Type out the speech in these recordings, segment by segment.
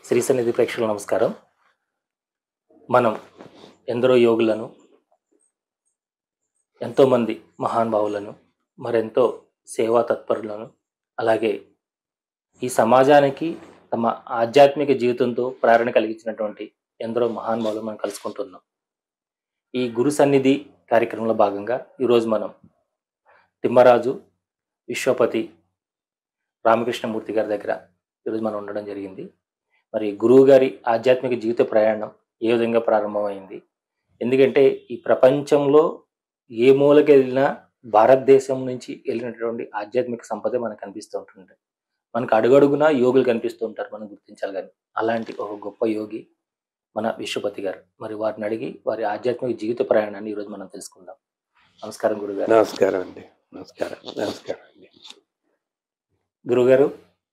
శ్రీ సన్నిధి ప్రేక్షకులు నమస్కారం మనం ఎందరో యోగులను ఎంతోమంది మహానుభావులను మరెంతో సేవా తత్పరులను అలాగే ఈ సమాజానికి తమ ఆధ్యాత్మిక జీవితంతో ప్రేరణ కలిగించినటువంటి ఎందరో మహానుభావులు మనం కలుసుకుంటున్నాం ఈ గురు సన్నిధి కార్యక్రమంలో భాగంగా ఈరోజు మనం తిమ్మరాజు విశ్వపతి రామకృష్ణమూర్తి గారి దగ్గర ఈరోజు మనం ఉండడం జరిగింది మరి గురువు గారి ఆధ్యాత్మిక జీవిత ప్రయాణం ఏ విధంగా ప్రారంభమైంది ఎందుకంటే ఈ ప్రపంచంలో ఏ మూలకి వెళ్ళినా భారతదేశం నుంచి వెళ్ళినటువంటి ఆధ్యాత్మిక సంపద మనకు కనిపిస్తూ ఉంటుంది మనకు అడుగడుగునా యోగులు కనిపిస్తూ ఉంటారు మనం గుర్తించాలి కానీ అలాంటి ఒక గొప్ప యోగి మన విశ్వపతి గారు మరి వారిని అడిగి వారి ఆధ్యాత్మిక జీవిత ప్రయాణాన్ని ఈరోజు మనం తెలుసుకుందాం నమస్కారం గురుగారు నమస్కారం అండి నమస్కారం నమస్కారం అండి గురుగారు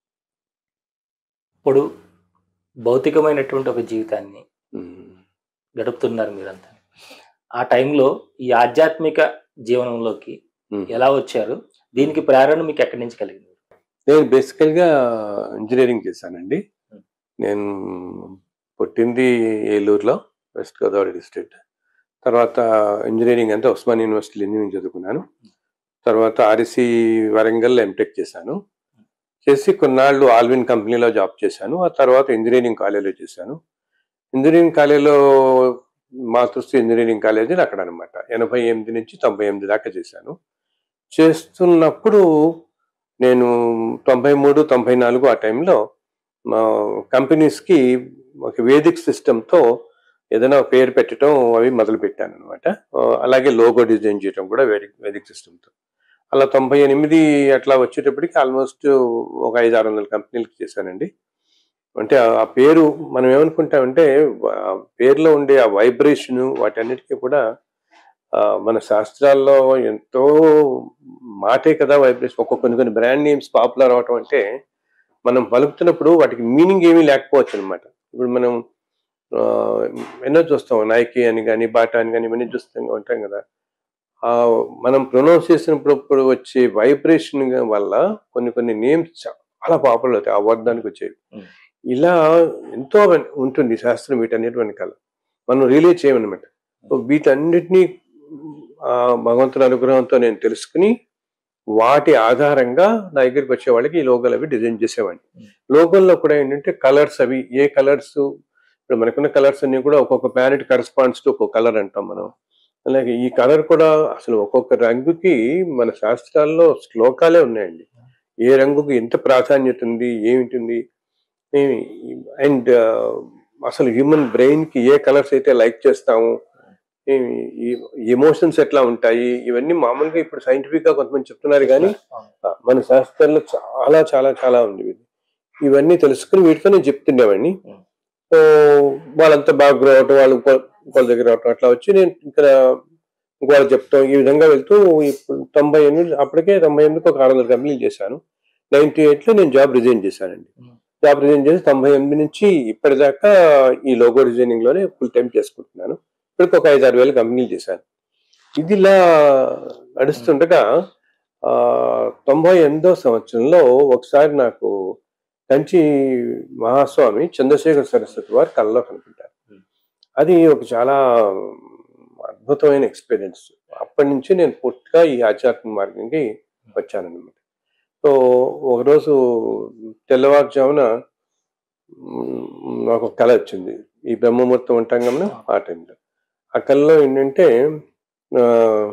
ఇప్పుడు భౌతికమైనటువంటి ఒక జీవితాన్ని ఉమ్. గడుపుతున్నారు మీరంతా ఆ టైంలో ఈ ఆధ్యాత్మిక జీవనంలోకి ఉమ్. ఎలా వచ్చారు దీనికి ప్రేరణ మీకు ఎక్కడి నుంచి కలిగింది నేను బేసికల్గా ఇంజనీరింగ్ చేశానండి ఉమ్. నేను పుట్టింది ఏలూరులో వెస్ట్ గోదావరి డిస్ట్రిక్ట్ తర్వాత ఇంజనీరింగ్ అంటే ఉస్మాన్ యూనివర్సిటీలో ఇంజనీరింగ్ చదువుకున్నాను తర్వాత ఆర్ఎస్సి వరంగల్ ఎంటెక్ చేశాను చేసి కొన్నాళ్ళు ఆల్విన్ కంపెనీలో జాబ్ చేశాను ఆ తర్వాత ఇంజనీరింగ్ కాలేజీలో చేశాను ఇంజనీరింగ్ కాలేజీలో మాతృశ్రీ ఇంజనీరింగ్ కాలేజీ అక్కడ అనమాట ఎనభై ఎనిమిది నుంచి తొంభై ఎనిమిది దాకా చేశాను చేస్తున్నప్పుడు నేను తొంభై మూడు తొంభై నాలుగు ఆ టైంలో మా కంపెనీస్కి ఒక వేదిక్ సిస్టంతో ఏదైనా పేరు పెట్టడం అవి మొదలు పెట్టాను అనమాట అలాగే లోగో డిజైన్ చేయడం కూడా వేదిక్ వేదిక్ సిస్టంతో అలా తొంభై ఎనిమిది అట్లా వచ్చేటప్పటికి ఆల్మోస్ట్ ఒక ఐదు ఆరు వందల కంపెనీలకి చేశానండి అంటే ఆ- ఆ పేరు మనం ఏమనుకుంటామంటే ఆ పేరులో ఉండే ఆ వైబ్రేషన్ వాటన్నిటికీ కూడా ఆ, మన శాస్త్రాల్లో ఎంతో మాటే కదా వైబ్రేషన్ ఒక్కొక్క కొన్ని కొన్ని బ్రాండ్ నేమ్స్ పాపులర్ అవటం అంటే మనం పలుకుతున్నప్పుడు వాటికి మీనింగ్ ఏమీ లేకపోవచ్చు అనమాట ఇప్పుడు మనం ఆ, ఎన్నో చూస్తాం నైకి అని కానీ బాటా అని కానీ ఇవన్నీ చూస్తాం ఉంటాం కదా ఆ, మనం ప్రొనౌన్స్ చేసినప్పుడు ఇప్పుడు వచ్చే వైబ్రేషన్ వల్ల కొన్ని కొన్ని నేమ్స్ చాలా పాపులర్ అవుతాయి ఆ వర్ధానికి వచ్చేవి Mm. ఇలా ఎంతో ఉంటుంది శాస్త్రం వీటన్నిటి వెనకాల మనం రిలే చేయమన్నమాట సో వీటన్నిటినీ ఆ, భగవంతుని అనుగ్రహంతో నేను తెలుసుకుని వాటి ఆధారంగా నా దగ్గరికి వచ్చే వాళ్ళకి ఈ లోగోలు అవి డిజైన్ చేసేవాడిని Mm. లోగోల్లో కూడా ఏంటంటే కలర్స్ అవి ఏ కలర్స్ ఇప్పుడు మనకున్న కలర్స్ అన్ని కూడా ఒక్కొక్క ప్లానెట్ కరస్పాండ్స్ టు ఒక్కొక్క కలర్ అంటాం మనం అలాగే ఈ కలర్ కూడా అసలు ఒక్కొక్క రంగుకి మన శాస్త్రాల్లో శ్లోకాలే ఉన్నాయండి ఏ రంగుకి ఎంత ప్రాధాన్యత ఉంది ఏమిటి అండ్ అసలు హ్యూమన్ బ్రెయిన్ కి ఏ కలర్స్ అయితే లైక్ చేస్తాము ఎమోషన్స్ ఎట్లా ఉంటాయి ఇవన్నీ మామూలుగా ఇప్పుడు సైంటిఫిక్ గా కొంతమంది చెప్తున్నారు కానీ ఆ, మన శాస్త్రాల్లో చాలా చాలా చాలా ఉంది ఇది. ఇవన్నీ తెలుసుకుని వీటితో నేను చెప్తుండేవాడిని Mm. సో వాళ్ళంతా బాగా గ్రో అవటం వాళ్ళు ఇంకో ఇంకోళ్ళ దగ్గర అవటం అట్లా వచ్చి నేను ఇక్కడ ఇంకోళ్ళు చెప్తాం ఈ విధంగా వెళ్తూ ఇప్పుడు తొంభై ఎనిమిది అప్పటికే తొంభై ఎనిమిదికి ఒక ఆరు వందల కంపెనీలు చేశాను నైన్టీ ఎయిట్లో నేను జాబ్ రిజైన్ చేశానండి Mm. జాబ్ రిజైన్ చేసి తొంభై ఎనిమిది నుంచి ఇప్పటిదాకా ఈ లోగో డిజైనింగ్ లోనే ఫుల్ టైం చేసుకుంటున్నాను ఇప్పటికి ఒక ఐదు ఆరు వేల కంపెనీలు చేశాను ఇది ఇలా నడుస్తుండగా ఆ, తొంభై ఎనిమిదో సంవత్సరంలో ఒకసారి నాకు కంచి మహాస్వామి చంద్రశేఖర సరస్వతి వారు కళ్ళలో కనిపించారు Hmm. అది ఒక చాలా అద్భుతమైన ఎక్స్పీరియన్స్ అప్పటి నుంచి నేను పూర్తిగా ఈ ఆధ్యాత్మిక మార్గంకి వచ్చానన్నమాట సో ఒకరోజు తెల్లవారుజామున మ్, నాకు ఒక కళ వచ్చింది ఈ బ్రహ్మముహూర్తం ఉంటాం కదా ఆ టైంలో ఆ కళలో ఏంటంటే ఆ,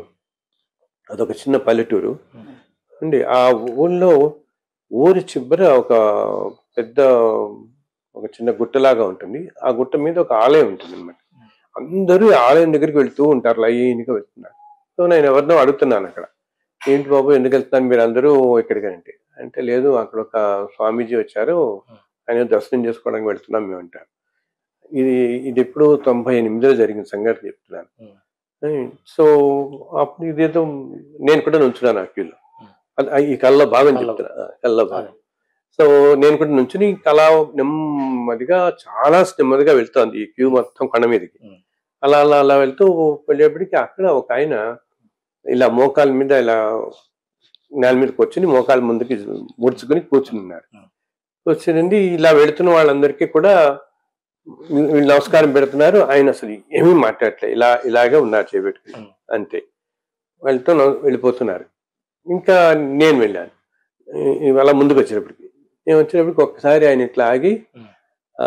అదొక చిన్న పల్లెటూరు అండి ఆ ఊళ్ళో ఊరి చివర ఒక పెద్ద ఒక చిన్న గుట్టలాగా ఉంటుంది ఆ గుట్ట మీద ఒక ఆలయం ఉంటుంది అనమాట అందరూ ఈ ఆలయం దగ్గరికి వెళ్తూ ఉంటారు లైన్గా వెళ్తున్నారు సో నేను ఎవరినో అడుగుతున్నాను అక్కడ ఏంటి బాబు ఎందుకు వెళ్తున్నాను మీరు అందరూ ఇక్కడికి అంటే అంటే లేదు అక్కడ ఒక స్వామీజీ వచ్చారు ఆయన దర్శనం చేసుకోవడానికి వెళ్తున్నాం మేము అంటారు ఇది ఇది ఎప్పుడు తొంభై ఎనిమిదిలో జరిగిన సంగతి చెప్తున్నాను Hmm. సో అప్పుడు ఇదేదో నేను కూడా నుంచున్నాను ఆ క్యూలో Hmm. అది ఈ కళ్ళ భాగం కళ్ళ చెప్తున్నా ఆ, కళ్ళ భాగం సో నేను కూడా నుంచుని కళ నెమ్మదిగా చాలా నెమ్మదిగా వెళ్తోంది ఈ క్యూ మొత్తం కొండ మీదకి Hmm. అలా అలా అలా వెళ్తూ వెళ్ళేప్పటికి అక్కడ ఒక ఆయన ఇలా మోకాల మీద ఇలా నేల మీద కూర్చుని మోకాల ముందుకి ముడుచుకుని కూర్చుని ఉన్నారు Hmm. వచ్చింది ఇలా వెళుతున్న వాళ్ళందరికీ కూడా వీళ్ళు నమస్కారం పెడుతున్నారు ఆయన అసలు ఏమీ మాట్లాడలే ఇలా ఇలాగే ఉన్నారు చేపెట్టుకుని ఉమ్. అంతే వాళ్ళతో నవ్వు- వెళ్ళిపోతున్నారు ఇంకా నేను వెళ్ళాను ఈ- ఈ అలా ముందుకు వచ్చినప్పటికి నేను వచ్చినప్పటికి ఒక్కసారి ఆయన ఇట్లా ఆగి ఉమ్. ఆ,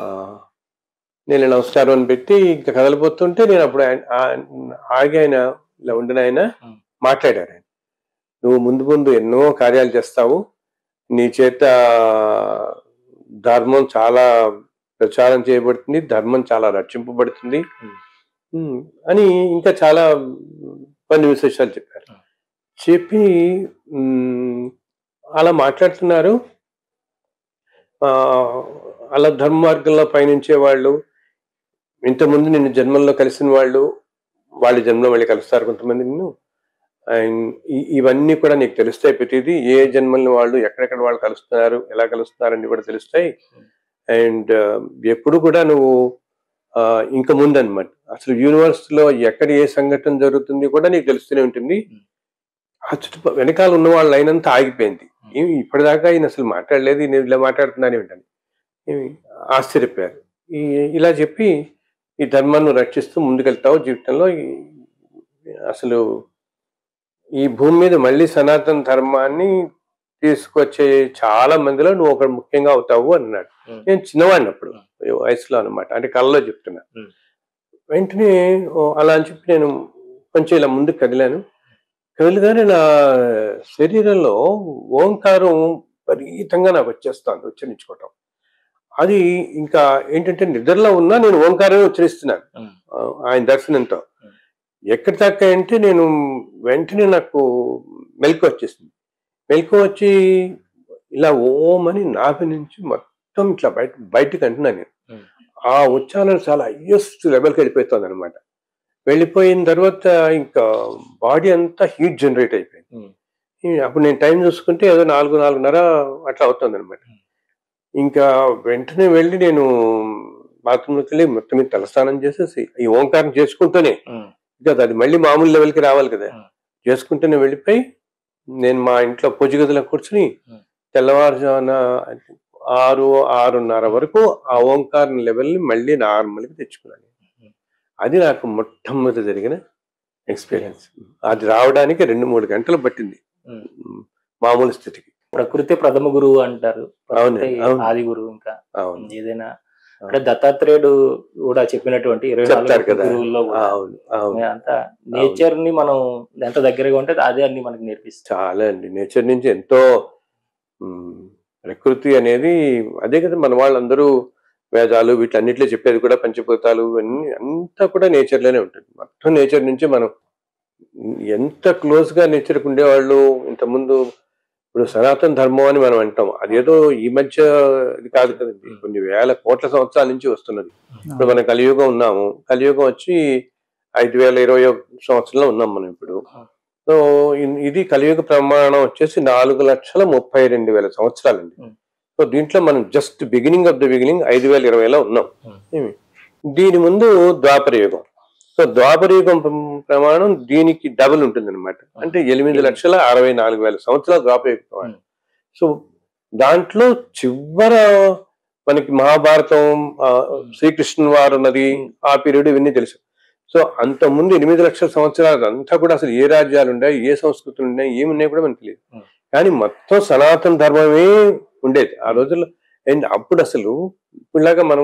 నేను నమస్కారం అని పెట్టి ఇంకా కదలిపోతుంటే నేను అప్పుడు ఆయన ఆ- ఆగి ఆయన ఇలా ఉండిన ఆయన ఉమ్. మాట్లాడారు ఆయన నువ్వు ముందు ముందు ఎన్నో కార్యాలు చేస్తావు నీ చేత ధర్మం చాలా ప్రచారం చేయబడుతుంది ధర్మం చాలా రక్షింపబడుతుంది ఉమ్. ఉమ్, అని ఇంకా చాలా కొన్ని విశేషాలు చెప్పారు ఉమ్. చెప్పి ఉమ్, అలా మాట్లాడుతున్నారు ఆ, అలా ధర్మ మార్గంలో పయనించే వాళ్ళు ఇంతకుముందు నిన్ను జన్మల్లో కలిసిన వాళ్ళు వాళ్ళ జన్మలో మళ్ళీ కలుస్తారు కొంతమంది నిన్ను అండ్ ఈ- ఇవన్నీ కూడా నీకు తెలుస్తాయి ప్రతిదీ ఏ జన్మల్ని వాళ్ళు ఎక్కడెక్కడ వాళ్ళు కలుస్తున్నారు ఎలా కలుస్తున్నారు అన్ని కూడా తెలుస్తాయి అండ్ ఎప్పుడు కూడా నువ్వు ఆ, ఇంకా ముందు అనమాట అసలు యూనివర్స్ లో ఎక్కడ ఏ సంఘటన జరుగుతుంది కూడా నీకు తెలుస్తూనే ఉంటుంది ఆ చుట్టుపక్కల వెనకాల ఉన్న వాళ్ళ లైన్ అంతా ఆగిపోయింది ఏమి ఇప్పటిదాకా ఈయన అసలు మాట్లాడలేదు ఈయన ఇలా మాట్లాడుతున్నాను ఏమిటని ఏమి ఆశ్చర్యపోయారు ఈ ఇలా చెప్పి ఈ ధర్మాన్ని రక్షిస్తూ ముందుకెళ్తావు జీవితంలో ఈ- అసలు ఈ భూమి మీద మళ్ళీ సనాతన ధర్మాన్ని తీసుకొచ్చే చాలా మందిలో నువ్వు ఒకడు ముఖ్యంగా అవుతావు అన్నాడు ఉమ్. నేను చిన్నవాడిని అప్పుడు వయసులో అనమాట అంటే కళ్ళలో చెప్తున్నా ఉమ్. వెంటనే ఓ అలా అని చెప్పి నేను కొంచెం ఇలా ముందుకు కదిలాను కదిలిగానే నా శరీరంలో ఓంకారం విపరీతంగా నాకు వచ్చేస్తాను ఉచ్చరించుకోవటం అది ఇంకా ఏంటంటే నిద్రలో ఉన్నా నేను ఓంకారమే ఉచ్చరిస్తున్నాను ఉమ్. ఆ, ఆయన దర్శనంతో ఉమ్. ఎక్కడి దాకా అంటే నేను వెంటనే నాకు మెలకు వచ్చేసింది మెలకు వచ్చి ఇలా ఓం అని నాభి నుంచి మొత్తం ఇట్లా బయట బయటకు అంటున్నాను నేను ఉమ్. ఆ ఉచ్చారణ చాలా హయ్యెస్ట్ లెవెల్కి వెళ్ళిపోతుంది అనమాట వెళ్ళిపోయిన తర్వాత ఇంకా బాడీ అంతా హీట్ జనరేట్ అయిపోయింది ఉమ్. ఈ అప్పుడు నేను టైం చూసుకుంటే ఏదో నాలుగు నాలుగున్నర అట్లా అవుతుంది అనమాట ఇంకా వెంటనే వెళ్ళి నేను బాత్రూంలోకి వెళ్ళి మొత్తం మీద తలస్నానం చేసేసి ఈ ఓంకారం చేసుకుంటూనే ఉమ్. ఇంకా అది మళ్ళీ మామూలు లెవెల్కి రావాలి కదా Hmm. చేసుకుంటూనే వెళ్ళిపోయి నేను మా ఇంట్లో పూజ గదిలో కూర్చుని Hmm. తెల్లవారుజామున ఆరు ఆరున్నర వరకు ఆ ఓంకారం లెవెల్ని మళ్ళీ నార్మల్కి తెచ్చుకున్నాను Hmm. అది నాకు మొట్టమొదటి జరిగిన ఎక్స్పీరియన్స్ అది రావడానికి రెండు మూడు గంటలు పట్టింది ఉమ్. ఉమ్, మామూలు స్థితికి ప్రకృతి ప్రథమ గురువు అంటారు అవును, ప్రకృతి అవును. ఆది గురువు ఇంకా అవును ఏదైనా అంటే దత్తాత్రేయుడు కూడా చెప్పినటువంటి ఇరవై చెప్తారు నాలుగు కదా గురువుల్లో కూడా అవును అవును అంతా నేచర్ ని మనం ఎంత దగ్గరగా ఉంటే అదే అన్ని మనకి నేర్పిస్తుంది చాలా అండి నేచర్ నుంచి ఎంతో మ్, ప్రకృతి అనేది అదే కదా మన వాళ్ళందరూ వేదాలు వీటన్నిటిలో చెప్పేది కూడా పంచభూతాలు అన్ని అంతా కూడా nature లోనే ఉంటుంది మొత్తం నేచర్ నుంచి మనం ఎంత క్లోజ్ గా నేచర్కి ఉండేవాళ్ళు ఇంతకుముందు ఇప్పుడు సనాతన ధర్మం అని మనం అంటాం అదేదో ఈ మధ్య ఇది కాదు కదండి కొన్ని వేల కోట్ల సంవత్సరాల నుంచి వస్తున్నది ఇప్పుడు మనం కలియుగం ఉన్నాము కలియుగం వచ్చి ఐదు వేల ఇరవై సంవత్సరంలో ఉన్నాం మనం ఇప్పుడు సో ఇన్- ఇది కలియుగ ప్రమాణం వచ్చేసి నాలుగు లక్షల ముప్పై రెండు వేల సంవత్సరాలండి Hmm. సో దీంట్లో మనం just beginning of the beginning ఐదు వేల ఇరవైలో ఉన్నాం Hmm. ఏమి? దీని ముందు ద్వాపర యుగం సో ద్వాపర యుగం ప్ర- ప్రమాణం దీనికి డబుల్ ఉంటుంది అనమాట అంటే ఎనిమిది లక్షల అరవై నాలుగు వేల సంవత్సరాల ద్వాపర యుగ ప్రమాణం Hmm. సో దాంట్లో చివర మనకి మహాభారతం ఆ, శ్రీకృష్ణుని వారు ఉన్నది ఆ పీరియడ్ ఇవన్నీ తెలుసు సో అంత ముందు ఎనిమిది లక్షల సంవత్సరాలు అంతా కూడా అసలు ఏ రాజ్యాలు ఉన్నాయి ఏ సంస్కృతులు ఉన్నాయి ఏమి ఉన్నాయి కూడా మనకు తెలియదు Hmm. కానీ మొత్తం సనాతన ధర్మమే ఉండేది ఆ రోజుల్లో అండ్ అప్పుడు అసలు ఇప్పుడులాగా మనం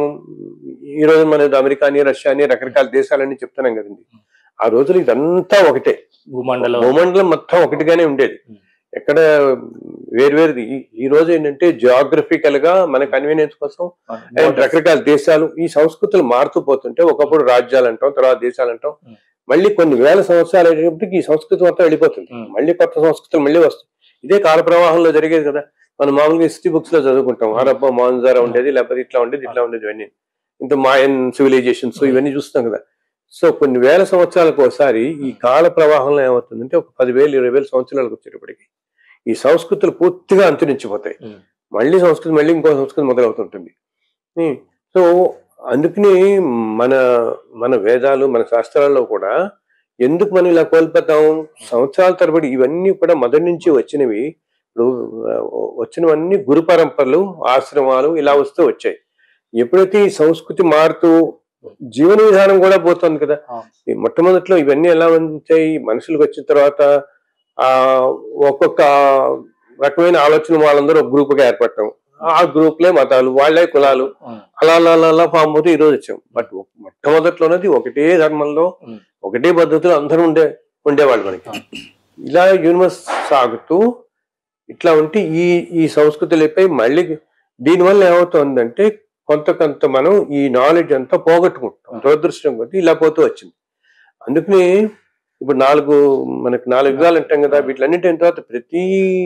ఈ రోజు మన అమెరికా అని రష్యా అని రకరకాల దేశాలని చెప్తున్నాం కదండి ఆ రోజులు ఇదంతా ఒకటే భూమండలం భూమండలం మొత్తం ఒకటిగానే ఉండేది Hmm. ఎక్కడ వేరువేరుది ఈ- ఈ రోజు ఏంటంటే జియోగ్రఫికల్ గా మన కన్వీనియన్స్ కోసం అండ్ రకరకాల దేశాలు ఈ సంస్కృతులు మారుతూ పోతుంటే ఒకప్పుడు రాజ్యాలు అంటాం తర్వాత దేశాలు అంటాం Hmm. మళ్ళీ కొన్ని వేల సంవత్సరాలు అయ్యేటప్పటికి ఈ సంస్కృతి మొత్తం వెళ్ళిపోతుంది Hmm. మళ్ళీ కొత్త సంస్కృతులు మళ్ళీ వస్తాయి ఇదే కాల ప్రవాహంలో జరిగేది కదా మనం మామూలుగా హిస్టరీ బుక్స్ లో చదువుకుంటాం హరప్ప మోహన్జారా ఉండేది లేకపోతే ఇట్లా ఉండేది ఇట్లా ఉండేది ఇవన్నీ ఇంత మాయన్ సివిలైజేషన్స్ ఇవన్నీ చూస్తాం కదా సో కొన్ని వేల సంవత్సరాలకు ఒకసారి ఈ కాల ప్రవాహంలో ఏమవుతుందంటే ఒక పదివేలు ఇరవై వేల సంవత్సరాలకు వచ్చేటప్పటికి ఈ సంస్కృతులు పూర్తిగా అంతరించిపోతాయి Hmm. మళ్ళీ సంస్కృతి మళ్ళీ ఇంకో సంస్కృతి మొదలవుతుంటుంది ఉమ్, సో అందుకని మన మన వేదాలు మన శాస్త్రాల్లో కూడా ఎందుకు మనం ఇలా కోల్పోతాం సంవత్సరాల తరబడి ఇవన్నీ కూడా మొదటి నుంచి వచ్చినవి ఇప్పుడు ఆ, వచ్చినవన్నీ గురు పరంపరలు ఆశ్రమాలు ఇలా వస్తూ వచ్చాయి ఎప్పుడైతే ఈ సంస్కృతి మారుతూ జీవన విధానం కూడా పోతుంది కదా ఆ. ఈ మొట్టమొదట్లో ఇవన్నీ ఎలా వచ్చాయి మనుషులకు వచ్చిన తర్వాత ఆ ఒక్కొక్క రకమైన ఆలోచన వాళ్ళందరూ ఒక గ్రూప్ గా ఏర్పడటం ఆ గ్రూప్లే మతాలు వాళ్ళే కులాలు ఉమ్, అలా అలా అలా అలా ఫామ్ అవుతూ ఈ రోజు వచ్చాం బట్ మొట్టమొదట్లోనది ఒకటే ధర్మంలో ఉమ్. ఒకటే పద్ధతిలో అందరూ ఉండే ఉండేవాళ్ళు మనకి ఆ. ఇలా యూనివర్స్ సాగుతూ ఇట్లా ఉంటే ఈ ఈ సంస్కృతులపై మళ్ళీ దీనివల్ల ఏమవుతుందంటే కొంత కొంత మనం ఈ నాలెడ్జ్ అంతా పోగొట్టుకుంటాం ఆ. దురదృష్టం కొద్దీ ఇలా పోతూ వచ్చింది అందుకని ఇప్పుడు నాలుగు మనకి నాలుగు యుగాలు అంటాం కదా వీటిలన్నింటి తర్వాత ప్రతి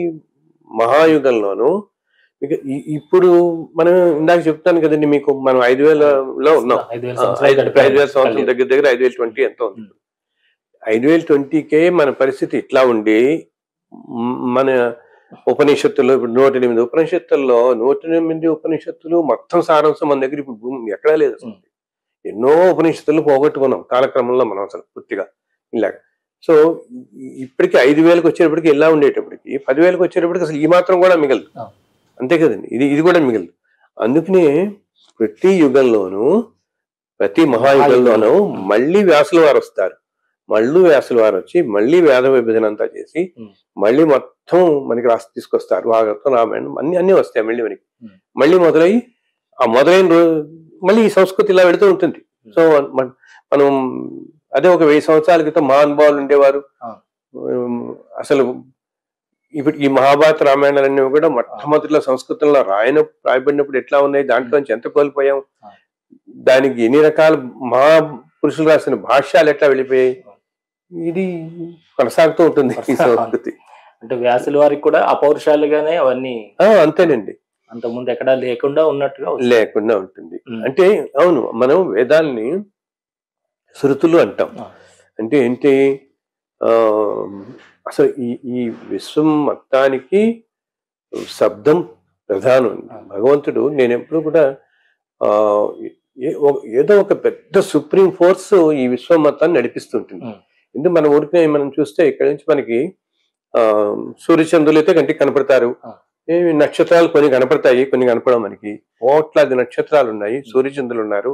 మహాయుగంలోనూ ఇక ఈ- ఇప్పుడు మనం ఇందాక చెప్తాను కదండి మీకు మనం ఐదు వేలలో ఉన్నాం ఐదు వేల ఆ, సంవత్సరాలు ఐదు గడిపారు. ఐదు వేల సంవత్సరం దగ్గర దగ్గర ఐదు వేల ట్వంటీ ఎంత ఉంది ఉమ్. ఐదు వేల ట్వంటీకే మన పరిస్థితి ఇట్లా ఉండి మ్, మన ఉపనిషత్తులు ఇప్పుడు నూట ఎనిమిది ఉపనిషత్తుల్లో నూట ఎనిమిది ఉపనిషత్తులు మొత్తం సారాంశం మన దగ్గర ఇప్పుడు భూమి ఎక్కడా లేదు అసలు. ఉమ్. ఎన్నో ఉపనిషత్తులు పోగొట్టుకున్నాం కాలక్రమంలో మనం అసలు పూర్తిగా ఇలాగ సో ఇ- ఇప్పటికి ఐదు వేలకు వచ్చేటప్పటికి ఇలా ఉండేటప్పటికి పదివేలకు వచ్చేటప్పటికి అసలు ఈ మాత్రం కూడా మిగలదు ఆ. అంతే కదండి ఇది ఇది కూడా మిగలదు అందుకనే ప్రతి యుగంలోనూ ప్రతి మహాయుగంలోనూ మళ్ళీ వ్యాసుల వారు వస్తారు మళ్ళీ వ్యాసుల వారు వచ్చి మళ్ళీ వేద విభజన అంతా చేసి ఉమ్. మళ్ళీ మొత్తం మనకి రాసి తీసుకొస్తారు భాగవతం రామాయణం అన్ని అన్ని వస్తాయి మళ్ళీ మనకి ఉమ్. మళ్ళీ మొదలై ఆ మొదలైన రోజు మళ్ళీ ఈ సంస్కృతి ఇలా వెళుతూ ఉంటుంది సో మన- మనం అదే ఒక వెయ్యి సంవత్సరాల క్రితం మహానుభావులు ఉండేవారు ఆ. ఉమ్, అసలు ఇప్పుడు ఈ మహాభారత రామాయణాలన్నీ కూడా మొట్టమొదటిలో సంస్కృతంలో రాయన రాయబడినప్పుడు ఎట్లా ఉన్నాయి దాంట్లోంచి ఎంత కోల్పోయాం ఆ. దానికి ఎన్ని రకాల మహా పురుషులు రాసిన భాష్యాలు ఎట్లా వెళ్ళిపోయాయి ఇది కొనసాగుతూ ఉంటుంది ఈ సంస్కృతి అంటే వ్యాసుల వారికి కూడా అపౌరుషాలుగానే అవన్నీ ఆ, అంతేనండి అంతకుముందు ఎక్కడా లేకుండా ఉన్నట్టుగా వస్తుంది. లేకుండా ఉంటుంది ఉమ్. అంటే అవును మనం వేదాల్ని శృతులు అంటాం ఆ. అంటే ఏంటి ఆ అసలు ఈ ఈ విశ్వం మొత్తానికి శబ్దం ప్రధానం భగవంతుడు నేను ఎప్పుడు కూడా ఆ ఏ- ఒక- ఏదో ఒక పెద్ద సుప్రీం ఫోర్స్ ఈ విశ్వం మొత్తాన్ని నడిపిస్తుంటుంది ఉమ్. ఎందుకు మన ఊరికి మనం చూస్తే ఇక్కడ నుంచి మనకి ఆ సూర్యచంద్రులు అయితే కంటికి కనపడతారు ఆ. ఏమి నక్షత్రాలు కొన్ని కనపడతాయి కొన్ని కనపడవు మనకి కోట్లాది నక్షత్రాలు ఉన్నాయి సూర్యచంద్రులు ఉన్నారు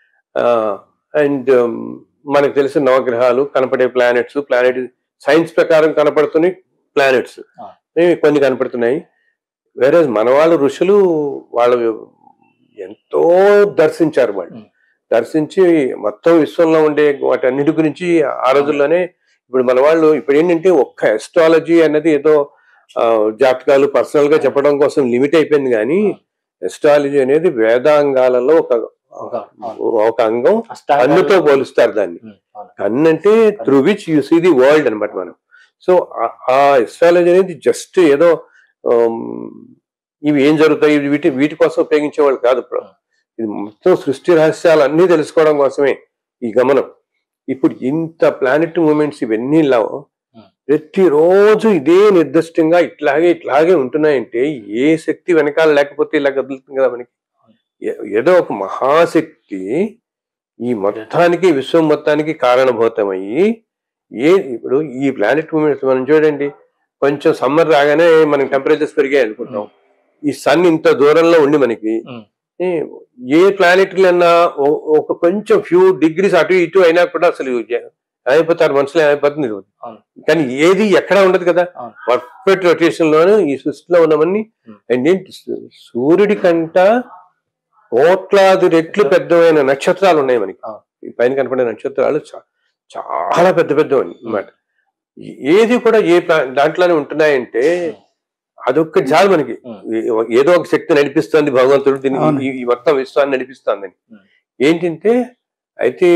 అండ్ మనకు తెలిసిన నవగ్రహాలు కనపడే ప్లానెట్స్ ప్లానెట్ సైన్స్ ప్రకారం కనపడుతున్నాయి ప్లానెట్స్ ఆ. కొన్ని కనపడుతున్నాయి వేరే మన వాళ్ళు ఋషులు వాళ్ళు ఎంతో దర్శించారు వాళ్ళు ఉమ్. దర్శించి మొత్తం విశ్వంలో ఉండే వాటన్నిటి గురించి ఆ రోజుల్లోనే ఇప్పుడు మన వాళ్ళు ఇప్పుడు ఏంటంటే ఒక్క ఎస్ట్రాలజీ అన్నది ఏదో ఆ, జాతకాలు పర్సనల్ గా చెప్పడం కోసం లిమిట్ అయిపోయింది కానీ ఎస్ట్రాలజీ అనేది వేదాంగాలలో ఒక ఒక ఒక అంగం అష్టాంగాలు- కన్నుతో పోలుస్తారు దాన్ని ఉమ్, అవును. కన్ను అంటే through which you see the world అనమాట మనం సో ఆ ఎస్ట్రాలజీ అనేది జస్ట్ ఏదో ఆమ్, ఇవి ఏం జరుగుతాయి ఇవి వీటి వీటి కోసం ఉపయోగించేవాళ్ళు కాదు ఇప్పుడు ఇది మొత్తం సృష్టి రహస్యాలు అన్నీ తెలుసుకోవడం కోసమే ఈ గమనం ఇప్పుడు ఇంత ప్లానెట్ మూమెంట్స్ ఇవన్నీ ఇలా Hmm. ప్రతిరోజు ఇదే నిర్దిష్టంగా ఇట్లాగే ఇట్లాగే ఉంటున్నాయంటే ఏ శక్తి వెనకాల లేకపోతే ఇలా కదులుతుంది కదా మనకి ఏ- ఏదో ఒక మహాశక్తి ఈ మొత్తానికి విశ్వం మొత్తానికి కారణభూతమయ్యి ఏ ఇప్పుడు ఈ ప్లానెట్ మూమెంట్స్ మనం చూడండి కొంచెం సమ్మర్ రాగానే మనకి టెంపరేచర్స్ పెరిగాయి అనుకుంటాం ఈ సన్ ఇంత దూరంలో ఉండి మనకి ఉమ్. ఏ ఏ ప్లానెట్ అన్నా ఓ- ఒక కొంచెం ఫ్యూ డిగ్రీస్ అటు ఇటు అయినా కూడా అసలు జ- అయిపోతారు మనుషులు అయిపోతుంది ఈరోజు. అవును. కానీ ఏది ఎక్కడ ఉండదు కదా అవును. పర్ఫెక్ట్ రొటేషన్ లోను ఈ సృష్టిలో ఉన్నవన్నీ Hmm. అండ్ ఏంటి సూ- సూర్యుడి కంట కోట్లాది రెట్లు పెద్దవైన నక్షత్రాలు ఉన్నాయి మనకి అవును. ఈ పైన కనపడే నక్షత్రాలు చా- చాలా పెద్ద పెద్దవని అన్నమాట ఏది కూడా ఏ ప్లా- దాంట్లోనే ఉంటున్నాయంటే Hmm. అదొక్క చాలు మనకి Hmm. ఏ- ఏదో ఒక శక్తి నడిపిస్తుంది భగవంతుడు దీన్ని అవును. ఈ- ఈ మొత్తం విశ్వాన్ని నడిపిస్తుందని Hmm. ఏంటంటే అయితే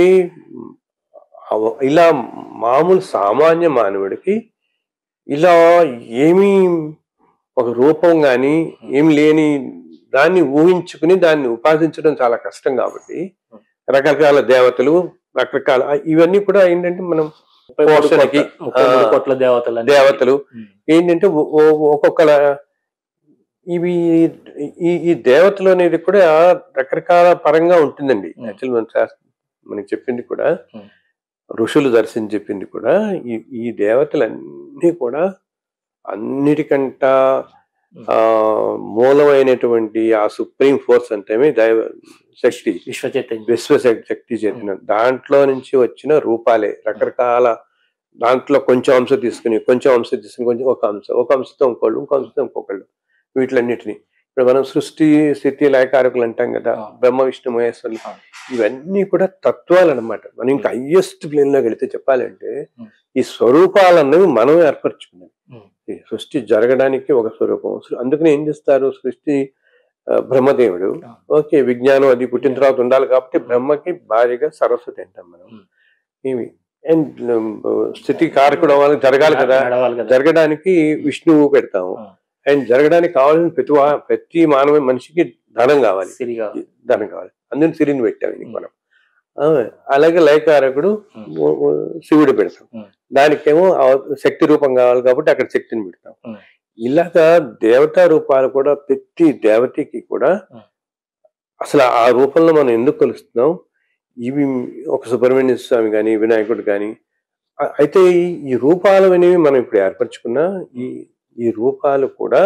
అవ- ఇలా మామూలు సామాన్య మానవుడికి ఇలా ఏమీ ఒక రూపం కానీ ఏం లేని దాన్ని ఊహించుకుని దాన్ని ఉపాసించడం చాలా కష్టం కాబట్టి Hmm. రకరకాల దేవతలు రకరకాల ఇవన్నీ కూడా ఏంటంటే మనం ముప్పై మూడు పోషణకి, కోట్ల- ముప్పై మూడు ఆ, కోట్ల దేవతలు అని. దేవతలు ఉమ్. ఏంటంటే ఒ- ఒ- ఒక్కొక్కల ఇవి ఈ ఈ దేవతలు అనేది కూడా రకరకాల పరంగా ఉంటుందండి Hmm. యాక్చువల్ మన శాస్త్రం మనకి చెప్పింది కూడా Hmm. ఋషులు దర్శనం చెప్పింది కూడా ఈ ఈ దేవతలన్నీ కూడా అన్నిటికంట ఆ, మూలమైనటువంటి ఆ సుప్రీం ఫోర్స్ అంటే దైవ శక్తి విశ్వ చైతన్యం విశ్వ శక్- శక్తి చేతిన దాంట్లో నుంచి వచ్చిన రూపాలే రకరకాల దాంట్లో కొంచెం అంశం తీసుకుని కొంచెం అంశం తీసుకుని కొంచెం ఒక అంశం ఒక అంశంతో ఇంకోళ్ళు ఇంకో అంశంతో ఇంకొకళ్ళు వీటిలన్నిటిని ఇప్పుడు మనం సృష్టి స్థితి లయకారకులు అంటాం కదా ఆ. బ్రహ్మ విష్ణు మహేశ్వరులు ఆ. ఇవన్నీ కూడా తత్వాలు అనమాట మనం ఇంకా హయ్యెస్ట్ ప్లేన్ లోకి వెళితే చెప్పాలంటే ఉం. ఈ స్వరూపాలు అన్నవి మనం ఏర్పరచుకున్నాం ఉం. ఈ సృష్టి జరగడానికి ఒక స్వరూపం సృ- అందుకని ఏం చేస్తారు సృష్టి ఆ, బ్రహ్మదేవుడు ఆ. ఓకే విజ్ఞానం అది పుట్టిన తర్వాత ఉండాలి కాబట్టి బ్రహ్మకి భారీగా సరస్వతి అంటాం మనం ఉం. ఇవి అండ్ స్థితి కారకుడు అవ్వాలి జరగాలి కదా నడవాలి కదా జరగడానికి విష్ణువు పెడతాము ఆ. అండ్ జరగడానికి కావాల్సిన ప్రతి వా- ప్రతి మానవ మనిషికి ధనం కావాలి సిరిగా ధనం కావాలి అందుకని సిరిని పెట్టాం ఇంక ఉం. మనం ఆ, అలాగే లయకారకుడు ఉం. ఓ- ఓ శివుడు పెడతాం ఉం. దానికేమో ఆ శక్తి రూపం కావాలి కాబట్టి అక్కడ శక్తిని పెడతాం ఉం. ఇలాగా దేవతా రూపాలు కూడా ప్రతి దేవతకి కూడా ఉం. అసలు ఆ రూపంలో మనం ఎందుకు కొలుస్తున్నాం ఇవి ఒక సుబ్రహ్మణ్య స్వామి కానీ వినాయకుడు కానీ ఆ- అయితే ఈ- ఈ రూపాలు అనేవి మనం ఇప్పుడు ఏర్పరచుకున్న ఈ ఈ రూపాలు కూడా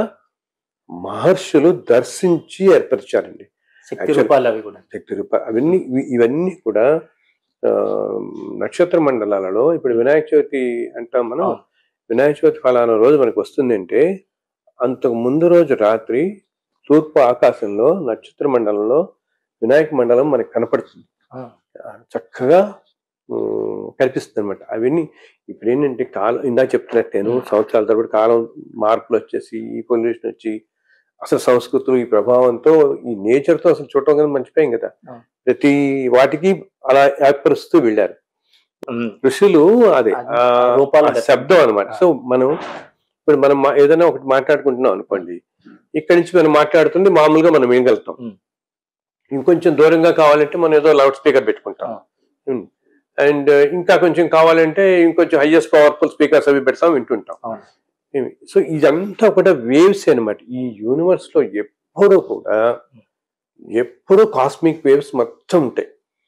మహర్షులు దర్శించి ఏర్పరిచారండి శక్తి Actually- రూపాలు అవి కూడా శక్తి రూపాలు అవన్నీ ఇవి- ఇవన్నీ కూడా ఆ, నక్షత్ర మండలాలలో ఇప్పుడు వినాయక చవితి అంటాం మనం అవును. వినాయక చవితి ఫలానా రోజు మనకు వస్తుందంటే అంతకు ముందు రోజు రాత్రి తూర్పు ఆకాశంలో నక్షత్ర మండలంలో వినాయక మండలం మనకి కనపడుతుంది ఆ, ఆ, చక్కగా ఉమ్, కనిపిస్తుంది అనమాట అవన్నీ ఇప్పుడు ఏంటంటే కాలం ఇందాక చెప్తున్నట్టు నేను సంవత్సరాల తరబడి కాలం మార్పులు వచ్చేసి ఈ పొల్యూషన్ వచ్చి అసలు సంస్కృతులు ఈ ప్రభావంతో ఈ నేచర్ తో అసలు చూడటం కదా మర్చిపోయాం కదా ఆ. ప్రతి వాటికి అలా ఏర్పరుస్తూ వెళ్ళారు ఉమ్, ఋషులు అదే అది ఆ ఆ రూపాలు ఆ శబ్దం అనమాట ఆ. సో మనం ఇప్పుడు మనం మా- ఏదైనా ఒకటి మాట్లాడుకుంటున్నాం అనుకోండి ఇక్కడి నుంచి మనం మాట్లాడుతుంది మామూలుగా మనం వినగలుగుతాం ఉమ్. ఇంకొంచెం దూరంగా కావాలంటే మనం ఏదో లౌడ్ స్పీకర్ పెట్టుకుంటాం ఆ. అండ్ ఇంకా కొంచెం కావాలంటే ఇంకొంచెం హైయెస్ట్ పవర్ఫుల్ స్పీకర్స్ అవి పెడతాం వింటుంటాం అవును. సో ఇదంతా కూడా వేవ్స్ అనమాట ఈ యూనివర్స్ లో ఎప్పుడూ కూడా ఎప్పుడూ కాస్మిక్ వేవ్స్ మొత్తం ఉంటాయి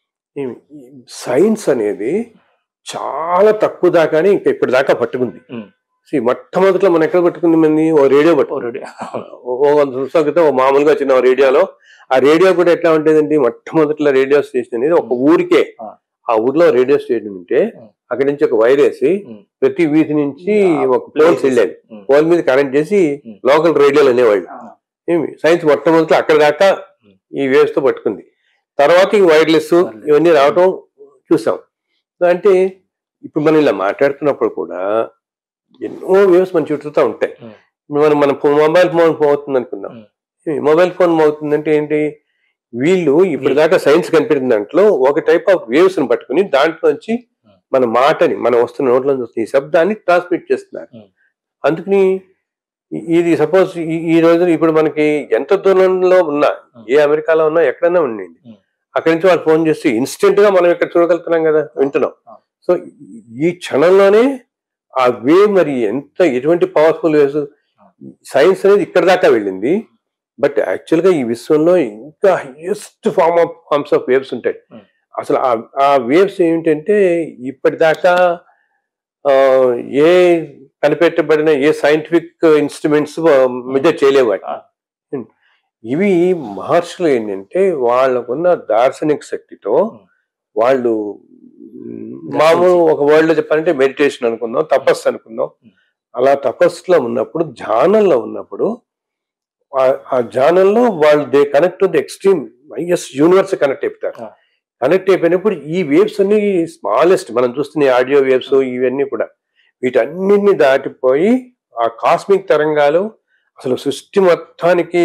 సైన్స్ అనేది చాలా తక్కువ దాకానే ఇంకా ఇప్పటిదాకా పట్టుకుంది ఉమ్. See, మొట్టమొదట్లో మనం ఎక్కడ పట్టుకుంది మంది ఓ రేడియో పట్టుకుంది ఓరుడి. ఓ- ఓ వంద సంవత్సరాల క్రితం ఓ మామూలుగా చిన్న రేడియోలో ఆ రేడియో కూడా ఎట్లా ఉండేదండి మొట్టమొదట్లో రేడియో స్టేషన్ అనేది ఒక ఊరికే ఆ. ఆ ఊర్లో రేడియో స్టేషన్ ఉంటే ఉం. అక్కడి నుంచి ఒక వైర్ వేసి ఉమ్, ప్రతి వీధి నుంచి ఆ, ఒక పోల్స్ places. వెళ్ళేది ఉమ్, పోల్ మీద కనెక్ట్ చేసి ఉం. లోకల్ రేడియోలు అనేవాళ్ళు ఆ, ఏమి సైన్స్ మొట్టమొదటి అక్కడ దాకా ఉం. ఈ వేవ్స్ తో పట్టుకుంది తర్వాత ఈ వైర్లెస్ Wireless. ఇవన్నీ రావటం చూసాం అంటే ఇప్పుడు మనం ఇలా మాట్లాడుతున్నప్పుడు కూడా ఎన్నో వేవ్స్ మన చుట్టూతో ఉంటాయి ఉం. ఇప్పుడు మనం మన మొబైల్ ఫోన్ అవుతుంది అనుకుందాం ఉం. ఈ మొబైల్ ఫోన్ అవుతుందంటే ఏంటి వీళ్ళు ఇప్పుడు దాకా సైన్స్ కనిపెట్టిన దాంట్లో ఒక టైప్ ఆఫ్ వేవ్స్ ని పట్టుకుని దాంట్లోంచి ఉం. మన మాటని మన వస్తున్న నోట్లో నుంచి వస్తున్న ఈ శబ్దాన్ని ట్రాన్స్మిట్ చేస్తున్నారు ఉం. అందుకని ఇ- ఇది సపోజ్ ఈ రోజు ఇప్పుడు మనకి ఎంత దూరంలో ఉన్నా ఉం. ఏ అమెరికాలో ఉన్నా ఎక్కడైనా ఉండండి ఉం. అక్కడి నుంచి వాళ్ళు ఫోన్ చేసి ఇన్స్టెంట్ గా మనం ఇక్కడ చూడగలుగుతున్నాం కదా వింటున్నాం ఆ. సో ఈ క్షణంలోనే ఆ వేవ్ మరి ఎంత ఎటువంటి పవర్ఫుల్ వేవ్స్ సైన్స్ అనేది ఇక్కడ దాకా వెళ్ళింది బట్ యాక్చువల్ గా ఈ విశ్వంలో ఇంకా highest form of forms of waves ఉంటాయి Hmm. అసలు ఆ- ఆ వేవ్స్ ఏమిటంటే ఇప్పటిదాకా ఆ, ఏ కనిపెట్టబడిన ఏ సైంటిఫిక్ ఇన్స్ట్రుమెంట్స్ మెజర్ చేయలేవు వాటి Ah. Hmm. ఇవి మహర్షులు ఏంటంటే వాళ్ళకున్న దార్శనిక శక్తితో Hmm. వాళ్ళు మ్, మామూలు ఒక వరల్డ్ లో చెప్పాలంటే మెడిటేషన్ అనుకుందాం తపస్సు అనుకుందాం Hmm. అలా తపస్సులో ఉన్నప్పుడు ధ్యానంలో ఉన్నప్పుడు ఆ- ఆ ధ్యానంలో వాళ్ళు they connect to the extreme highest universe connect అయిపోతారు Ah. కనెక్ట్ అయిపోయినప్పుడు ఈ వేవ్స్ అన్ని స్మాలెస్ట్ మనం చూస్తున్న ఆడియో వేవ్స్ ఇవన్నీ కూడా వీటన్నిటిని దాటిపోయి ఆ కాస్మిక్ తరంగాలు అసలు సృష్టి మొత్తానికి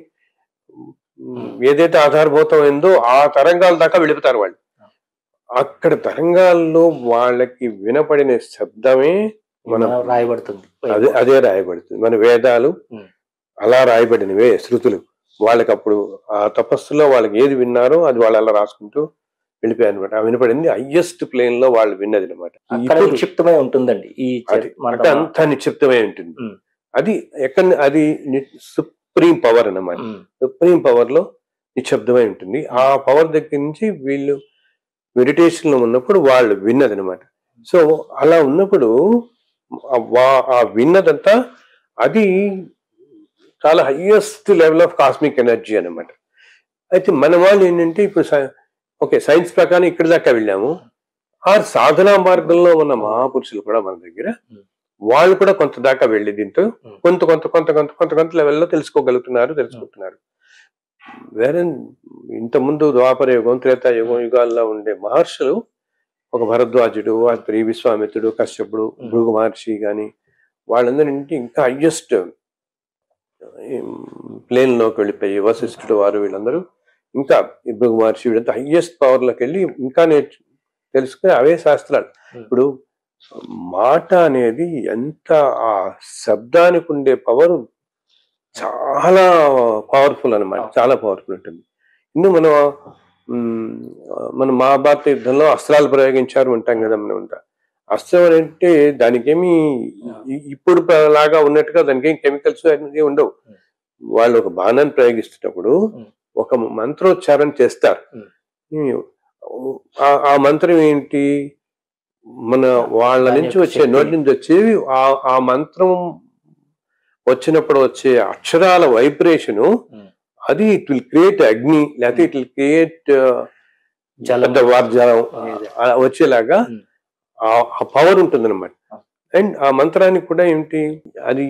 మ్, ఏదైతే ఆధారభూతమైందో ఆ తరంగాల దాకా వెళ్ళిపోతారు వాళ్ళు అక్కడ తరంగాల్లో వాళ్ళకి వినపడిన శబ్దమే మనం రాయబడుతుంది అదే అదే రాయబడుతుంది మన వేదాలు ఉం. అలా రాయబడినవే శృతులు వాళ్ళకి అప్పుడు ఆ తపస్సులో వాళ్ళకి ఏది విన్నారో అది వాళ్ళు అలా రాసుకుంటూ వెళ్ళిపోయారు అనమాట ఆ వినపడింది హయ్యెస్ట్ ప్లేన్ లో వాళ్ళు విన్నది అనమాట అక్కడ నిక్షిప్తమై ఉంటుందండి ఈ చరి- అది మన- అంటే అంతా నిక్షిప్తమై ఉంటుంది ఉం. అది ఎక్కడ అది సుప్రీం పవర్ అన్నమాట ఉమ్, సుప్రీం పవర్ లో నిశ్శబ్దమై ఉంటుంది ఆ పవర్ దగ్గర నుంచి వీళ్ళు మెడిటేషన్ లో ఉన్నప్పుడు వాళ్ళు విన్నది అనమాట సో అలా ఉన్నప్పుడు ఆ వా- ఆ విన్నదంతా అది చాలా highest level of cosmic energy అన్నమాట అయితే మన వాళ్ళు ఏంటంటే ఇప్పుడు సై- ఓకే సైన్స్ ప్రకారం ఇక్కడ దాకా వెళ్ళాము ఆ సాధనా మార్గంలో ఉన్న మహాపురుషులు కూడా మన దగ్గర Hmm. వాళ్ళు కూడా కొంత దాకా వెళ్ళి దీంతో Hmm. కొంత కొంత కొంత కొంత కొంత కొంత లెవెల్లో తెలుసుకోగలుగుతున్నారు తెలుసుకుంటున్నారు వేరే ఇంతకుముందు ద్వాపర యుగం త్రేతాయుగం యుగాల్లో ఉండే మహర్షులు ఒక భరద్వాజుడు అత్రి విశ్వామిత్రుడు కశ్యపుడు Hmm. భృగు మహర్షి కానీ వాళ్ళందరింటి ఇంకా హయ్యెస్ట్ ప్లేన్ లోకి వెళ్ళిపోయి వశిష్ఠుడు వారు వీళ్ళందరూ ఇంకా ఈ భృగు మహర్షి వీళ్ళంతా హయ్యెస్ట్ పవర్ లోకి వెళ్ళి ఇంకా నేర్చు తెలుసుకుని అవే శాస్త్రాలు Hmm. ఇప్పుడు మాట అనేది ఎంత ఆ శబ్దానికి ఉండే పవర్ చాలా పవర్ఫుల్ అన్నమాట అవును. చాలా పవర్ఫుల్ ఉంటుంది ఇందు మనం మ్, మన మహాభారత యుద్ధంలో అస్త్రాలు ప్రయోగించారు ఉంటాం కదా మనం ఉంటా అస్త్రం అంటే దానికేమి ఇ- ఇప్పుడు ప- లాగా ఉన్నట్టుగా దానికి ఏం కెమికల్స్ అనేది ఉండవు Hmm. వాళ్ళు ఒక బాణాన్ని ప్రయోగిస్తున్నప్పుడు Hmm. ఒక మంత్రోచ్చారణ చేస్తారు Hmm. ఈ- ఆ- ఆ మంత్రం ఏంటి మన వాళ్ళ దాని నుంచి యొక్క వచ్చే శక్తి. నోటి నుంచి వచ్చేవి ఆ ఆ మంత్రం వచ్చినప్పుడు వచ్చే అక్షరాల వైబ్రేషను Hmm. అది ఇట్ విల్ క్రియేట్ అగ్ని లేకపోతే ఇట్ విల్ క్రియేట్ జలం పెద్ద వార్జలం అనేది. ఆ- వచ్చేలాగా Hmm. ఆ పవర్ ఉంటుంది అనమాట Ah. అండ్ ఆ మంత్రానికి కూడా ఏంటి అది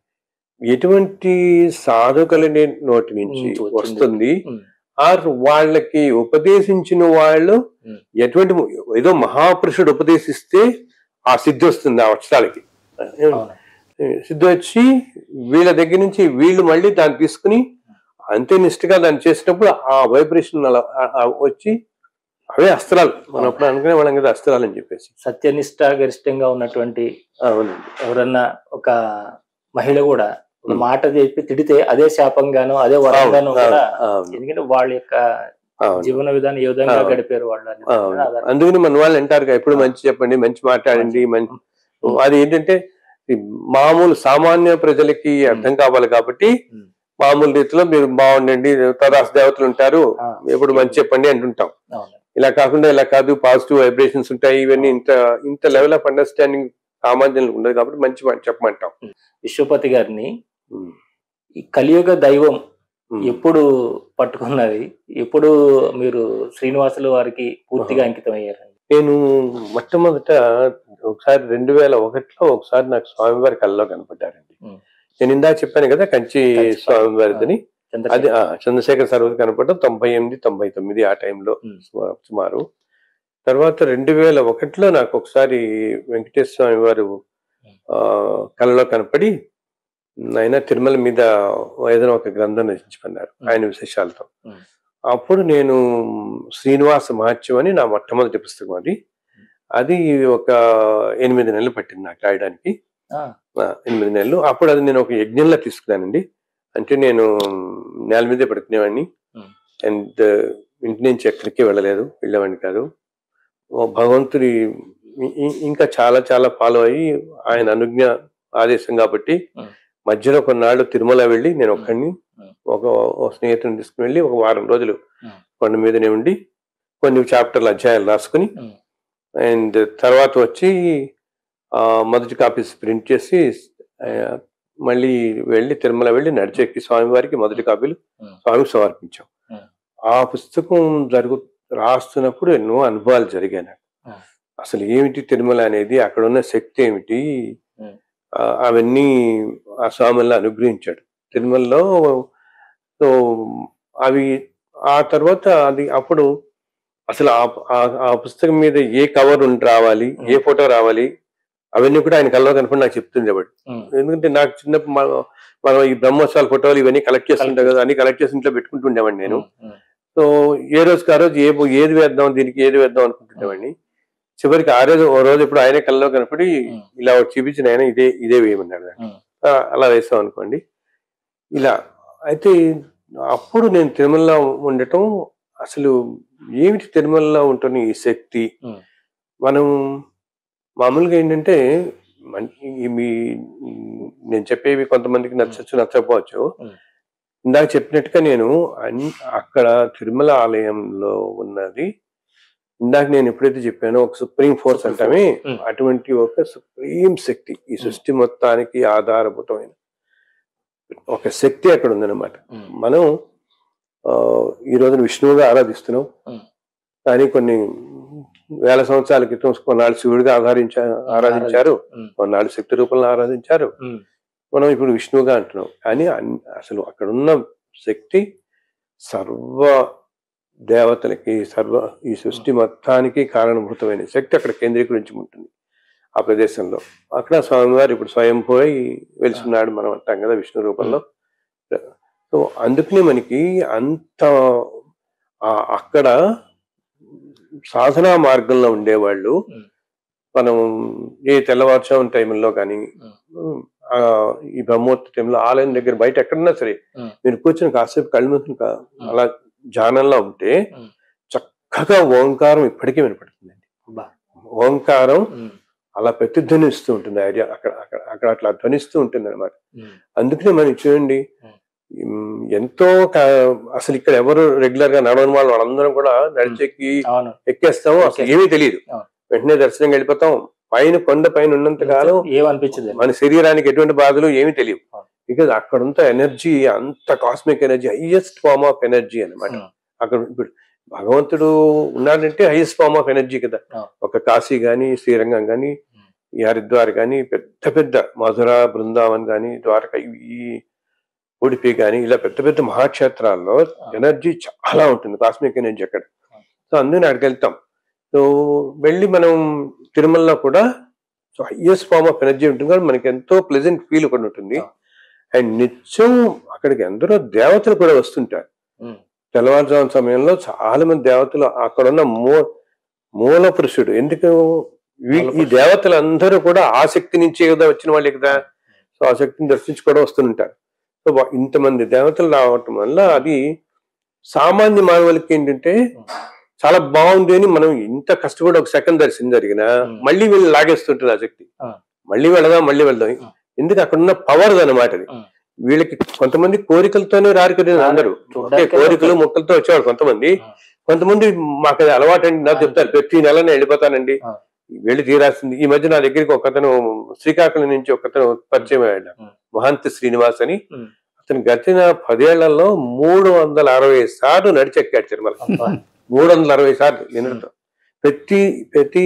ఎటువంటి సాధకులని నోటి నుంచి నుంచి వచ్చింది. వస్తుంది Hmm. ఆర్ వాళ్ళకి ఉపదేశించిన వాళ్ళు Hmm. ఎటువంటి ఏదో మహాపురుషుడు ఉపదేశిస్తే ఆ సిద్ధి వస్తుంది ఆ అక్షరాలకి అవును. సిద్ధి వచ్చి వీళ్ళ దగ్గర నుంచి వీళ్ళు మళ్ళీ దాన్ని తీసుకుని అంతే నిష్ఠగా దాన్ని చేసినప్పుడు ఆ వైబ్రేషన్ అలా ఆ- ఆ వచ్చి అవే అస్త్రాలు మనం అప్పుడు అనుకునే వాళ్ళం కదా అస్త్రాలు అని చెప్పేసి సత్యనిష్ట గరిష్టంగా ఉన్నటువంటి అవునండి ఎవరన్నా ఒక మహిళ కూడా ఒక Hmm. మాట చెప్పి తిడితే అదే శాపంగాను అదే వరంగాను అవును, కూడా అవును, ఎందుకంటే వాళ్ళ యొక్క అవును. జీవన విధానం ఏ విధంగా అవును. గడిపారు వాళ్ళు అనే దాని అవును. మీద ఆధారపడి. అందుకని మన వాళ్ళు అంటారు కదా, ఎప్పుడు మంచి చెప్పండి మంచి మాట్లాడండి మంచి అది ఏంటంటే ఈ మామూలు సామాన్య ప్రజలకి అర్థం కావాలి కాబట్టి Hmm. మామూలు రీతిలో మీరు బాగుండండి తదాస దేవతలు ఉంటారు ఆ, ఎప్పుడు మంచి చెప్పండి అంటుంటాం అవును. ఇలా కాకుండా ఇలా కాదు పాజిటివ్ వైబ్రేషన్స్ ఉంటాయి ఇవన్నీ ఇంత ఇంత లెవెల్ ఆఫ్ అండర్స్టాండింగ్ సామాన్యులకు ఉండదు కాబట్టి మంచి మాట చెప్పమంటాం విశ్వపతి గారిని ఉమ్. ఈ కలియుగ దైవం ఉమ్. ఎప్పుడు పట్టుకున్నది ఎప్పుడు మీరు శ్రీనివాసుల వారికి పూర్తిగా అంకితం అయ్యారండి నేను మొట్టమొదట ఒకసారి రెండు వేల ఒకటిలో ఒకసారి నాకు స్వామివారి కళ్ళలో కనపడ్డారండి ఉమ్. నేను ఇందాక చెప్పాను కదా కంచి కంచి స్వామివారిదని అది చంద్రశేఖర్ ఆ, చంద్రశేఖర్ సర్వతి కనపడడం తొంభై ఎనిమిది తొంభై తొమ్మిది ఆ టైంలో ఉమ్. సుమా- సుమారు తర్వాత రెండు వేల ఒకటిలో నాకు ఒకసారి వెంకటేశ్వర స్వామి వారు ఆ, కళలో కనపడి ఆయన తిరుమల మీద ఏదైనా ఒక గ్రంథం రచించమన్నారు ఆయన విశేషాలతో ఉమ్. అప్పుడు నేను శ్రీనివాస మహత్యం అని నా మొట్టమొదటి పుస్తకం అది అది ఒక ఎనిమిది నెలలు పట్టింది నాకు రాయడానికి ఆ, ఆ, ఎనిమిది నెలలు అప్పుడు అది నేను ఒక యజ్ఞంలో తీసుకున్నానండి అంటే నేను నేల మీదే పడుకునేవాడిని Hmm. అండ్ ఇంటి నుంచి ఎక్కడికి వెళ్ళలేదు వెళ్ళేవాడిని కాదు ఓ భగవంతుడి ఇ- ఇ- ఇంకా చాలా చాలా ఫాలో అయ్యి ఆయన అనుజ్ఞ ఆదేశం కాబట్టి Hmm. మధ్యలో కొన్నాళ్ళు తిరుమల వెళ్ళి నేను ఒక్కడిని Hmm. ఒక ఒక స్నేహితుని తీసుకుని వెళ్ళి ఒక వారం రోజులు Hmm. కొండ మీదనే ఉండి కొన్ని చాప్టర్లు అధ్యాయాలు రాసుకుని Hmm. అండ్ తర్వాత వచ్చి ఆ, మొదటి కాపీస్ ప్రింట్ చేసి ఆ, మళ్ళీ వెళ్ళి తిరుమల వెళ్ళి నడిచెక్కి స్వామివారికి మొదటి కాపీలు Hmm. స్వామికి సమర్పించాం Hmm. ఆ పుస్తకం జరుగు రాస్తున్నప్పుడు ఎన్నో అనుభవాలు జరిగాయి నాకు Hmm. అసలు ఏమిటి తిరుమల అనేది అక్కడ ఉన్న శక్తి ఏమిటి Hmm. ఆ, అవన్నీ ఆ స్వామిలో అనుగ్రహించాడు తిరుమలలో సో అవి ఆ తర్వాత అది అప్పుడు అసలు ఆ- ఆ- ఆ పుస్తకం మీద ఏ కవర్ ఉండి రావాలి ఏ ఫోటో రావాలి అవన్నీ కూడా ఆయన కల్లో కనపడి నాకు చెప్తుండేవాడు ఉమ్, ఎందుకంటే నాకు చిన్నప్పుడు మన- మనం ఈ బ్రహ్మోత్సవాల ఫోటోలు ఇవన్నీ కలెక్ట్ చేస్తుంటాం కదా అన్ని కలెక్ట్ చేసి ఇంట్లో పెట్టుకుంటుండేవాడిని నేను ఉమ్, సో ఏ రోజుకి ఆ రోజు ఏ ఏది వేద్దాం దీనికి ఏది వేద్దాం అనుకుంటుండేవాడిని చివరికి ఆ రోజు ఓ రోజు ఇప్పుడు ఆయనే కల్లో కనపడి ఉమ్, ఇలా ఒకటి చూపించిన ఆయన ఇదే ఇదే వేయమన్నాడు నాకు. ఉమ్, ఆ, అలా వేసాం అనుకోండి ఇలా అయితే అప్పుడు నేను తిరుమలలో ఉండటం అసలు ఏమిటి తిరుమలలో ఉంటున్న ఈ శక్తి ఉమ్. మనం మామూలుగా ఏంటంటే మన్- ఈ మీ నేను చెప్పేవి కొంతమందికి నచ్చచ్చు నచ్చకపోవచ్చు ఉమ్. ఇందాక చెప్పినట్టుగా నేను అన్- అక్కడ తిరుమల ఆలయంలో ఉన్నది ఇందాక నేను ఎప్పుడైతే చెప్పానో ఒక సుప్రీం ఫోర్స్ Supreme అంటామే ఉమ్. అటువంటి ఒక సుప్రీం శక్తి ఈ సృష్టి మొత్తానికి ఆధారభూతమైన ఒక శక్తి అక్కడ ఉందన్నమాట ఉమ్, మనం ఆ, ఈ రోజున విష్ణువుగా ఆరాధిస్తున్నాం ఉమ్. కానీ కొన్ని వేల సంవత్సరాల క్రితం కొన్నాళ్ళు శివుడిగా ఆరాధించా ఆరాధించారు ఉమ్, కొన్నాళ్ళు శక్తి రూపంలో ఆరాధించారు ఉమ్, మనం ఇప్పుడు విష్ణువుగా అంటున్నాం కానీ అన్- అసలు అక్కడ ఉన్న శక్తి సర్వ దేవతలకి సర్వ ఈ సృష్టి మొత్తానికి కారణభూతమైన శక్తి అక్కడ కేంద్రీకరించి ఉంటుంది ఆ ప్రదేశంలో అక్కడ స్వామివారు ఇప్పుడు స్వయంపోయి వెలిసినాడు మనం అంటాం కదా విష్ణు రూపంలో సో అందుకనే మనకి అంత ఆ- అక్కడ సాధనా మార్గంలో ఉండేవాళ్ళు ఉమ్. మనం ఏ తెల్లవారుజామున టైంలో కానీ ఉమ్. ఆ, ఈ బ్రహ్మోత్సవ టైంలో ఆలయం దగ్గర బయట ఎక్కడన్నా సరే ఉమ్. మీరు కూర్చొని కాసేపు కళ్ళు మూసుకుని కా- ఉమ్. అలా ధ్యానంలో ఉంటే ఉమ్. చక్కగా ఓంకారం ఇప్పటికీ వినపడుతుందండి అబ్బా. ఓంకారం ఉమ్, అలా ప్రతిధ్వనిస్తూ ఉంటుంది ఐడియా అక్కడ అక్కడ అక్కడ అట్లా ధ్వనిస్తూ ఉంటుంది అనమాట ఉమ్, అందుకనే మనం చూడండి ఉమ్. ఉమ్, ఎంతో కా- అసలు ఇక్కడ ఎవరు రెగ్యులర్ గా నడవని వాళ్ళు వాళ్ళందరం కూడా నడిచెక్కి అవును ఎక్కేస్తాము అసలు ఏమీ తెలియదు అవును. వెంటనే దర్శనం వెళ్ళిపోతాం పైన కొండ పైన ఉన్నంత కాలం ఏమనిపించదు మన శరీరానికి ఎటువంటి బాధలు ఏమీ తెలియవు అవును. బికాజ్ అక్కడ అంత ఎనర్జీ అంత cosmic energy highest form of energy అన్నమాట ఉమ్. అక్కడ ఇప్పుడు భగవంతుడు ఉన్నాడంటే హైయెస్ట్ ఫార్మ్ ఆఫ్ ఎనర్జీ కదా అవును. ఒక కాశీ గాని శ్రీరంగం గాని ఉమ్. ఈ హరిద్వార్ గాని పెద్ద పెద్ద మధుర బృందావన్ గాని ద్వారక ఇవి- ఈ ఉడిపి గాని ఇలా పెద్ద పెద్ద మహాక్షేత్రాల్లో ఎనర్జీ చాలా ఉంటుంది కాస్మిక్ ఎనర్జీ అక్కడ సో అందుకని అక్కడికి వెళ్తాం సో వెళ్ళి మనం తిరుమలలో కూడా so highest form of energy ఉంటుంది కాబట్టి మనకి ఎంతో ప్లెజెంట్ ఫీల్ ఒకటి ఉంటుంది అవును. అండ్ నిత్యం అక్కడికి ఎందరో దేవతలు కూడా వస్తుంటారు ఉమ్, తెల్లవారుజాము సమయంలో చాలా మంది దేవతలు అక్కడ ఉన్న మూ మూల పురుషుడు ఎందుకు వీ- మూల ఈ దేవతలందరూ కూడా ఆ శక్తి నుంచే కదా వచ్చిన వాళ్ళే కదా సో ఆ శక్తిని దర్శించుకోవడం వస్తుంటారు సో వా- ఇంతమంది దేవతలు రావటం వల్ల అది సామాన్య మానవులకి ఏంటంటే చాలా బాగుంది అని మనం ఇంత కష్టపడి ఒక సెకండ్ దర్శనం జరిగినా Hmm. మళ్ళీ వీళ్ళు లాగేస్తుంటుంది ఆ శక్తి Ah. మళ్ళీ వెళదాం మళ్ళీ వెళ్దాం Ah. ఎందుకు అక్కడ ఉన్న పవర్ అనమాట అది Hmm. వీళ్ళకి కొంతమంది కోరికలతోనే రారు కదా రారు. అందరూ ఒకే చూడ్డానికే కోరికలు వస్తారు. ముక్కలతో వచ్చేవాడు కొంతమంది Ah. కొంతమంది మాకు అది అలవాటు అండి నాకు Ah. చెప్తారు ప్రతి నెల నేను వెళ్ళిపోతానండి Ah. వెళ్ళి తీరాల్సింది ఈ మధ్య నా దగ్గరికి ఒకతను శ్రీకాకుళం నుంచి ఒకతను పరిచయం అయ్యాడు Hmm. మహంత్ శ్రీనివాస్ అని Hmm. అతను గడిచిన పదేళ్లలో మూడు వందల అరవై సార్లు నడిచెక్కాడు తిరుమల అబ్బా. మూడు వందల అరవై సార్లు నిన్నటితో ప్రతి ప్రతి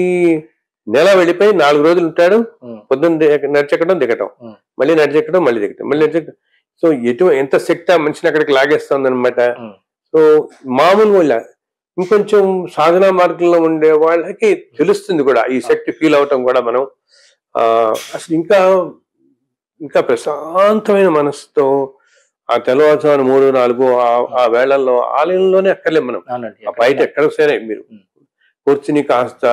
నెల వెళ్ళిపోయి నాలుగు రోజులు ఉంటాడు ఉమ్, పొద్దున్న దిగ- నడిచెక్కడం దిగటం Hmm. మళ్ళీ నడిచెక్కడం మళ్ళీ దిగటం మళ్ళీ నడిచెక్కడం సో ఎటు ఎంత శక్తి ఆ మనిషిని అక్కడికి లాగేస్తుంది అనమాట ఉమ్, సో మామూలు వాళ్ళ ఇంకొంచెం సాధనా మార్గంలో ఉండే వాళ్ళకి తెలుస్తుంది కూడా ఈ శక్తి ఫీల్ అవటం కూడా మనం ఆ అసలు ఇంకా ఇంకా ప్రశాంతమైన మనసుతో ఆ తెల్లవారుజామున మూడు నాలుగు ఆ- ఆ వేళల్లో ఆలయంలోనే అక్కర్లేం మనం అవునండి ఆ బయట ఎక్కడ సరే మీరు ఉం. కూర్చుని కాస్త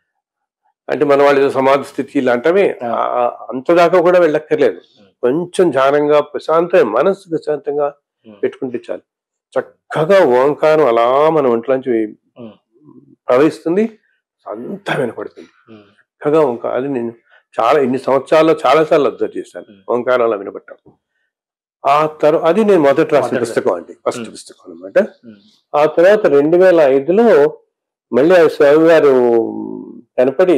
అంటే మన వాళ్ళు ఏదో సమాధి స్థితి ఇలాంటివి ఆ. అంత దాకా కూడా వెళ్ళక్కర్లేదు ఉం. కొంచెం ధ్యానంగా ప్రశాంతంగా మనసు ప్రశాంతంగా ఉం. పెట్టుకుంటే చాలు చక్కగా ఓంకారం అలా మన ఒంట్లోంచి ఉం. ప్రవహిస్తుంది అంతా వినపడుతుంది ఉమ్, చక్కగా ఓంకారం అది నేను చాలా ఇన్ని సంవత్సరాల్లో చాలా సార్లు అబ్జర్వ్ చేశాను ఉం. ఓంకారంలో వినపడటం ఆ తర్వాత అది నేను మొదటి రాసిన మొదటి పుస్తకం అండి ఫస్ట్ ఉం. పుస్తకం అనమాట ఉమ్, ఆ తర్వాత రెండు వేల ఐదులో మళ్ళీ ఆ స్వామి గారు కనపడి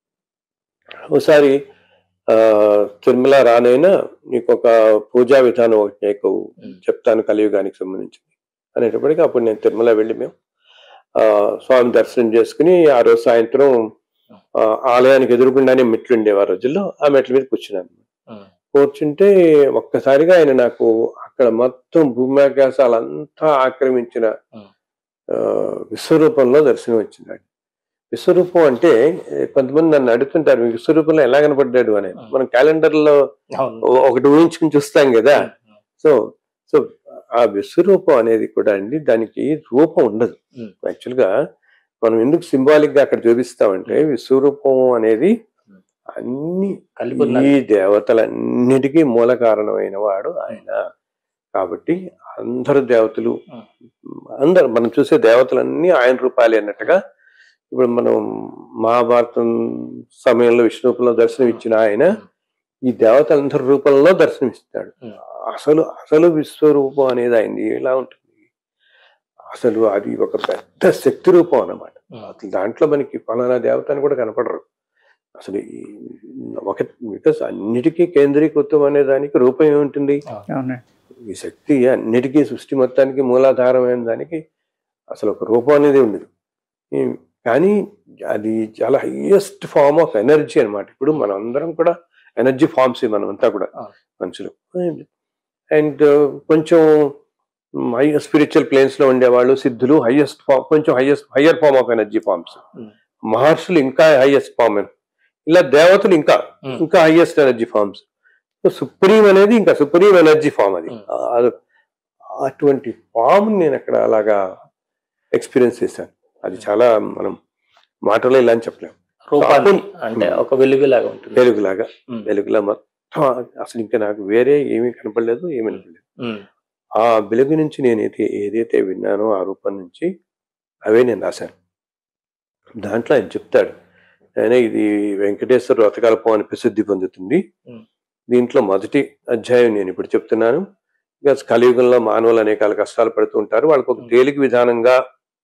ఒకసారి ఆ తిరుమల రానైనా నీకు ఒక పూజా విధానం ఒకటి నీకు ఉమ్, చెప్తాను కలియుగానికి సంబంధించింది అనేటప్పటికి అప్పుడు నేను తిరుమల వెళ్ళి మేము ఆ స్వామి దర్శనం చేసుకుని ఆ రోజు సాయంత్రం ఆ, ఆలయానికి ఎదురుకుండానే మెట్లు ఉండేవి ఆ రోజుల్లో ఆ మెట్ల మీద కూర్చున్నాను ఉమ్, కూర్చుంటే ఒక్కసారిగా ఆయన నాకు అక్కడ మొత్తం భూమ్యాకాశాలంతా ఆక్రమించిన ఉం. ఆ, విశ్వరూపంలో దర్శనం వచ్చింది ఆయన. విశ్వరూపం అంటే ఏ, కొంతమంది నన్ను అడుగుతుంటారు "మీ విశ్వరూపంలో ఎలా కనపడ్డాడు అని ఉం. మనం క్యాలెండర్ లో అవును ఓ- ఒకటి ఊహించుకుని చూస్తాం కదా ఉమ్, సో సో ఆ విశ్వరూపం అనేది కూడా అండి దానికి రూపం ఉండదు ఉం. యాక్చువల్ గా మనం ఎందుకు సింబాలిక్ గా అక్కడ చూపిస్తామంటే విశ్వరూపం అనేది ఉం. అన్ని కలిపి ఉన్నది. ఈ దేవతలన్నిటికీ మూల కారణమైన వాడు ఆయన కాబట్టి అందరు దేవతలు ఉం. అందరు మనం చూసే దేవతలన్నీ ఆయన రూపాలే అన్నట్టుగా ఇప్పుడు మనం మహాభారతం సమయంలో విష్ణు రూపంలో దర్శనం ఇచ్చిన ఆయన ఈ దేవతలందరి రూపంలో దర్శనమిస్తాడు ఉం. అసలు అసలు విశ్వరూపం అనేది అయింది ఎలా ఉంటుంది అసలు అది ఒక పెద్ద శక్తి రూపం అన్నమాట ఉమ్, అసలు దాంట్లో మనకి ఫలానా దేవత అని కూడా కనపడరు అసలు ఈ- ఒక బికాస్ అన్నిటికీ కేంద్రీకృతం అనే దానికి రూపం ఏముంటుంది అవునండి ఈ శక్తి అన్నిటికీ సృష్టి మొత్తానికి మూలాధారమైన దానికి అసలు ఒక రూపం అనేది ఉండదు ఈ- కానీ అది చాలా హైయెస్ట్ ఫార్మ్ ఆఫ్ ఎనర్జీ అన్నమాట ఇప్పుడు మనం అందరం కూడా ఎనర్జీ ఫార్మ్స్ మనం అంతా కూడా ఆ. మనుషులు అండ్ కొంచెం హై స్పిరిచువల్ ప్లేన్స్ లో ఉండేవాళ్ళు సిద్ధులు హైయెస్ట్ ఫార్మ్ కొంచెం highest higher form of energy forms Hmm. మహర్షులు ఇంకా హైయెస్ట్ ఫార్మ్ ఇలా దేవతలు ఇంకా Hmm. ఇంకా హైయెస్ట్ ఎనర్జీ ఫార్మ్స్ సుప్రీం అనేది ఇంకా సుప్రీం ఎనర్జీ ఫామ్ అది Hmm. ఆ- అటువంటి ఫామ్ నేను అక్కడ అలాగా ఎక్స్పీరియన్స్ చేశాను అది చాలా మనం మాటలో ఇలా అని చెప్పలేము రూపాన్ని అప్పుడు- అంటే ఒక వెలుగులాగా ఉంటుంది వెలుగులాగా ఉమ్, వెలుగులా మొత్తం అసలు ఇంకా నాకు వేరే ఏమీ కనపడలేదు ఏమీ కనపడలేదు ఉమ్, ఆ వెలుగు నుంచి నేనైతే ఏదైతే విన్నానో ఆ రూపం నుంచి అవే నేను రాశాను దాంట్లో ఆయన చెప్తాడు ఆయన ఇది వెంకటేశ్వర వ్రతకల్పం అని ప్రసిద్ధి పొందుతుంది Hmm. దీంట్లో మొదటి అధ్యాయం నేను ఇప్పుడు చెప్తున్నాను ఇంకా కలియుగంలో మానవులు అనేక కష్టాలు పడుతూ ఉంటారు వాళ్ళకి ఒక Hmm. తేలిక విధానంగా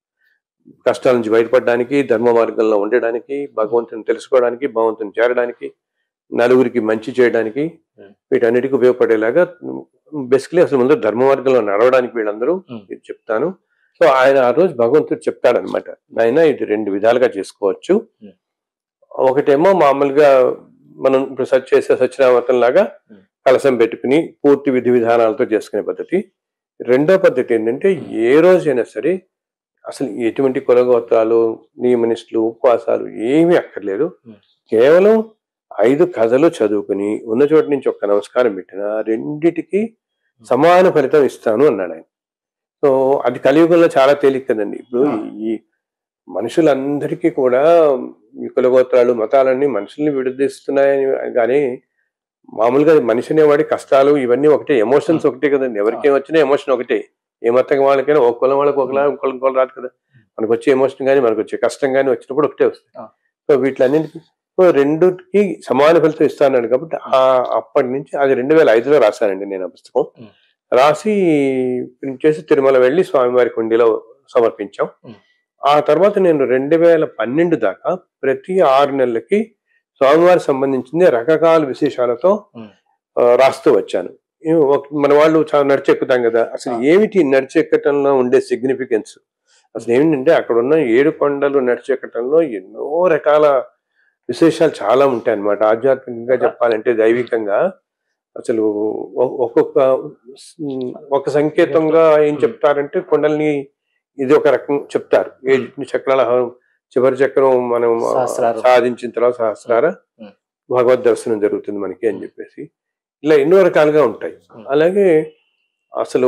కష్టాల నుంచి బయటపడడానికి ధర్మ మార్గంలో ఉండడానికి భగవంతుని తెలుసుకోవడానికి భగవంతుని చేరడానికి నలుగురికి మంచి చేయడానికి Hmm. వీటన్నిటికీ ఉపయోగపడేలాగా బేసికలీ అసలు ముందు ధర్మ మార్గంలో నడవడానికి వీళ్ళందరూ Hmm. ఇది చెప్తాను సో ఆయన ఆ రోజు భగవంతుడు చెప్తాడనమాట నాయన ఇది రెండు విధాలుగా చేసుకోవచ్చు Hmm. ఒకటేమో మామూలుగా మనం ఇప్పుడు సచ్ చేసే సత్యనామతం లాగా Hmm. కలసం పెట్టుకుని పూర్తి విధి విధానాలతో చేసుకునే పద్ధతి రెండో పద్ధతి ఏంటంటే ఏ రోజైనా సరే అసలు ఎటువంటి కులగోత్రాలు నియమనిష్ఠులు ఉపవాసాలు ఏమీ అక్కర్లేదు Hmm. కేవలం ఐదు కథలు చదువుకుని ఉన్న చోటు నుంచి ఒక్క నమస్కారం పెట్టిన రెండిటికి సమాన ఫలితం ఇస్తాను అన్నాడు ఆయన సో అది కలియుగంలో చాలా తేలిక కదండి ఇప్పుడు ఈ మనుషులందరికీ కూడా ఈ కులగోత్రాలు మతాలన్నీ మనుషుల్ని విడదీస్తున్నాయని కానీ మామూలుగా మనిషి అనేవాడి కష్టాలు ఇవన్నీ ఒకటే ఎమోషన్స్ ఒకటే కదండి ఎవరికి ఏం వచ్చినా ఎమోషన్ ఒకటే ఏ మతం వాళ్ళకైనా ఒక కులం వాళ్ళకి ఒకలా ఇంకొక కులం రాదు కదా మనకు వచ్చే ఎమోషన్ కానీ మనకు వచ్చే కష్టం కానీ వచ్చినప్పుడు ఒకటే వస్తుంది ఆ. సో వీటిలన్నింటికి సో రెండుకి సమాన ఫలితం ఇస్తాను కాబట్టి ఆ అప్పటి నుంచి అది రెండు వేల ఐదులో రాశానండి నేను ఆ పుస్తకం ఉం. రాసి ప్రింట్ చేసి తిరుమల వెళ్ళి స్వామివారి కుండీలో సమర్పించాం ఉం. ఆ తర్వాత నేను రెండు వేల పన్నెండు దాకా ప్రతి ఆరు నెలలకి స్వామివారికి సంబంధించింది రకరకాల విశేషాలతో ఉం. ఆ, రాస్తూ వచ్చాను ఈ ఒక- మన వాళ్ళు చాలా నడిచెక్కుతాం కదా అసలు ఆ. ఏమిటి నడిచెక్కటంలో ఉండే సిగ్నిఫికెన్స్ అసలు ఏమిటంటే అక్కడ ఉన్న ఏడు కొండలు నడిచెక్కటంలో ఎన్నో రకాల విశేషాలు చాలా ఉంటాయి అన్నమాట ఆధ్యాత్మికంగా చెప్పాలంటే దైవికంగా అసలు ఒ- ఒక్కొక్క ఉమ్, ఒక సంకేతంగా ఏం చెప్తారంటే కొండల్ని ఇది ఒక రకం చెప్తారు ఏడు చక్రాల హ- చివరి చక్రం మనం ఆ, సహస్రారం. సాధించిన తర్వాత సహస్రార ఉమ్. భగవద్ దర్శనం జరుగుతుంది మనకి అని చెప్పేసి ఇలా ఎన్నో రకాలుగా ఉంటాయి ఉమ్. అలాగే అసలు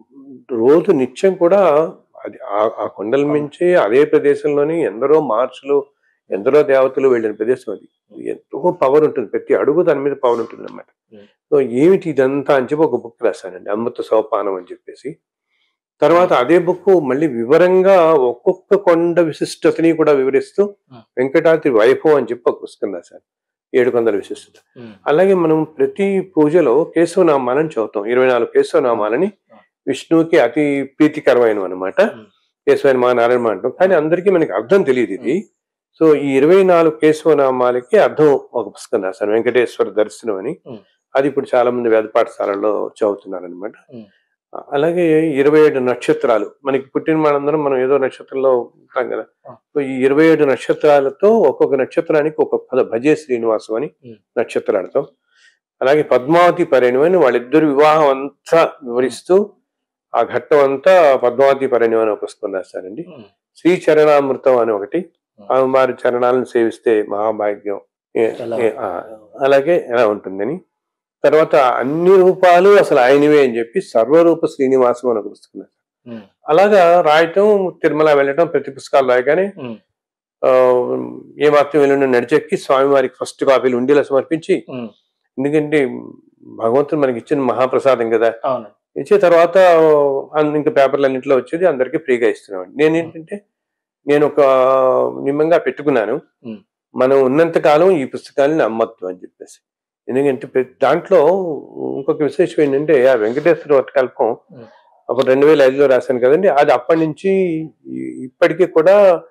రోజు నిత్యం కూడా అది ఆ- ఆ కొండల మించి అదే ప్రదేశంలోని ఎందరో మార్చులు ఎందరో దేవతలు వెళ్ళిన ప్రదేశం అది ఎంతో పవర్ ఉంటుంది ప్రతి అడుగు దాని మీద పవర్ ఉంటుంది అన్నమాట Hmm. సో ఏమిటి ఇదంతా అని చెప్పి ఒక బుక్ రాశానండి అమృత సోపానం అని చెప్పేసి తర్వాత అదే బుక్ మళ్ళీ వివరంగా ఒక్కొక్క కొండ విశిష్టతని కూడా వివరిస్తూ Hmm. వెంకటాద్రి వైభవం అని చెప్పి ఒక పుస్తకం రాశాను ఏడు కొండల విశిష్టత ఉమ్, అలాగే మనం ప్రతి పూజలో కేశవనామాలని చదువుతాం ఇరవై నాలుగు కేశవనామాలని విష్ణువుకి అతి ప్రీతికరమైనవి అనమాట Hmm. కేశవైన మా నారాయణ అంటాం కానీ అందరికీ మనకి అర్థం తెలియదు ఇది సో ఈ ఇరవై నాలుగు కేశవనామాలకి అర్థం ఒక పుస్తకం రాశాను వెంకటేశ్వర దర్శనం అని Hmm. అది ఇప్పుడు చాలా మంది వేద పాఠశాలల్లో చదువుతున్నారు అనమాట Hmm. అలాగే ఇరవై ఏడు నక్షత్రాలు మనకి పుట్టిన మనందరం మనం ఏదో నక్షత్రంలో ఉంటాం కదా Ah. సో ఈ ఇరవై ఏడు నక్షత్రాలతో ఒక్కొక్క నక్షత్రానికి ఒక పద భజే శ్రీనివాసం అని Hmm. నక్షత్రాలతో అలాగే పద్మావతి పరిణయం అని వాళ్ళిద్దరు వివాహం అంతా వివరిస్తూ ఆ ఘట్టం అంతా పద్మావతి పరిణయం అని ఒక పుస్తకం రాస్తారండి ఉమ్, శ్రీ చరణామృతం అని ఒకటి Hmm. వారి చరణాలను సేవిస్తే మహాభాగ్యం ఏ- ఎలా ఏ- ఆ, అలాగే ఎలా ఉంటుందని తర్వాత అన్ని రూపాలు అసలు ఆయనవే అని చెప్పి సర్వరూప శ్రీనివాసం అని ఒక పుస్తకం రాశారు. ఉమ్, అలాగా రాయటం తిరుమల వెళ్ళటం ప్రతి పుస్తకాలు రాయగానే ఉమ్, ఆ, ఏ మాత్రం వెళ్ళిన నడిచెక్కి స్వామివారికి ఫస్ట్ కాపీలు ఉండేలా సమర్పించి ఉమ్, ఎందుకంటే భగవంతుడు మనకి ఇచ్చిన మహాప్రసాదం కదా అవును ఇచ్చే తర్వాత అన్- ఇంకా పేపర్లు అన్నింటిలో వచ్చేది అందరికీ ఫ్రీగా ఇస్తున్నాం నేను ఏంటంటే నేను ఒక నిమ్మంగా పెట్టుకున్నాను ఉమ్. మనం ఉన్నంత కాలం ఈ పుస్తకాన్ని అమ్మద్దు అని చెప్పేసి ఎందుకంటే ప్రతి దాంట్లో ఇంకొక విశేషం ఏంటంటే ఆ వెంకటేశ్వర వర్తకల్పం ఉమ్. అప్పుడు రెండు వేల ఐదులో రాశాను కదండి అది అప్పటి నుంచి ఈ- ఇప్పటికీ కూడా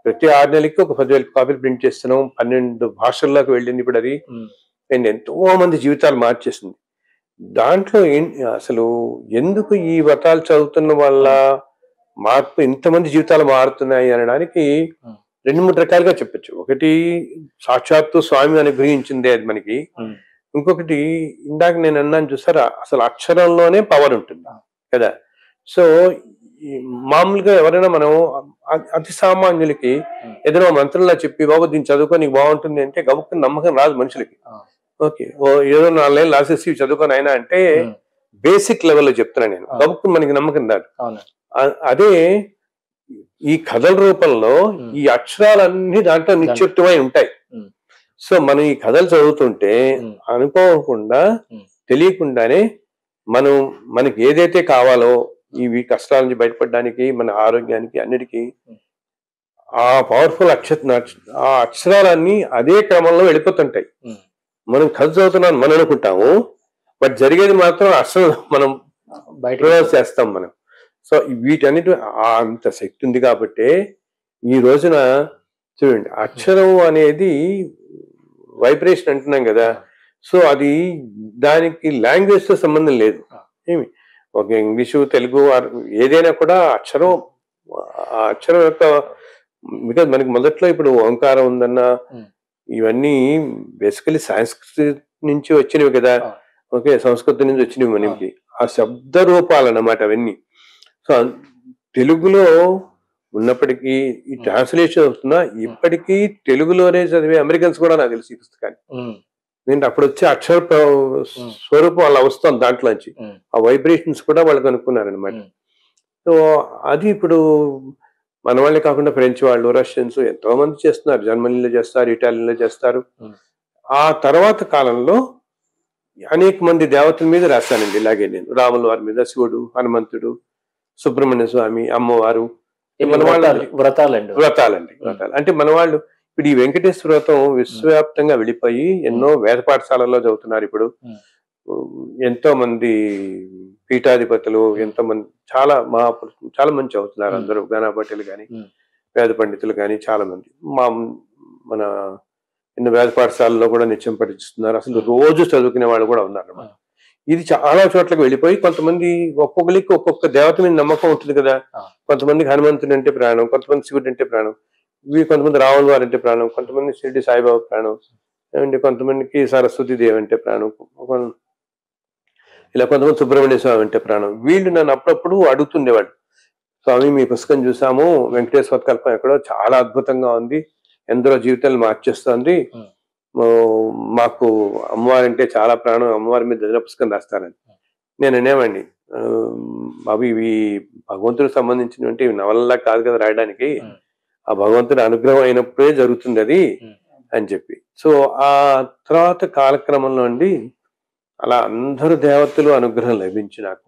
ప్రతి ఆరు నెలలకి ఒక పదివేల కాపీలు ప్రింట్ చేస్తున్నాం పన్నెండు భాషల్లోకి వెళ్ళింది ఇప్పుడు అది ఉమ్, అండ్ ఎంతో మంది జీవితాలు మార్చేసింది దాంట్లో ఏం అసలు ఎందుకు ఈ వ్రతాలు చదువుతున్న వల్ల మార్పు ఇంతమంది జీవితాలు మారుతున్నాయి అనడానికి Hmm. రెండు మూడు రకాలుగా చెప్పొచ్చు ఒకటి సాక్షాత్తు స్వామి అనుగ్రహించిందే అది మనకి ఉమ్, ఇంకొకటి ఇందాక నేను అన్నాను చూసారా అసలు అక్షరంలోనే పవర్ ఉంటుంది Ah. కదా సో ఈ మామూలుగా ఎవరైనా మనం అ- అతి సామాన్యులకి Hmm. ఏదైనా మంత్రంలా చెప్పి బాబు దీన్ని చదువుకొని నీకు బాగుంటుంది అంటే గబుక్కుని నమ్మకం రాదు మనుషులకి Ah. ఓకే ఓ ఏదో నాలుగేళ్ళు రాసేసి ఇవి చదువుకొని అయినా అంటే ఉమ్, బేసిక్ లెవెల్లో చెప్తున్నా నేను Ah. గబుక్కుని మనకి నమ్మకం రాదు అవును అ- అదే ఈ కథల రూపంలో Hmm. ఈ అక్షరాలన్నీ దాంట్లో నిక్షిప్తమై ఉంటాయి Hmm. సో మనం ఈ కథలు చదువుతుంటే Hmm. అనుకోకుండా Hmm. తెలియకుండానే మనం మనకి ఏదైతే కావాలో ఇవి కష్టాల నుంచి బయటపడడానికి మన ఆరోగ్యానికి అన్నిటికీ Hmm. ఆ పవర్ఫుల్ అక్ష ఆ అక్షరాలన్నీ అదే క్రమంలో వెళ్ళిపోతుంటాయి ఉమ్, మనం కథ చదువుతున్నాం మనం అనుకుంటాము బట్ జరిగేది మాత్రం అక్షరం మనం బయట ప్రొనౌన్స్ చేస్తాం మనం సో వీటన్నిటి ఆ అంత శక్తి ఉంది కాబట్టి ఈ రోజున చూడండి అక్షరం అనేది వైబ్రేషన్ అంటున్నాం కదా సో అది దానికి లాంగ్వేజ్ తో సంబంధం లేదు ఏమి ఒక ఇంగ్లీషు తెలుగు ఆర్ ఏదైనా కూడా అక్షరం ఆ అక్షరం యొక్క బికాజ్ మనకి మొదట్లో ఇప్పుడు ఓంకారం ఉందన్న Hmm. ఇవన్నీ బేసికలీ సంస్కృతి నుంచి వచ్చినవి కదా Ah. ఓకే సంస్కృతి నుంచి వచ్చినవి మనకి ఆ శబ్ద రూపాలు అన్నమాట అవన్నీ సో అన్- తెలుగులో ఉన్నప్పటికీ ఈ ట్రాన్స్లేషన్ అవుతున్నా ఇప్పటికీ తెలుగులోనే చదివే అమెరికన్స్ కూడా నాకు తెలిసి ఈ పుస్తకాన్ని ఉమ్, నేను అప్పుడు వచ్చే అక్షర ప్ర- స్వరూపం అలా వస్తుంది దాంట్లోంచి ఉమ్, ఆ వైబ్రేషన్స్ కూడా వాళ్ళు కనుక్కున్నారనమాట ఉమ్. సో అది ఇప్పుడు మన వాళ్ళే కాకుండా ఫ్రెంచ్ వాళ్ళు రష్యన్స్ ఎంతో మంది చేస్తున్నారు జర్మనీలో చేస్తారు ఇటాలీలో చేస్తారు Hmm. ఆ తర్వాత కాలంలో అనేక మంది దేవతల మీద రాశానండి ఇలాగే నేను రాముల వారి మీద శివుడు హనుమంతుడు సుబ్రహ్మణ్య స్వామి అమ్మవారు ఇవి మన వాళ్ళ వ్రతాలు- వ్రతాలండి వ్రతాలండి వ్రతాలు అంటే మన వాళ్ళు ఇప్పుడు ఈ వెంకటేశ్వర వ్రతం విశ్వవ్యాప్తంగా వెళ్ళిపోయి ఎన్నో వేద పాఠశాలల్లో చదువుతున్నారు ఇప్పుడు Hmm. ఎంతో మంది పీఠాధిపతులు ఎంతో మంది చాలా మహాపురుషులు చాలా మంది చదువుతున్నారు Hmm. అందరూ ఘనా పటేల్ కానీ Hmm. వేద పండితులు కానీ చాలా మంది మా మన ఎన్నో వేద పాఠశాలలో కూడా నిత్యం పఠిస్తున్నారు అసలు రోజు చదువుకునే వాళ్ళు కూడా ఉన్నారు అన్నమాట ఇది చాలా చోట్లకి వెళ్ళిపోయి కొంతమంది ఒక్కొక్కరికి ఒక్కొక్క దేవత మీద నమ్మకం ఉంటుంది కదా Ah. కొంతమందికి హనుమంతుడు అంటే ప్రాణం కొంతమంది శివుడు అంటే ప్రాణం ఇవి కొంతమంది రావణ వారు అంటే ప్రాణం కొంతమంది షిరిడి సాయిబాబా ప్రాణం ఏమంటే కొంతమందికి సరస్వతి దేవి అంటే ప్రాణం కొ- ఇలా కొంతమంది సుబ్రహ్మణ్య స్వామి అంటే ప్రాణం వీళ్ళు నన్ను అప్పుడప్పుడు అడుగుతుండేవాడు స్వామి మీ పుస్తకం చూసాము వెంకటేశ్వర కల్పం ఎక్కడో చాలా అద్భుతంగా ఉంది ఎందరో జీవితాలు మార్చేస్తుంది Hmm. మా- మాకు అమ్మవారు అంటే చాలా ప్రాణం అమ్మవారి మీద దజన పుస్తకం రాస్తారని నేను అనేవాడిని "ఆ, అవి ఇవి భగవంతుడికి సంబంధించినటువంటి ఇవి నవలలా కాదు కదా రాయడానికి Hmm. ఆ భగవంతుడి అనుగ్రహం అయినప్పుడే జరుగుతుంది అది Hmm. అని చెప్పి సో ఆ తర్వాత కాలక్రమంలో అండి అలా అందరు దేవతలు అనుగ్రహం లభించి నాకు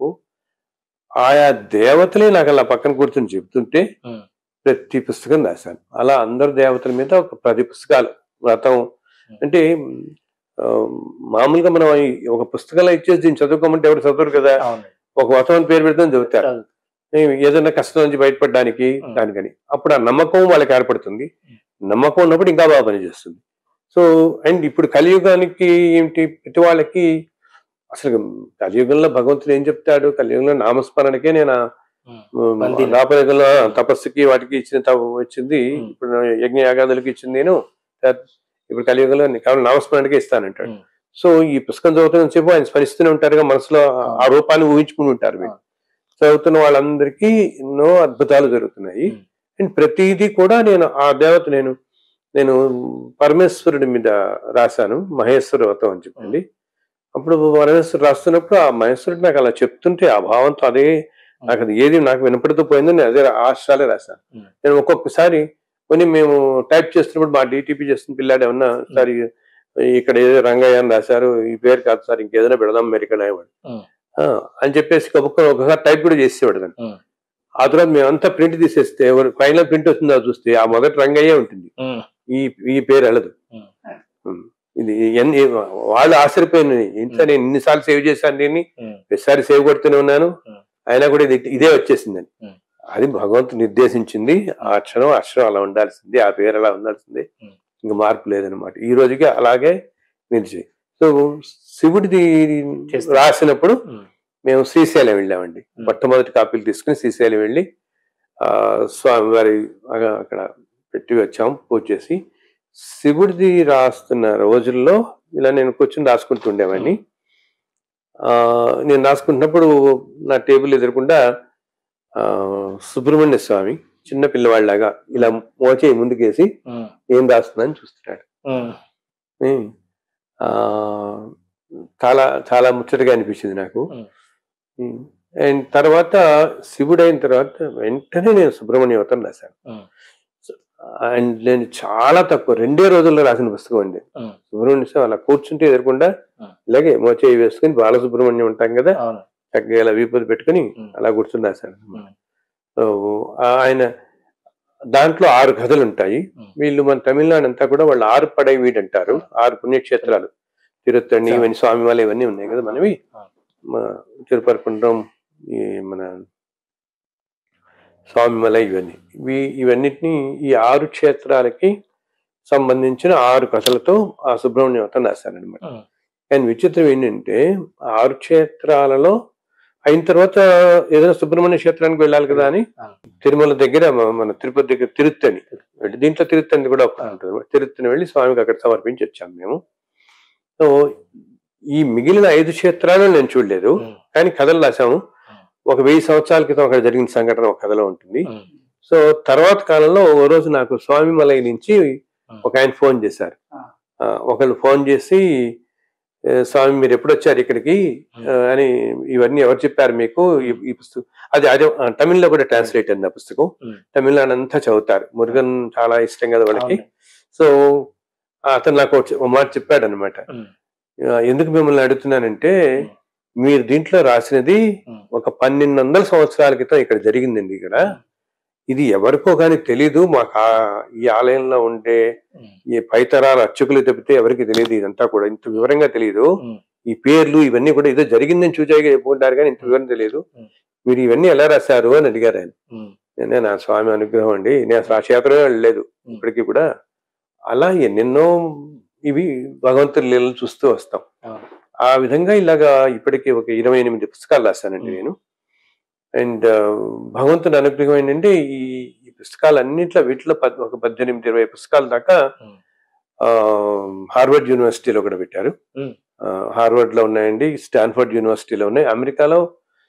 ఆయా దేవతలే నాకు అలా పక్కన కూర్చొని చెప్తుంటే ఉమ్, ప్రతి పుస్తకం రాశాను అలా అందరు దేవతల మీద ఒక పది పుస్తకాలు వ్రతం అంటే ఆ, మామూలుగా మనం ఈ ఒక పుస్తకాలు ఇచ్చేసి దీన్ని చదువుకోమంటే ఎవరు చదవరు కదా అవునండి ఒక వ్రతం అని పేరు పెడితే చదువుతారు చదువు. ఏ- ఏదైనా కష్టం నుంచి బయటపడడానికి Hmm. దానికని అప్పుడు ఆ నమ్మకం వాళ్ళకి ఏర్పడుతుంది నమ్మకం ఉన్నప్పుడు ఇంకా బాగా పనిచేస్తుంది సో అండ్ ఇప్పుడు కలియుగానికి ఏంటి ప్రతి వాళ్ళకి అసలు కలియుగంలో భగవంతుడు ఏం చెప్తాడు కలియుగంలో నామస్మరణకే నేను ఆ, ఉమ్, ఉమ్, బందీని. దాపరికంలో తపస్సుకి వాటికి ఇచ్చిన తప వచ్చింది Hmm. ఇప్పుడు యజ్ఞ యాగాదులకి ఇచ్చింది నేను తా- ఇప్పుడు కలియుగంలో నీ కేవలం నామస్మరణకే ఇస్తానంటాడు ఉమ్, సో ఈ పుస్తకం చదువుతున్న చెప్పు ఆయన స్మరిస్తూనే ఉంటారుగా మనసులో ఆ- ఆ రూపాన్ని ఊహించుకుని ఉంటారు వీళ్ళు. చదువుతున్న వాళ్ళందరికీ ఎన్నో అద్భుతాలు జరుగుతున్నాయి Hmm. అండ్ ప్రతిదీ కూడా నేను ఆ దేవత నేను నేను పరమేశ్వరుడి మీద రాశాను మహేశ్వర వ్రతం అని చెప్పండి అప్పుడు పరమేశ్వరుడు రాస్తున్నప్పుడు ఆ మహేశ్వరుడు నాకు అలా చెప్తుంటే ఆ భావంతో అదే నాకు అది ఏది నాకు వినపడుతూ పోయిందో నేను అదే ఆశ్రాలే రాశాను Hmm. నేను ఒక్కొక్కసారి కొన్ని మేము టైప్ చేస్తున్నప్పుడు మా డిటిపి చేస్తున్న పిల్లాడు ఏమన్నా సార్ ఈ- ఇక్కడ ఏదో రంగయ్య అని రాశారు ఈ పేరు కాదు సార్ ఇంకేదైనా పెడదాం అమెరికన్ అయ్యేవాడు Hmm. ఆ, అని చెప్పేసి కబుక్కని ఒకసారి టైప్ కూడా చేసేవాడు దాన్ని Hmm. ఆ తర్వాత మేమంతా ప్రింట్ తీసేస్తే ఫైనల్ ప్రింట్ వస్తుందో చూస్తే ఆ మొదటి రంగయ్యే ఉంటుంది ఉమ్, ఈ ఈ పేరు వెళ్ళదు Hmm. Hmm. ఇది ఎన్ని వాళ్ళు ఆశ్చర్యపోయిన ఇంత నేను ఇన్నిసార్లు సేవ్ చేశాను దీన్ని ఉమ్, ప్రతిసారి సేవ్ కొడుతూనే ఉన్నాను Hmm. అయినా కూడా ఇది ఇదే వచ్చేసిందని Hmm. అది భగవంతుడు నిర్దేశించింది ఆ అక్షరం అక్షరం అలా ఉండాల్సింది ఆ పేరు అలా ఉండాల్సింది Hmm. ఇంకా మార్పు లేదనమాట ఈ రోజుకి అలాగే నిలిచి సో శివుడిది చేస్తారు. రాసినప్పుడు ఉమ్, మేము శ్రీశైలం వెళ్ళామండి Hmm. మొట్టమొదటి కాపీలు తీసుకుని శ్రీశైలం వెళ్ళి ఆ స్వామివారి అగ- అక్కడ పెట్టి వచ్చాము పూజ చేసి శివుడిది రాస్తున్న రోజుల్లో ఇలా నేను కూర్చొని రాసుకుంటూ ఉండేవాడిని ఆ నేను రాసుకుంటున్నప్పుడు నా టేబుల్ ఎదురకుండా ఆ సుబ్రహ్మణ్య స్వామి చిన్న పిల్లవాళ్ళలాగా ఇలా మోచేయి ముందుకేసి ఉమ్, ఏం రాస్తుందని చూస్తున్నాడు ఉమ్, ఉమ్. ఆ చాలా చాలా ముచ్చటగా అనిపించింది నాకు ఉమ్. అండ్ తర్వాత శివుడు అయిన తర్వాత వెంటనే నేను సుబ్రహ్మణ్య అవతారం రాశాను ఉమ్. అండ్ నేను చాలా తక్కువ రెండే రోజుల్లో రాసిన పుస్తకం అండి ఉమ్. సుబ్రహ్మణ్య స్వామి అలా కూర్చుంటే ఎదురకుండా ఉమ్. ఇలాగే మోచేయి వేసుకుని బాలసుబ్రహ్మణ్యం ఉంటాం కదా అవును చక్కగా ఇలా వీపది పెట్టుకుని ఉమ్. అలా కూర్చుని రాశాను ఉమ్. సో ఆయన దాంట్లో ఆరు కథలు ఉంటాయి ఉమ్. వీళ్ళు మన తమిళనాడు అంతా కూడా వాళ్ళు ఆరు పడై వీడు అంటారు ఆరు పుణ్యక్షేత్రాలు తిరుత్తణి సరే. ఇవన్నీ స్వామివారి ఇవన్నీ ఉన్నాయి కదా మనవి ఆ. మా తిరుపరకుండ్రం ఈ మన స్వామిమల ఇవన్నీ ఇవి ఇవన్నిటిని ఈ ఆరు క్షేత్రాలకి సంబంధించిన ఆరు కథలతో ఆ సుబ్రహ్మణ్యం అవతారం రాశారనమాట ఉమ్. కానీ విచిత్రం ఏంటంటే ఆ ఆరు క్షేత్రాలలో అయిన తర్వాత ఏదైనా సుబ్రహ్మణ్య క్షేత్రానికి వెళ్ళాలి కదా అని ఆ. తిరుమల దగ్గర మ- మన తిరుపతి దగ్గర తిరుత్తని వెళ్ళి దీంట్లో తిరుత్తని కూడా ఒకటి ఉంటుంది తిరుత్తని వెళ్ళి స్వామికి అక్కడ సమర్పించి వచ్చాము మేము సో ఈ మిగిలిన ఐదు క్షేత్రాలు నేను చూడలేదు ఉమ్, కానీ కథలు రాశాము ఒక వెయ్యి సంవత్సరాల క్రితం అక్కడ జరిగిన సంఘటన ఒక కథలో ఉంటుంది ఉమ్, సో తర్వాత కాలంలో ఓ రోజు నాకు స్వామిమలై నుంచి ఒక ఆయన ఫోన్ చేశారు ఆ. ఆ, ఒకళ్ళు ఫోన్ చేసి "ఏ, స్వామి మీరు ఎప్పుడు వచ్చారు ఇక్కడికి ఆ, అని ఇవన్నీ ఎవరు చెప్పారు మీకు ఈ- ఈ పుస్తకం అది అదే ఆ, తమిళ్లో కూడా ట్రాన్స్లేట్ అయింది ఆ పుస్తకం ఉమ్. తమిళనాడు అంతా చదువుతారు మురుగన్ చాలా ఇష్టం కదా వాళ్ళకి అవును. సో ఆ, అతను నాకు ఒక చె- ఒక మాట చెప్పాడు అనమాట ఉమ్, ఎందుకు మిమ్మల్ని అడుగుతున్నానంటే ఉమ్. మీరు దీంట్లో రాసినది ఉమ్. ఒక పన్నెండు వందల సంవత్సరాల క్రితం ఇక్కడ జరిగిందండి ఇక్కడ ఇది ఎవరికో కానీ తెలీదు మాకు ఆ- ఈ ఆలయంలో ఉండే ఉమ్, ఈ పైతరాల అర్చకులు తప్పితే ఎవరికి తెలియదు ఇదంతా కూడా ఇంత వివరంగా తెలియదు ఉమ్, ఈ పేర్లు ఇవన్నీ కూడా ఏదో జరిగిందని చూచాయిగా చెప్పుకుంటారు కానీ ఇంత వివరం తెలియదు ఉమ్. మీరు ఇవన్నీ ఎలా రాశారు అని అడిగారు ఆయన ఉమ్, నేనే నా స్వామి అనుగ్రహం అండి నేను అసలు ఆ క్షేత్రమే వెళ్ళలేదు ఉమ్. ఇప్పటికీ కూడా అలా ఎన్నెన్నో ఇవి భగవంతుడి లీలలు చూస్తూ వస్తాం అవును. ఆ విధంగా ఇలాగా ఇప్పటికీ ఒక ఇరవై ఎనిమిది పుస్తకాలు రాశానండి ఉమ్. నేను అండ్ భగవంతుడి అనుగ్రహం ఏంటంటే ఈ ఈ పుస్తకాలు అన్నిట్లో వీటిలో పద్- ఒక పద్దెనిమిది ఇరవై పుస్తకాల దాకా ఉమ్. ఆ, హార్వర్డ్ యూనివర్సిటీలో కూడా పెట్టారు ఉమ్. ఆ, హార్వర్డ్ లో ఉన్నాయండి స్టాన్ఫర్డ్ యూనివర్సిటీలో ఉన్నాయి అమెరికాలో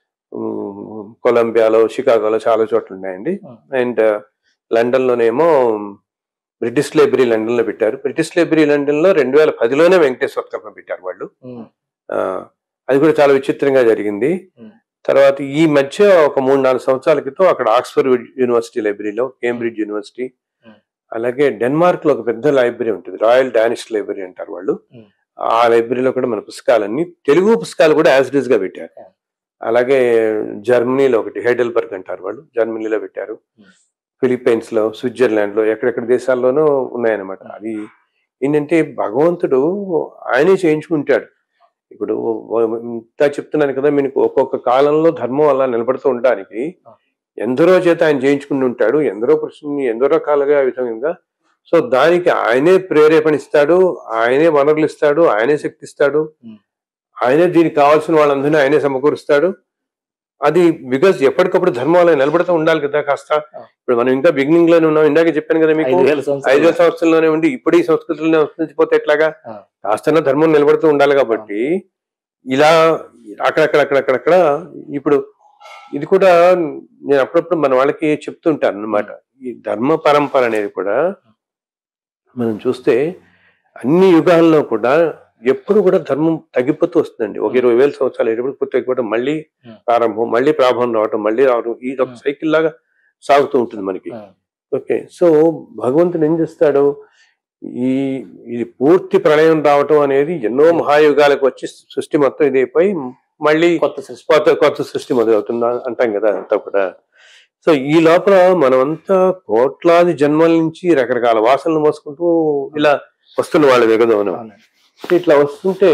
ఉమ్, కొలంబియాలో షికాగోలో చాలా చోట్ల ఉన్నాయండి ఉమ్. అండ్ లండన్ లోనేమో బ్రిటిష్ లైబ్రరీ లండన్ లో పెట్టారు బ్రిటిష్ లైబ్రరీ లండన్ లో రెండు వేల పదిలోనే వెంకటేశ్వర కల్పన పెట్టారు వాళ్ళు ఉమ్, ఆ, అది కూడా చాలా విచిత్రంగా జరిగింది ఉమ్. తర్వాత ఈ మధ్య ఒక మూడు నాలుగు సంవత్సరాల క్రితం అక్కడ ఆక్స్ఫర్డ్ యూనివర్సిటీ లైబ్రరీలో కేంబ్రిడ్జ్ యూనివర్సిటీ ఉమ్. అలాగే డెన్మార్క్ లో ఒక పెద్ద లైబ్రరీ ఉంటుంది రాయల్ డానిష్ లైబ్రరీ అంటారు వాళ్ళు ఉమ్. ఆ లైబ్రరీలో కూడా మన పుస్తకాలన్నీ తెలుగు పుస్తకాలు కూడా యాజ్ ఇట్ ఈస్ గా పెట్టారు Yeah. అలాగే జర్మనీలో ఒకటి హైడెల్బర్గ్ అంటారు వాళ్ళు జర్మనీలో పెట్టారు ఉమ్. ఫిలిప్పైన్స్ లో స్విట్జర్లాండ్ లో ఎక్కడెక్కడ దేశాల్లోనూ ఉన్నాయన్నమాట ఉమ్. అది ఏంటంటే భగవంతుడు ఆయనే చేయించుకుంటాడు ఇప్పుడు ఇంత చెప్తున్నాను కదా మీకు ఒక్కొక్క కాలంలో ధర్మం అలా నిలబడుతూ ఉండడానికి ఆ. ఎందరో చేత ఆయన చేయించుకుని ఉంటాడు ఎందరో పురుషుని ఎందరో రకాలుగా ఆ విధంగా సో దానికి ఆయనే ప్రేరేపణ ఇస్తాడు ఆయనే వనరులు ఇస్తాడు ఆయనే శక్తి ఇస్తాడు ఉమ్. ఆయనే దీనికి కావాల్సిన వాళ్ళందరినీ ఆయనే సమకూరుస్తాడు అది బికాస్ ఎప్పటికప్పుడు ధర్మం అలా నిలబడుతూ ఉండాలి కదా కాస్త ఆ. ఇప్పుడు మనం ఇంకా బిగినింగ్ లోనే ఉన్నాం ఇందాక చెప్పాను కదా మీకు ఐదు వేల ఐదో సంవత్సరాలు సంవత్సరంలోనే ఉండి ఇప్పుడు ఈ సంస్కృతిలోనే వస్తుందిపోతే ఎట్లాగా ఆ. కాస్తన ధర్మం నిలబడుతూ ఉండాలి కాబట్టి ఇలా అక్కడక్కడ అక్కడక్కడక్కడ ఇప్పుడు ఇది కూడా నేను అప్పుడప్పుడు మన వాళ్ళకి చెప్తుంటాను అనమాట ఈ ధర్మ పరంపర అనేది కూడా మనం చూస్తే అన్ని యుగాల్లో కూడా ఎప్పుడు కూడా ధర్మం తగ్గిపోతూ వస్తుందండి ఒక ఇరవై వేల సంవత్సరాలు ఎప్పుడు తగ్గిపోవడం మళ్ళీ Hmm. ప్రారంభం మళ్ళీ ప్రారంభం రావటం మళ్ళీ రావడం ఇది ఒక Hmm. సైకిల్ లాగా సాగుతూ ఉంటుంది మనకి ఉమ్, ఓకే సో భగవంతుడు ఏం చేస్తాడు ఈ ఇది పూర్తి ప్రళయం రావటం అనేది ఎన్నో మహాయుగాలకు వచ్చి సృష్టి మొత్తం ఇదైపోయి మళ్ళీ కొత్త సృష్టి కొత్త కొత్త సృష్టి మొదలవుతుంది అంటాం కదా అంతా కూడా సో ఈ లోపల మనమంతా కోట్లాది జన్మల నుంచి రకరకాల వాసనలు మోసుకుంటూ ఇలా వస్తున్న వాళ్ళ కదా మనం అవునండి. ఇట్లా వస్తుంటే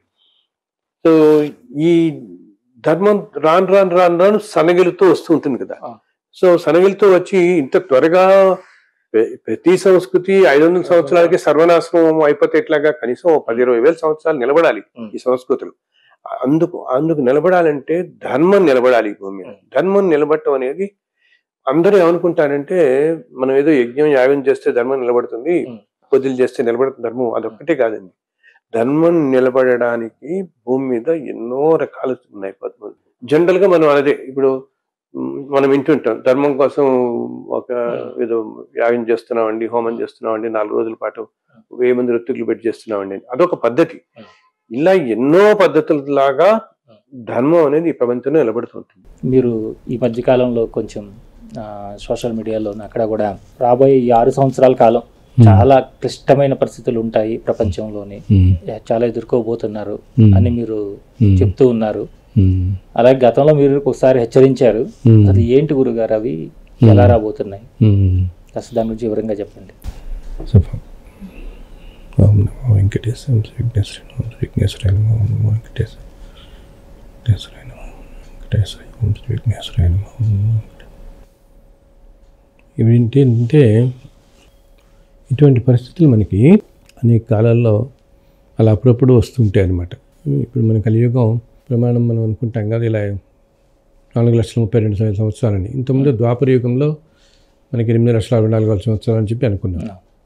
సో ఈ ధర్మం రాను రాను రాను రాను సనగిలుతూ వస్తూ ఉంటుంది కదా ఆ. సో సనగిలతో వచ్చి ఇంత త్వరగా ప్ర- ప్రతి సంస్కృతి ఐదు వందల సంవత్సరాలకి సర్వనాశనం అయిపోతే ఎట్లాగా కనీసం ఓ పది ఇరవై వేల సంవత్సరాలు నిలబడాలి ఉమ్. ఈ సంస్కృతులు అందుకు అందుకు నిలబడాలంటే ధర్మం నిలబడాలి ఈ భూమి మీద ధర్మం నిలబడటం అనేది అందరూ ఏమనుకుంటారంటే మనం ఏదో యజ్ఞం యాగం చేస్తే ధర్మం నిలబడుతుంది ఉమ్. పూజలు చేస్తే నిలబడుతుంది ధర్మం అదొక్కటే కాదండి ధర్మం నిలబడడానికి భూమి మీద ఎన్నో రకాలు ఉన్నాయి పద్మ జనరల్ గా మనం అదే ఇప్పుడు మ్, మనం వింటుంటాం ధర్మం కోసం ఒక ఏదో యాగం చేస్తున్నామండి హోమం చేస్తున్నామండి నాలుగు రోజుల పాటు వెయ్యి మంది ఋతుకులు పెట్టి చేస్తున్నామండి అదొక పద్ధతి ఇలా ఎన్నో పద్ధతుల లాగా ధర్మం అనేది ఈ ప్రపంచంలో నిలబడుతుంటుంది మీరు ఈ మధ్య కాలంలో కొంచెం ఆ, సోషల్ మీడియాలో అక్కడ కూడా రాబోయే ఈ ఆరు సంవత్సరాల కాలం చాలా క్లిష్టమైన పరిస్థితులు ఉంటాయి ప్రపంచంలోని చాలా ఎదుర్కోబోతున్నారు అని మీరు చెప్తూ ఉన్నారు అలాగే గతంలో మీరు ఒకసారి హెచ్చరించారు అది ఏంటి గురుగారు అవి ఎలా రాబోతున్నాయి కాస్త దాని గురించి వివరంగా చెప్పండి ఓం నమో వెంకటేశ్వర విఘ్నేశ్వర ఓం శ్రీ విఘ్నేశ్వరాయ నమో ఓం నమో వెంకటేశ్వర విఘ్నేశ్వరాయ నమో ఓం వెంకటేశ్వరాయ ఓం శ్రీ విఘ్నేశ్వరాయ నమో ఓం నమో వెంకటేశ్వరాయ. ఇవి ఏంటంటే ఇటువంటి పరిస్థితులు మనకి అనేక కాలాల్లో అలా అప్పుడప్పుడు వస్తుంటాయి అన్నమాట ఇప్పుడు మన కలియుగం ప్రమాణం మనం అనుకుంటాం కదా ఇలా నాలుగు లక్షల ముప్పై రెండు సంవత్సరాలని ఇంతకుముందు ద్వాపర యుగంలో మనకి ఎనిమిది లక్షల అరవై నాలుగు వేల సంవత్సరాలు అని చెప్పి అనుకున్నాం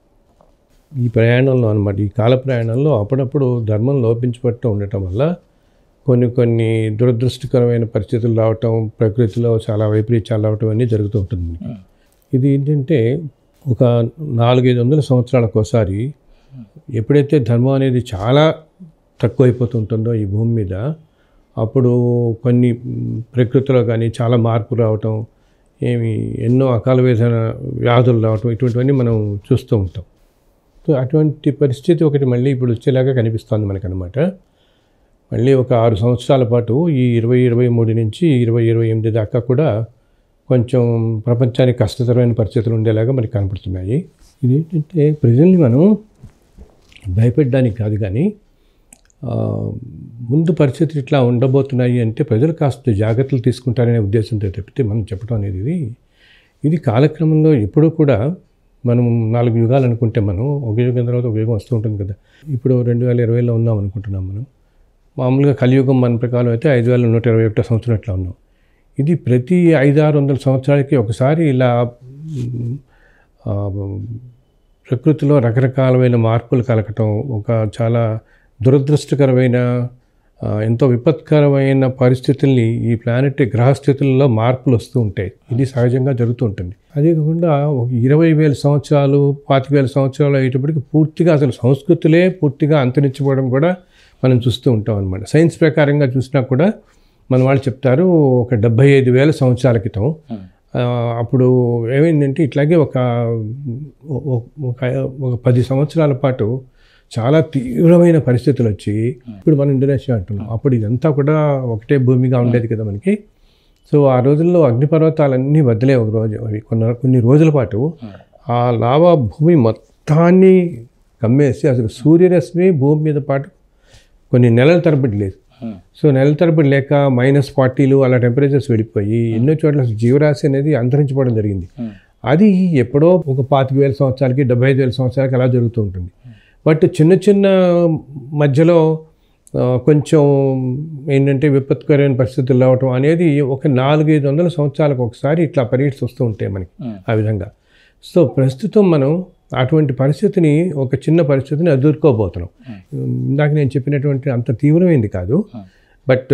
ఈ ప్రయాణంలో అనమాట ఈ కాల ప్రయాణంలో అప్పుడప్పుడు ధర్మం లోపించబడుతూ ఉండటం వల్ల కొన్ని కొన్ని దురదృష్టకరమైన పరిస్థితులు రావటం ప్రకృతిలో చాలా వైపరీత్యాలు రావటం అన్నీ జరుగుతూ ఉంటుంది మనకి. ఇది ఏంటంటే ఒక నాలుగైదు వందల సంవత్సరాలకు ఒకసారి ఎప్పుడైతే ధర్మం అనేది చాలా తక్కువైపోతుంటుందో ఈ భూమి మీద అప్పుడు కొన్ని మ్, ప్రకృతిలో కానీ చాలా మార్పు రావటం ఏమి ఎన్నో అకాల వేదన వ్యాధులు రావటం ఇటువంటివన్నీ మనం చూస్తూ ఉంటాం సో అటువంటి పరిస్థితి ఒకటి మళ్ళీ ఇప్పుడు వచ్చేలాగా కనిపిస్తుంది మనకనమాట మళ్ళీ ఒక ఆరు సంవత్సరాల పాటు ఈ ఇరవై ఇరవై మూడు నుంచి ఇరవై ఇరవై ఎనిమిది దాకా కూడా కొంచెం ప్రపంచానికి కష్టతరమైన పరిస్థితులు ఉండేలాగా మనకి కనపడుతున్నాయి ఇది ఏంటంటే ప్రజల్ని మనం భయపెట్టడానికి కాదు కానీ ఆ, ముందు పరిస్థితులు ఇట్లా ఉండబోతున్నాయి అంటే ప్రజలు కాస్త జాగ్రత్తలు తీసుకుంటారనే ఉద్దేశంతో తప్పితే మనం చెప్పడం అనేది ఇది ఇది కాలక్రమంలో ఎప్పుడూ కూడా మనం నాలుగు యుగాలు అనుకుంటే మనం ఒక యుగం తర్వాత ఒక యుగం వస్తూ ఉంటుంది కదా ఇప్పుడు రెండు వేల ఇరవైలో ఉన్నాం అనుకుంటున్నాం మనం మామూలుగా కలియుగం మన ప్రకారం అయితే ఐదు వేల నూట ఇరవై ఒకటో సంవత్సరం అట్లా ఉన్నాం ఇది ప్రతి ఐదు ఆరు వందల సంవత్సరాలకి ఒకసారి ఇలా మ్, ఆ, ప్రకృతిలో రకరకాలమైన మార్పులు కలగటం ఒక చాలా దురదృష్టకరమైన ఆ, ఎంతో విపత్కరమైన పరిస్థితుల్ని ఈ ప్లానెట్ గ్రహస్థితుల్లో మార్పులు వస్తూ ఉంటాయి ఇది సహజంగా జరుగుతూ ఉంటుంది అదే కాకుండా ఒక ఇరవై వేల సంవత్సరాలు పాతిక వేల సంవత్సరాలు అయ్యేటప్పటికి పూర్తిగా అసలు సంస్కృతులే పూర్తిగా అంతరించిపోవడం కూడా మనం చూస్తూ ఉంటాం అనమాట సైన్స్ ప్రకారంగా చూసినా కూడా మన వాళ్ళు చెప్తారు ఒక డెబ్బై ఐదు వేల సంవత్సరాల క్రితం ఆ, అప్పుడు ఏమైందంటే ఇట్లాగే ఒక ఒక- ఒక ఒక పది సంవత్సరాల పాటు చాలా తీవ్రమైన పరిస్థితులు వచ్చి ఇప్పుడు మనం ఇండోనేషియా అంటున్నాం అప్పుడు ఇదంతా కూడా ఒకటే భూమిగా ఉండేది కదా మనకి సో ఆ రోజుల్లో అగ్నిపర్వతాలన్నీ వదిలే ఒక రోజు అవి కొన్ని కొన్ని రోజుల పాటు ఆ లావా భూమి మొత్తాన్ని కమ్మేసి అసలు సూర్యరశ్మి భూమి మీద పాటు కొన్ని నెలల తరబడి లేదు సో నెలల తరబడి లేక మైనస్ ఫార్టీలు అలా టెంపరేచర్స్ వెళ్ళిపోయి ఎన్నో చోట్ల అసలు జీవరాశి అనేది అంతరించిపోవడం జరిగింది అది ఎప్పుడో ఒక పాతిక వేల సంవత్సరాలకి డెబ్బై ఐదు వేల సంవత్సరాలకి అలా జరుగుతూ ఉంటుంది బట్ చిన్న చిన్న మధ్యలో ఆ, కొంచెం ఏంటంటే విపత్కరమైన పరిస్థితులు రావటం అనేది ఒక నాలుగైదు వందల సంవత్సరాలకు ఒకసారి ఇట్లా పరీక్ష వస్తూ ఉంటాయి మనకి ఆ విధంగా సో ప్రస్తుతం మనం అటువంటి పరిస్థితిని ఒక చిన్న పరిస్థితిని ఎదుర్కోబోతున్నాం ఇందాక నేను చెప్పినటువంటి అంత తీవ్రమైంది కాదు బట్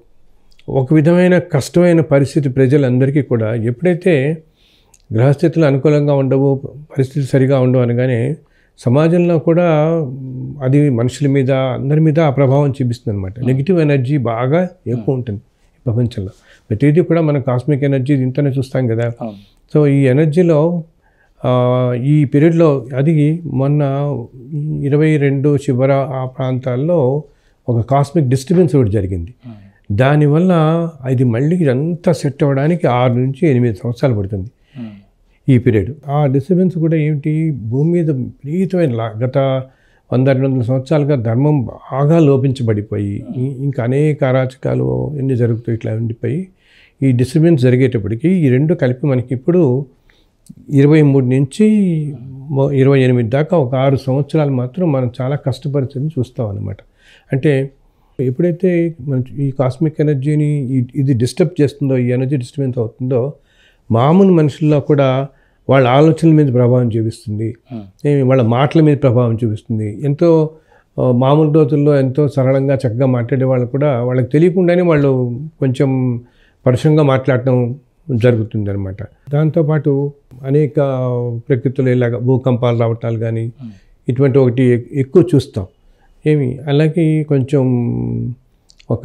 ఒక విధమైన కష్టమైన పరిస్థితి ప్రజలందరికీ కూడా ఎప్పుడైతే గ్రహస్థితులు అనుకూలంగా ఉండవు పరిస్థితి సరిగా ఉండవు అనగానే సమాజంలో కూడా మ్, అది మనుషుల మీద అందరి మీద ఆ ప్రభావం చూపిస్తుంది అనమాట నెగిటివ్ ఎనర్జీ బాగా ఎక్కువ ఉంటుంది ఈ ప్రపంచంలో ప్రతిదీ కూడా మనం కాస్మిక్ ఎనర్జీ ఇంతనే చూస్తాం కదా అవును సో ఈ ఎనర్జీలో ఆ, ఈ పీరియడ్లో అది మొన్న ఇరవై రెండు చివర ఆ ప్రాంతాల్లో ఒక కాస్మిక్ డిస్టర్బెన్స్ ఒకటి జరిగింది దానివల్ల ఇది మళ్ళీ ఇదంతా సెట్ అవ్వడానికి ఆరు నుంచి ఎనిమిది సంవత్సరాలు పడుతుంది ఈ పీరియడ్ ఆ డిస్టర్బెన్స్ కూడా ఏమిటి భూమి మీద విపరీతమైన లా- గత వంద రెండు వందల సంవత్సరాలుగా ధర్మం బాగా లోపించబడిపోయి ఇ- ఇంకా అనేక అరాచకాలు ఎన్ని జరుగుతాయి ఇట్లా ఉండిపోయి ఈ డిస్టర్బెన్స్ జరిగేటప్పటికి ఈ రెండు కలిపి మనకి ఇప్పుడు ఇరవై మూడు నుంచి మొ- ఇరవై ఎనిమిది దాకా ఒక ఆరు సంవత్సరాలు మాత్రం మనం చాలా కష్టపరిస్థితిని చూస్తాం అనమాట అంటే ఎప్పుడైతే మన ఈ కాస్మిక్ ఎనర్జీని ఈ- ఇది డిస్టర్బ్ చేస్తుందో ఈ ఎనర్జీ డిస్టర్బెన్స్ అవుతుందో మామూలు మనుషుల్లో కూడా వాళ్ళ ఆలోచనల మీద ప్రభావం చూపిస్తుంది Hmm. ఏమి వాళ్ళ మాటల మీద ప్రభావం చూపిస్తుంది ఎంతో ఆ, మామూలు రోజుల్లో ఎంతో సరళంగా చక్కగా మాట్లాడే వాళ్ళు కూడా వాళ్ళకి తెలియకుండానే వాళ్ళు కొంచెం పరుషంగా మాట్లాడటం జరుగుతుంది అనమాట దాంతోపాటు అనేక ప్రకృతిలో ఇలాగ భూకంపాలు రావటాలు కానీ ఇటువంటి ఒకటి ఎక్- ఎక్కువ చూస్తాం ఏమి అలాగే కొంచెం ఒక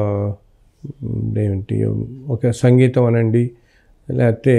మ్, ఏమిటి ఒక సంగీతం అనండి లేకపోతే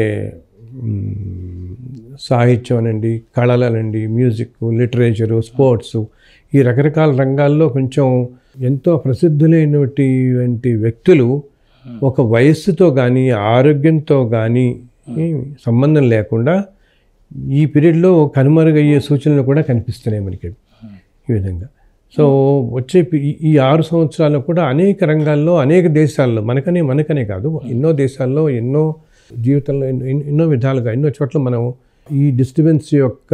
మ్, సాహిత్యం అనండి కళలు అనండి మ్యూజిక్ లిటరేచరు స్పోర్ట్స్ ఈ రకరకాల రంగాల్లో కొంచెం ఎంతో ప్రసిద్ధులైనటువంటి వ్యక్తులు ఒక వయస్సుతో కానీ ఆరోగ్యంతో కానీ సంబంధం లేకుండా ఈ పీరియడ్లో కనుమరుగయ్యే సూచనలు కూడా కనిపిస్తున్నాయి మనకి ఈ విధంగా సో వచ్చే పి- ఈ- ఈ ఆరు సంవత్సరాలు కూడా అనేక రంగాల్లో అనేక దేశాల్లో మనకనే మనకనే కాదు ఎన్నో దేశాల్లో ఎన్నో జీవితంలో ఎన్నో ఎన్నో- ఎన్నో విధాలుగా ఎన్నో చోట్ల మనం ఈ డిస్టర్బెన్స్ యొక్క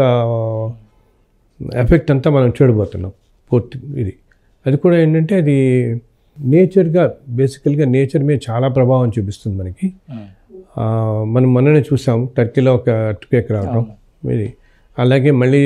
ఎఫెక్ట్ అంతా మనం చూడబోతున్నాం పూర్తి ఇది అది కూడా ఏంటంటే అది నేచర్గా బేసికల్గా నేచర్ మీద చాలా ప్రభావం చూపిస్తుంది మనకి ఆ, మనం మొన్ననే చూసాం టర్కీలో ఒక ఎర్త్క్వేక్ రావడం ఇది అలాగే మళ్ళీ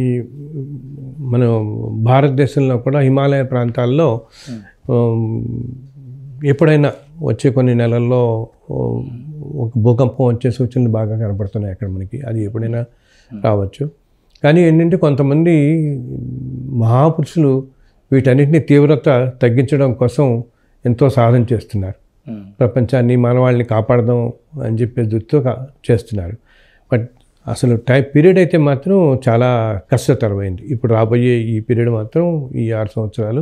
మన భారతదేశంలో కూడా హిమాలయ ప్రాంతాల్లో ఉమ్, ఎప్పుడైనా వచ్చే కొన్ని నెలల్లో ఉమ్, ఒక భూకంపం వచ్చే సూచనలు బాగా కనపడుతున్నాయి అక్కడ మనకి అది ఎప్పుడైనా రావచ్చు కానీ ఏంటంటే కొంతమంది మహాపురుషులు వీటన్నిటిని తీవ్రత తగ్గించడం కోసం ఎంతో సాధన చేస్తున్నారు ప్రపంచాన్ని మానవాళిని కాపాడదాం అని చెప్పే దృష్టితో కా- చేస్తున్నారు బట్ అసలు టైం పీరియడ్ అయితే మాత్రం చాలా కష్టతరమైంది ఇప్పుడు రాబోయే ఈ పీరియడ్ మాత్రం ఈ ఆరు సంవత్సరాలు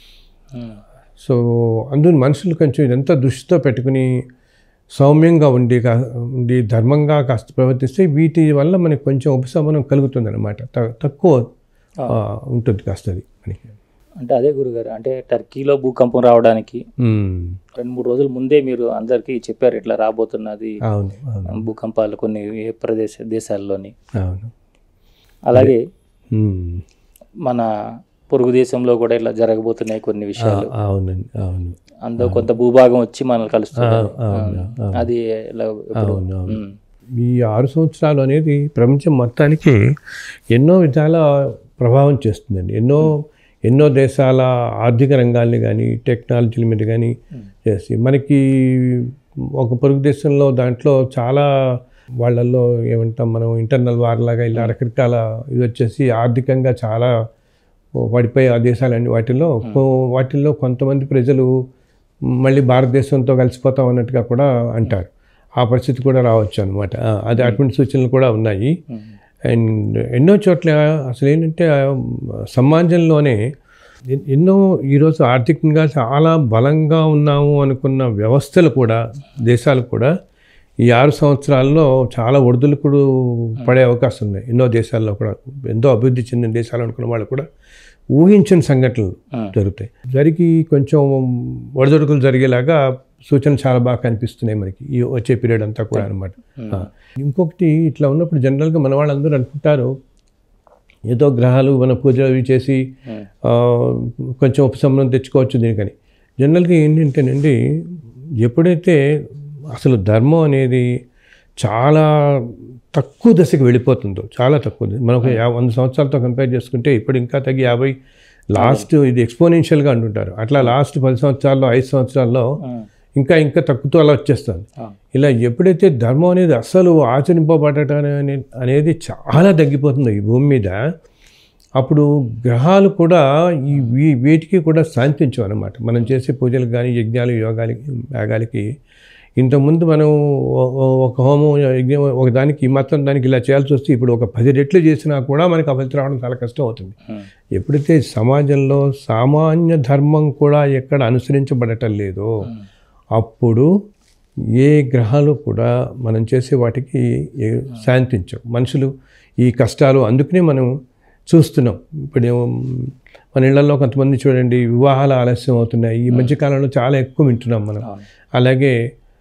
సో అందులో మనుషులు కొంచెం ఇదంతా దృష్టితో పెట్టుకుని సౌమ్యంగా ఉండి కా- ఉండి ధర్మంగా కాస్త ప్రవర్తిస్తే వీటి వల్ల మనకి కొంచెం ఉపశమనం కలుగుతుంది అనమాట తక్కువ ఆ, ఉంటుంది కాస్త అది మనకి అంటే అదే గురుగారు అంటే టర్కీలో భూకంపం రావడానికి ఉమ్, రెండు మూడు రోజుల ముందే మీరు అందరికీ చెప్పారు ఇట్లా రాబోతున్నది అవును అవును భూకంపాలు కొన్ని ఏ ప్రదేశ దేశాల్లోని అవును అలాగే ఉమ్, మన పొరుగు దేశంలో కూడా ఇట్లా జరగబోతున్నాయి కొన్ని విషయాలు ఆ, అవునండి అవును అందులో కొంత భూభాగం వచ్చి మనల్ని కలుస్తుంది ఆ, అవును, అవును. అది ఎలా ఇప్పుడు అవును, అవును. ఉమ్, ఈ ఆరు సంవత్సరాలు అనేది ప్రపంచం మొత్తానికి ఎన్నో విధాల ప్రభావం చేస్తుందండి ఎన్నో ఎన్నో దేశాల ఆర్థిక రంగాల్ని కానీ టెక్నాలజీల మీద కానీ చేసి మనకి ఒక పొరుగు దేశంలో దాంట్లో చాలా వాళ్ళల్లో ఏమంటాం మనం ఇంటర్నల్ వార్ లాగా ఇలా రకరకాల ఇది వచ్చేసి ఆర్థికంగా చాలా పడిపోయే ఆ దేశాలన్నీ వాటిల్లో కో- వాటిల్లో కొంతమంది ప్రజలు మళ్ళీ భారతదేశంతో కలిసిపోతాం అన్నట్టుగా కూడా అంటారు ఆ పరిస్థితి కూడా రావచ్చు అనమాట అది అటువంటి సూచనలు కూడా ఉన్నాయి ఉమ్, అండ్ ఎన్నో చోట్ల అసలు ఏంటంటే ఆ, సమాజంలోనే ఎన్- ఎన్నో ఈరోజు ఆర్థికంగా చాలా బలంగా ఉన్నాము అనుకున్న వ్యవస్థలు కూడా దేశాలు కూడా ఈ ఆరు సంవత్సరాల్లో చాలా ఒడిదుడుకులు పడే అవకాశం ఉన్నాయి ఎన్నో దేశాల్లో కూడా ఎంతో అభివృద్ధి చెందిన దేశాలు అనుకున్న వాళ్ళు కూడా ఊహించని సంఘటనలు ఉమ్, జరుగుతాయి జరిగి కొంచెం ఒడిదొడుకులు జరిగేలాగా సూచనలు చాలా బాగా కనిపిస్తున్నాయి మనకి ఈ వచ్చే పీరియడ్ అంతా కూడా అనమాట ఇంకొకటి ఇట్లా ఉన్నప్పుడు జనరల్గా మన వాళ్ళందరూ అనుకుంటారు ఏదో గ్రహాలు మన పూజలు అవి చేసి ఉమ్, ఆ, కొంచెం ఉపశమనం తెచ్చుకోవచ్చు దీనికని జనరల్గా ఏంటంటేనండి ఎప్పుడైతే అసలు ధర్మం అనేది చాలా తక్కువ దశకు వెళ్ళిపోతుందో చాలా తక్కువ దశ. మనం ఒక యా- వంద సంవత్సరాలతో కంపేర్ చేసుకుంటే ఇప్పుడు ఇంకా తగ్గి యాభై లాస్ట్ ఇది ఎక్స్పోనెన్షియల్గా అంటుంటారు అట్లా లాస్ట్ పది సంవత్సరాల్లో ఐదు సంవత్సరాల్లో ఉమ్, ఇంకా ఇంకా తగ్గుతూ అలా వచ్చేస్తుంది ఆ, ఇలా ఎప్పుడైతే ధర్మం అనేది అస్సలు ఆచరింపబడటం అనే- అనేది చాలా తగ్గిపోతుందో ఈ భూమి మీద అప్పుడు గ్రహాలు కూడా ఈ వీ- వీటికి కూడా శాంతించవు అనమాట మనం చేసే పూజలు కానీ యజ్ఞాలు యోగాలకి యాగాలకి ఇంతకుముందు మనం ఓ- ఓ- ఒక హోమం యజ్ఞం ఒక దానికి ఈ మాత్రం దానికి ఇలా చేయాల్సి వస్తే ఇప్పుడు ఒక పది రెట్లు చేసినా కూడా మనకి ఆ ఫలితం రావడం చాలా కష్టం అవుతుంది ఉమ్, ఎప్పుడైతే సమాజంలో సామాన్య ధర్మం కూడా ఎక్కడ అనుసరించబడటం లేదో ఉమ్, అప్పుడు ఏ గ్రహాలు కూడా మనం చేసే వాటికి ఏ- శాంతించవు మనుషులు ఈ కష్టాలు అందుకనే మనం చూస్తున్నాం ఇప్పుడు ఏమో మన ఇళ్లలో కొంతమంది చూడండి వివాహాలు ఆలస్యం అవుతున్నాయి ఈ మధ్యకాలంలో చాలా ఎక్కువ వింటున్నాం మనం అవును. అలాగే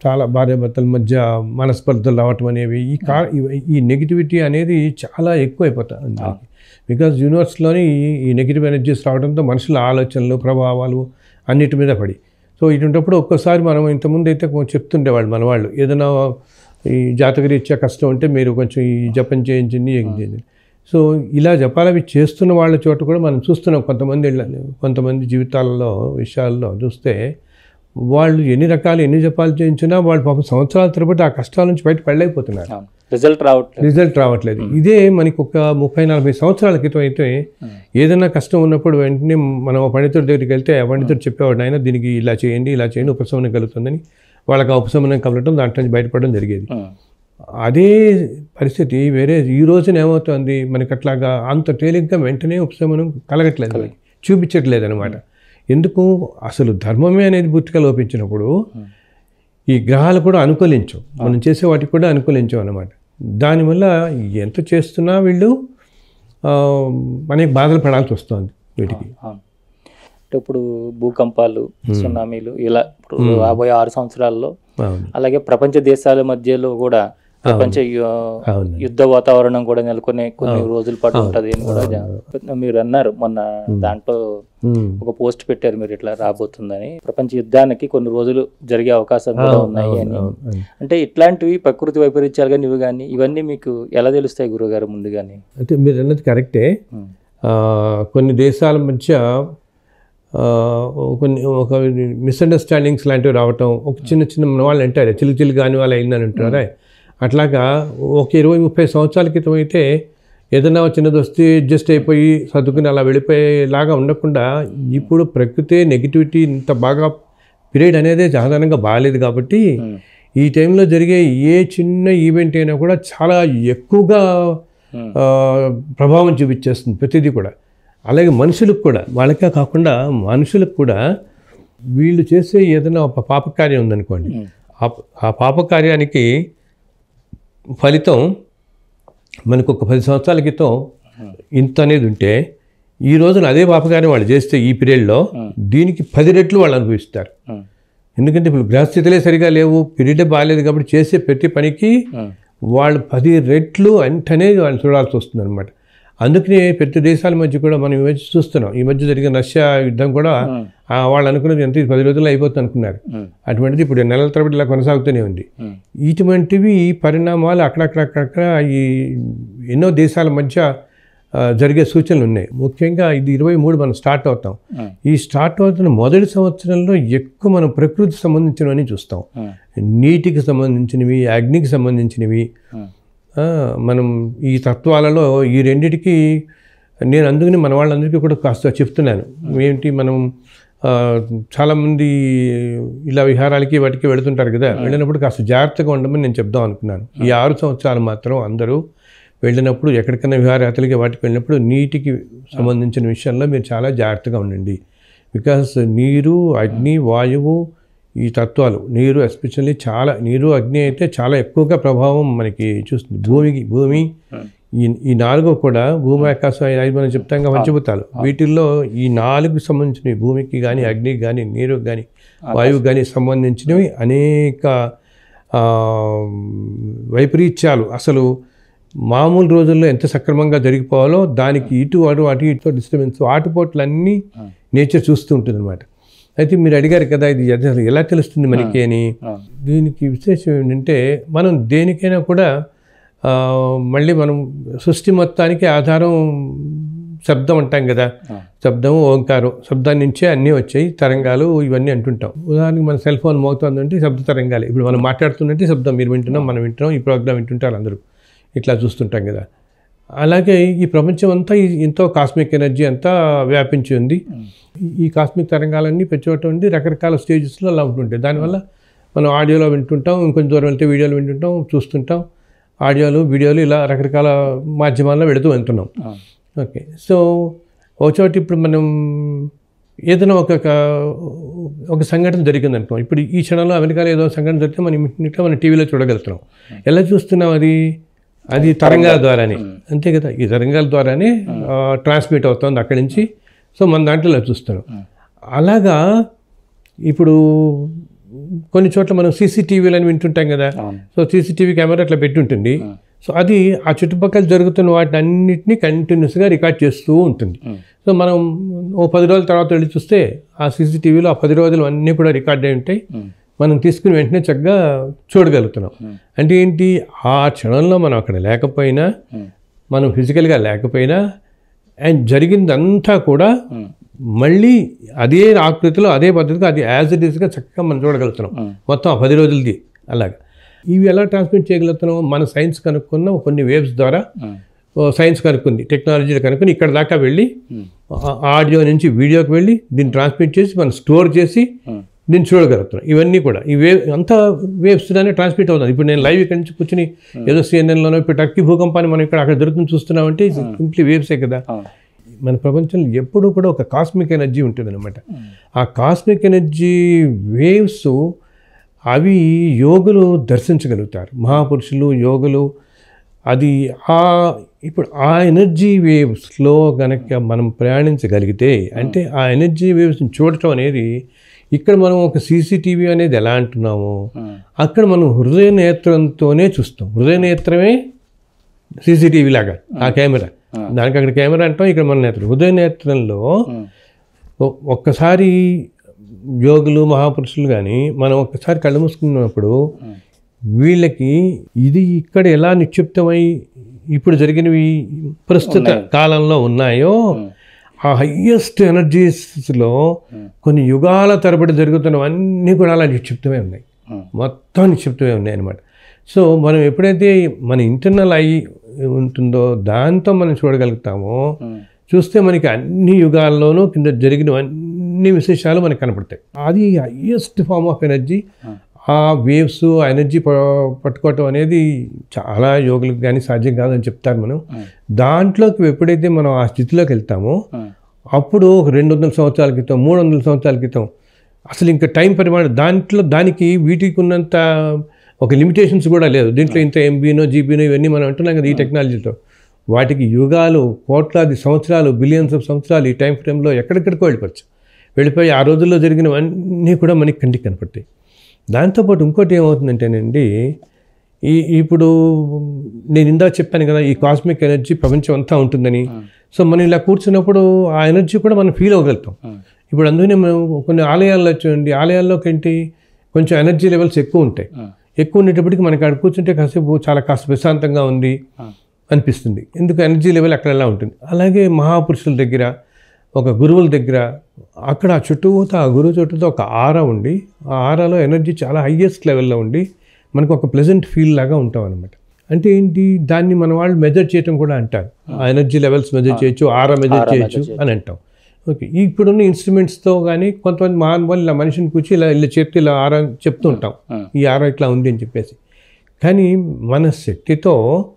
చాలా భార్యాభర్తల మధ్య మనస్పర్ధలు రావటం అనేవి ఈ కా ఇవి- ఈ నెగిటివిటీ అనేది చాలా ఎక్కువ అయిపోతుంది బికాజ్ యూనివర్స్లోని ఈ నెగిటివ్ ఎనర్జీస్ రావడంతో మనుషుల ఆలోచనలు ప్రభావాలు అన్నిటి మీద పడి సో ఇటువంటిప్పుడు ఒక్కసారి మనం ఇంతకుముందు అయితే కొంచెం చెప్తుండేవాళ్ళు మన వాళ్ళు ఏదైనా ఈ జాతకరీత్యా కష్టం ఉంటే మీరు కొంచెం ఈ జపం చేయించండి ఏం చేయండి సో ఇలా జపాలు అవి చేస్తున్న వాళ్ళ చోట కూడా మనం చూస్తున్నాం కొంతమంది ఇళ్ళ- కొంతమంది జీవితాలలో విషయాల్లో చూస్తే వాళ్ళు ఎన్ని రకాలు ఎన్ని జపాలు చేయించినా వాళ్ళు పాపం సంవత్సరాల తరబడి ఆ కష్టాల నుంచి బయట పడలేకపోతున్నారు అవును రిజల్ట్ రావట్లేదు రిజల్ట్ రావట్లేదు ఇదే మనకి ఒక ముప్పై నలభై సంవత్సరాల క్రితం అయితే ఏదైనా కష్టం ఉన్నప్పుడు వెంటనే మనం ఆ పండితుడి దగ్గరికి వెళ్తే ఆ పండితుడు చెప్పేవాడు ఆయన దీనికి ఇలా చేయండి ఇలా చేయండి ఉపశమనం కలుగుతుందని వాళ్ళకి ఆ ఉపశమనం కలగటం దాంట్లో నుంచి బయటపడడం జరిగేది ఉమ్. అదే పరిస్థితి వేరే ఈ రోజున ఏమవుతుంది మనకి అట్లాగా అంత తేలిగ్గా వెంటనే ఉపశమనం కలగట్లేదు మనకి చూపించట్లేదు అనమాట ఎందుకు అసలు ధర్మమే అనేది పూర్తిగా లోపించినప్పుడు ఈ గ్రహాలు కూడా అనుకూలించవు మనం చేసే వాటికి కూడా అనుకూలించవు అనమాట దానివల్ల ఎంత చేస్తున్నా వీళ్ళు ఆ, అనేక బాధలు పడాల్సి వస్తుంది వీటికి అవును అంటే ఇప్పుడు భూకంపాలు సునామీలు ఇలా ఇప్పుడు రాబోయే ఆరు సంవత్సరాల్లో అవును అలాగే ప్రపంచ దేశాల మధ్యలో కూడా ప్రపంచ యు- అవును యుద్ధ వాతావరణం కూడా నెలకొనే కొన్ని రోజుల పాటు ఉంటది అని కూడా జా- మీరు అన్నారు మొన్న దాంట్లో ఉమ్. ఒక పోస్ట్ పెట్టారు మీరు ఇట్లా రాబోతుందని ప్రపంచ యుద్ధానికి కొన్ని రోజులు జరిగే అవకాశం కూడా ఉన్నాయి అని అవును, అవును. అంటే ఇట్లాంటివి ప్రకృతి వైపరీత్యాలు కానీ ఇవి కానీ ఇవన్నీ మీకు ఎలా తెలుస్తాయి గురుగారు ముందుగానే అయితే మీరు అన్నది కరెక్టే ఉమ్. ఆ, కొన్ని దేశాల మధ్య ఆ, కొన్ని ఒక మిస్అండర్స్టాండింగ్స్ లాంటివి రావటం ఒక చిన్న చిన్న మన వాళ్ళు అంటారు చిల్లి చిల్లి కాని వాళ్ళు అయిందని అంటారా అట్లాగా ఒక ఇరవై ముప్పై సంవత్సరాల క్రితం అయితే ఏదైనా చిన్నది వస్తే అడ్జస్ట్ అయిపోయి సర్దుకుని అలా వెళ్ళిపోయేలాగా ఉండకుండా ఇప్పుడు ప్రకృతి నెగిటివిటీ ఇంత బాగా పీరియడ్ అనేది సాధారణంగా బాగాలేదు కాబట్టి ఉమ్. ఈ టైంలో జరిగే ఏ చిన్న ఈవెంట్ అయినా కూడా చాలా ఎక్కువగా ఉమ్. ఆ, ప్రభావం చూపించేస్తుంది ప్రతిదీ కూడా అలాగే మనుషులకు కూడా వాళ్ళకే కాకుండా మనుషులకు కూడా వీళ్ళు చేసే ఏదైనా ఒక పాపకార్యం ఉందనుకోండి ఉమ్. ఆ- ఆ పాపకార్యానికి ఫలితం మనకు ఒక పది సంవత్సరాల క్రితం ఇంత అనేది ఉంటే ఈ రోజున అదే పాపకార్యం వాళ్ళు చేస్తే ఈ పీరియడ్లో దీనికి పది రెట్లు వాళ్ళు అనుభవిస్తారు ఉమ్. ఎందుకంటే ఇప్పుడు గ్రహస్థితులే సరిగా లేవు పీరియడే బాగాలేదు కాబట్టి చేసే ప్రతి పనికి ఉమ్. వాళ్ళు పది రెట్లు వెంటనే వాళ్ళు చూడాల్సి వస్తుంది అనమాట అందుకనే ప్రతి దేశాల మధ్య కూడా మనం ఈ మధ్య చూస్తున్నాం ఈ మధ్య జరిగిన రష్యా యుద్ధం కూడా ఉమ్. ఆ, వాళ్ళు అనుకున్నది ఎంత ఇది పది రోజుల్లో అయిపోతుంది అనుకున్నారు ఉమ్. అటువంటిది ఇప్పుడు నెలల తరబడి ఇలా కొనసాగుతూనే ఉంది ఉమ్. ఇటువంటివి పరిణామాలు అక్కడక్కడక్కడక్కడ ఈ ఎన్నో దేశాల మధ్య ఆ, జరిగే సూచనలు ఉన్నాయి ముఖ్యంగా ఇది ఇరవై మూడు మనం స్టార్ట్ అవుతాం ఉమ్. ఈ స్టార్ట్ అవుతున్న మొదటి సంవత్సరంలో ఎక్కువ మనం ప్రకృతికి సంబంధించినవని చూస్తాం ఉమ్. నీటికి సంబంధించినవి అగ్నికి సంబంధించినవి ఉమ్. ఆ, మనం ఈ తత్వాలలో ఈ రెండిటికి నేను అందుకని మన వాళ్ళందరికీ కూడా కాస్త చెప్తున్నాను ఏంటి మనం ఆ, చాలామంది ఇలా విహారాలకి వాటికి వెళుతుంటారు కదా వెళ్ళినప్పుడు కాస్త జాగ్రత్తగా ఉండమని నేను చెప్దాం అనుకున్నాను ఈ ఆరు సంవత్సరాలు మాత్రం అందరూ వెళ్ళినప్పుడు ఎక్కడికైనా విహారయాత్రలకి వాటికి వెళ్ళినప్పుడు నీటికి సంబంధించిన విషయంలో మీరు చాలా జాగ్రత్తగా ఉండండి బికాస్ నీరు అగ్ని వాయువు ఈ తత్వాలు నీరు ఎస్పెషల్లీ చాలా నీరు అగ్ని అయితే చాలా ఎక్కువగా ప్రభావం మనకి చూస్తుంది భూమికి భూమి ఈ ఈ నాలుగు కూడా భూమి ఆకాశం ఈ ఐదు మనం చెప్తాం కదా పంచభూతాలు వీటిల్లో ఈ నాలుగు సంబంధించినవి భూమికి కానీ అగ్నికి కానీ నీరుకి కానీ వాయువుకి కానీ సంబంధించినవి అనేక ఆ, వైపరీత్యాలు అసలు మామూలు రోజుల్లో ఎంత సక్రమంగా జరిగిపోవాలో దానికి ఇటు అటు అటు ఇటు డిస్టర్బెన్స్ ఆటుపోట్లన్నీ నేచర్ చూస్తూ ఉంటుంది అనమాట అయితే మీరు అడిగారు కదా ఇది అసలు ఎలా తెలుస్తుంది మనకి అని అవును. దీనికి విశేషం ఏంటంటే మనం దేనికైనా కూడా ఆ, మళ్ళీ మనం సృష్టి మొత్తానికి ఆధారం శబ్దం అంటాం కదా ఆ. శబ్దం ఓంకారం శబ్దాన్ని నుంచే అన్నీ వచ్చాయి తరంగాలు ఇవన్నీ అంటుంటాం ఉదాహరణకి మన సెల్ ఫోన్ మోగుతుందంటే శబ్ద తరంగాలు ఇప్పుడు మనం మాట్లాడుతున్నట్టే శబ్దం మీరు వింటున్నాం మనం వింటున్నాం ఈ ప్రోగ్రామ్ వింటుంటారు అందరూ ఇట్లా చూస్తుంటాం కదా అలాగే ఈ ప్రపంచం అంతా ఈ- ఎంతో కాస్మిక్ ఎనర్జీ అంతా వ్యాపించి ఉంది ఈ- ఈ కాస్మిక్ తరంగాలన్నీ ప్రతి చోట ఉండి రకరకాల స్టేజెస్లో అలా ఉంటుంటాయి దానివల్ల మనం ఆడియోలో వింటుంటాం ఇంకొంచెం దూరం వెళ్తే వీడియోలు వింటుంటాం చూస్తుంటాం ఆడియోలు వీడియోలు ఇలా రకరకాల మాధ్యమాల్లో వెళుతూ వెళ్తున్నాం అవును. ఓకే సో ఒక చోట ఇప్పుడు మనం ఏదైనా ఒక ఒక- ఒక సంఘటన జరిగింది అనుకో ఇప్పుడు ఈ క్షణంలో అమెరికాలో ఏదో సంఘటన జరిగితే మనం ఇంట్లో మనం టీవీలో చూడగలుగుతున్నాం ఎలా చూస్తున్నాం అది అది తరంగాల ద్వారానే అంతే కదా ఈ తరంగాల ద్వారానే ట్రాన్స్మిట్ అవుతుంది అక్కడి నుంచి సో మన దాంట్లో ఇలా చూస్తున్నాం అలాగా ఇప్పుడు కొన్ని చోట్ల మనం సీసీటీవీలు అని వింటుంటాం కదా అవును సో సీసీటీవీ కెమెరా అట్లా పెట్టుంటుంది ఉమ్. సో అది ఆ చుట్టుపక్కల జరుగుతున్న వాటిని అన్నింటినీ కంటిన్యూస్గా రికార్డ్ చేస్తూ ఉంటుంది ఉమ్. సో మనం ఓ పది రోజుల తర్వాత వెళ్ళి చూస్తే ఆ సీసీటీవీలో ఆ పది రోజులు అన్నీ కూడా రికార్డ్ అయి ఉంటాయి ఉమ్. మనం తీసుకుని వెంటనే చక్కగా చూడగలుగుతున్నాం ఉమ్. అంటే ఏంటి ఆ క్షణంలో మనం అక్కడ లేకపోయినా ఉమ్. మనం ఫిజికల్గా లేకపోయినా అండ్ జరిగిందంతా కూడా ఉమ్. మళ్ళీ అదే ఆకృతిలో అదే పద్ధతిగా అది యాజ్ ఇట్ ఈస్గా చక్కగా మనం చూడగలుగుతున్నాం ఉమ్. మొత్తం ఆ పది రోజులది అలాగా ఇవి ఎలా ట్రాన్స్మిట్ చేయగలుగుతున్నాం మన సైన్స్ కనుక్కున్న కొన్ని వేవ్స్ ద్వారా ఉమ్. ఓ సైన్స్ కనుక్కుంది టెక్నాలజీ కనుక్కొని ఇక్కడ దాకా వెళ్ళి ఉమ్. ఆ- ఆడియో నుంచి వీడియోకి వెళ్ళి దీన్ని ట్రాన్స్మిట్ చేసి మనం స్టోర్ చేసి ఉమ్. దీన్ని చూడగలుగుతున్నాం ఇవన్నీ కూడా ఈ వేవ్ అంతా వేవ్స్ దాన్ని ట్రాన్స్మిట్ అవుతుంది ఇప్పుడు నేను లైవ్ ఇక్కడ నుంచి కూర్చుని ఏదో సిఎన్ఎన్లోనో ఇప్పుడు టర్కీ భూకంపాన్ని మనం ఇక్కడ అక్కడ దొరుకుతుంది చూస్తున్నామంటే సింప్లీ వేవ్సే కదా అవును మన ప్రపంచంలో ఎప్పుడూ కూడా ఒక కాస్మిక్ ఎనర్జీ ఉంటుంది అనమాట ఆ కాస్మిక్ ఎనర్జీ వేవ్స్ అవి యోగులు దర్శించగలుగుతారు మహాపురుషులు యోగులు అది ఆ ఇప్పుడు ఆ ఎనర్జీ వేవ్స్లో గనక మనం ప్రయాణించగలిగితే అంటే ఆ ఎనర్జీ వేవ్స్ని చూడటం అనేది ఇక్కడ మనం ఒక సీసీటీవీ అనేది ఎలా అంటున్నామో ఉమ్. అక్కడ మనం హృదయ నేత్రంతోనే చూస్తాం హృదయ నేత్రమే సీసీటీవీ లాగా ఆ కెమెరా దానికి అక్కడ కెమెరా అంటాం ఇక్కడ మన నేత్రం హృదయ నేత్రంలో ఉమ్. ఒ- ఒక్కసారి యోగులు మహాపురుషులు కానీ మనం ఒక్కసారి కళ్ళు మూసుకున్నప్పుడు ఉమ్. వీళ్ళకి ఇది ఇక్కడ ఎలా నిక్షిప్తమై ఇప్పుడు జరిగినవి ప్రస్తుత కాలంలో ఉన్నాయో ఆ హయ్యెస్ట్ ఎనర్జీస్లో కొన్ని యుగాల తరబడి జరుగుతున్నవన్నీ కూడా అలా నిక్షిప్తమే ఉన్నాయి ఉమ్. మొత్తం నిక్షిప్తమే ఉన్నాయి అనమాట సో మనం ఎప్పుడైతే మన ఇంటర్నల్ అయి ఉంటుందో దాంతో మనం చూడగలుగుతామో ఉమ్. చూస్తే మనకి అన్ని యుగాల్లోనూ కింద జరిగిన అన్ని విశేషాలు మనకు కనపడతాయి అది హయ్యెస్ట్ ఫార్మ్ ఆఫ్ ఎనర్జీ ఆ వేవ్స్ ఆ ఎనర్జీ పట్టుకోవటం అనేది చాలా యోగులకు కానీ సాధ్యం కాదని చెప్తారు మనం ఉమ్. దాంట్లోకి ఎప్పుడైతే మనం ఆ స్థితిలోకి వెళ్తామో ఉమ్. అప్పుడు ఒక రెండు వందల సంవత్సరాల క్రితం మూడు వందల సంవత్సరాల క్రితం అసలు ఇంకా టైం పరిమాణం దాంట్లో దానికి వీటికి ఉన్నంత ఒక లిమిటేషన్స్ కూడా లేదు దీంట్లో ఇంత ఎంబీనో జీబీనో ఇవన్నీ మనం అంటున్నాం కదా ఈ టెక్నాలజీతో వాటికి యుగాలు కోట్లాది సంవత్సరాలు బిలియన్స్ ఆఫ్ సంవత్సరాలు ఈ టైం ఫ్రేమ్లో ఎక్కడెక్కడికో వెళ్ళిపోవచ్చు వెళ్ళిపోయి ఆ రోజుల్లో జరిగినవన్నీ కూడా మనకి కంటికి కనపడతాయి దాంతోపాటు ఇంకోటి ఏమవుతుందంటేనండి ఈ ఇప్పుడు నేను ఇందాక చెప్పాను కదా ఈ కాస్మిక్ ఎనర్జీ ప్రపంచం అంతా ఉంటుందని సో మనం ఇలా కూర్చున్నప్పుడు ఆ ఎనర్జీ కూడా మనం ఫీల్ అవ్వగలుగుతాం ఉమ్. ఇప్పుడు అందుకనే మనం కొన్ని ఆలయాల్లో చూడండి ఆలయాల్లోకి ఏంటి కొంచెం ఎనర్జీ లెవెల్స్ ఎక్కువ ఉంటాయి ఉమ్. ఎక్కువ ఉండేటప్పటికి మనకి అక్కడ కూర్చుంటే కాసేపు చాలా కాస్త ప్రశాంతంగా ఉంది ఉమ్. అనిపిస్తుంది ఎందుకు ఎనర్జీ లెవెల్ అక్కడ ఎలా ఉంటుంది అలాగే మహాపురుషుల దగ్గర ఒక గురువుల దగ్గర అక్కడ ఆ చుట్టూతో ఆ గురువు చుట్టూతో ఒక ఆరా ఉండి ఆ ఆరాలో ఎనర్జీ చాలా హయ్యెస్ట్ లెవెల్లో ఉండి మనకు ఒక ప్లెజెంట్ ఫీల్ లాగా ఉంటాం అనమాట అంటే ఏంటి దాన్ని మన వాళ్ళు మెజర్ చేయటం కూడా అంటారు ఆ ఎనర్జీ లెవెల్స్ మెజర్ చేయొచ్చు ఆరా మెజర్ చేయొచ్చు అని అంటాం ఓకే ఇప్పుడున్న ఇన్స్ట్రుమెంట్స్తో కానీ కొంతమంది మహానుభావులు ఇలా మనిషిని కూర్చి ఇలా ఇలా చెప్తే ఇలా ఆరా చెప్తూ ఉంటాం ఉమ్. ఈ ఆరా ఇట్లా ఉంది అని చెప్పేసి కానీ మన శక్తితో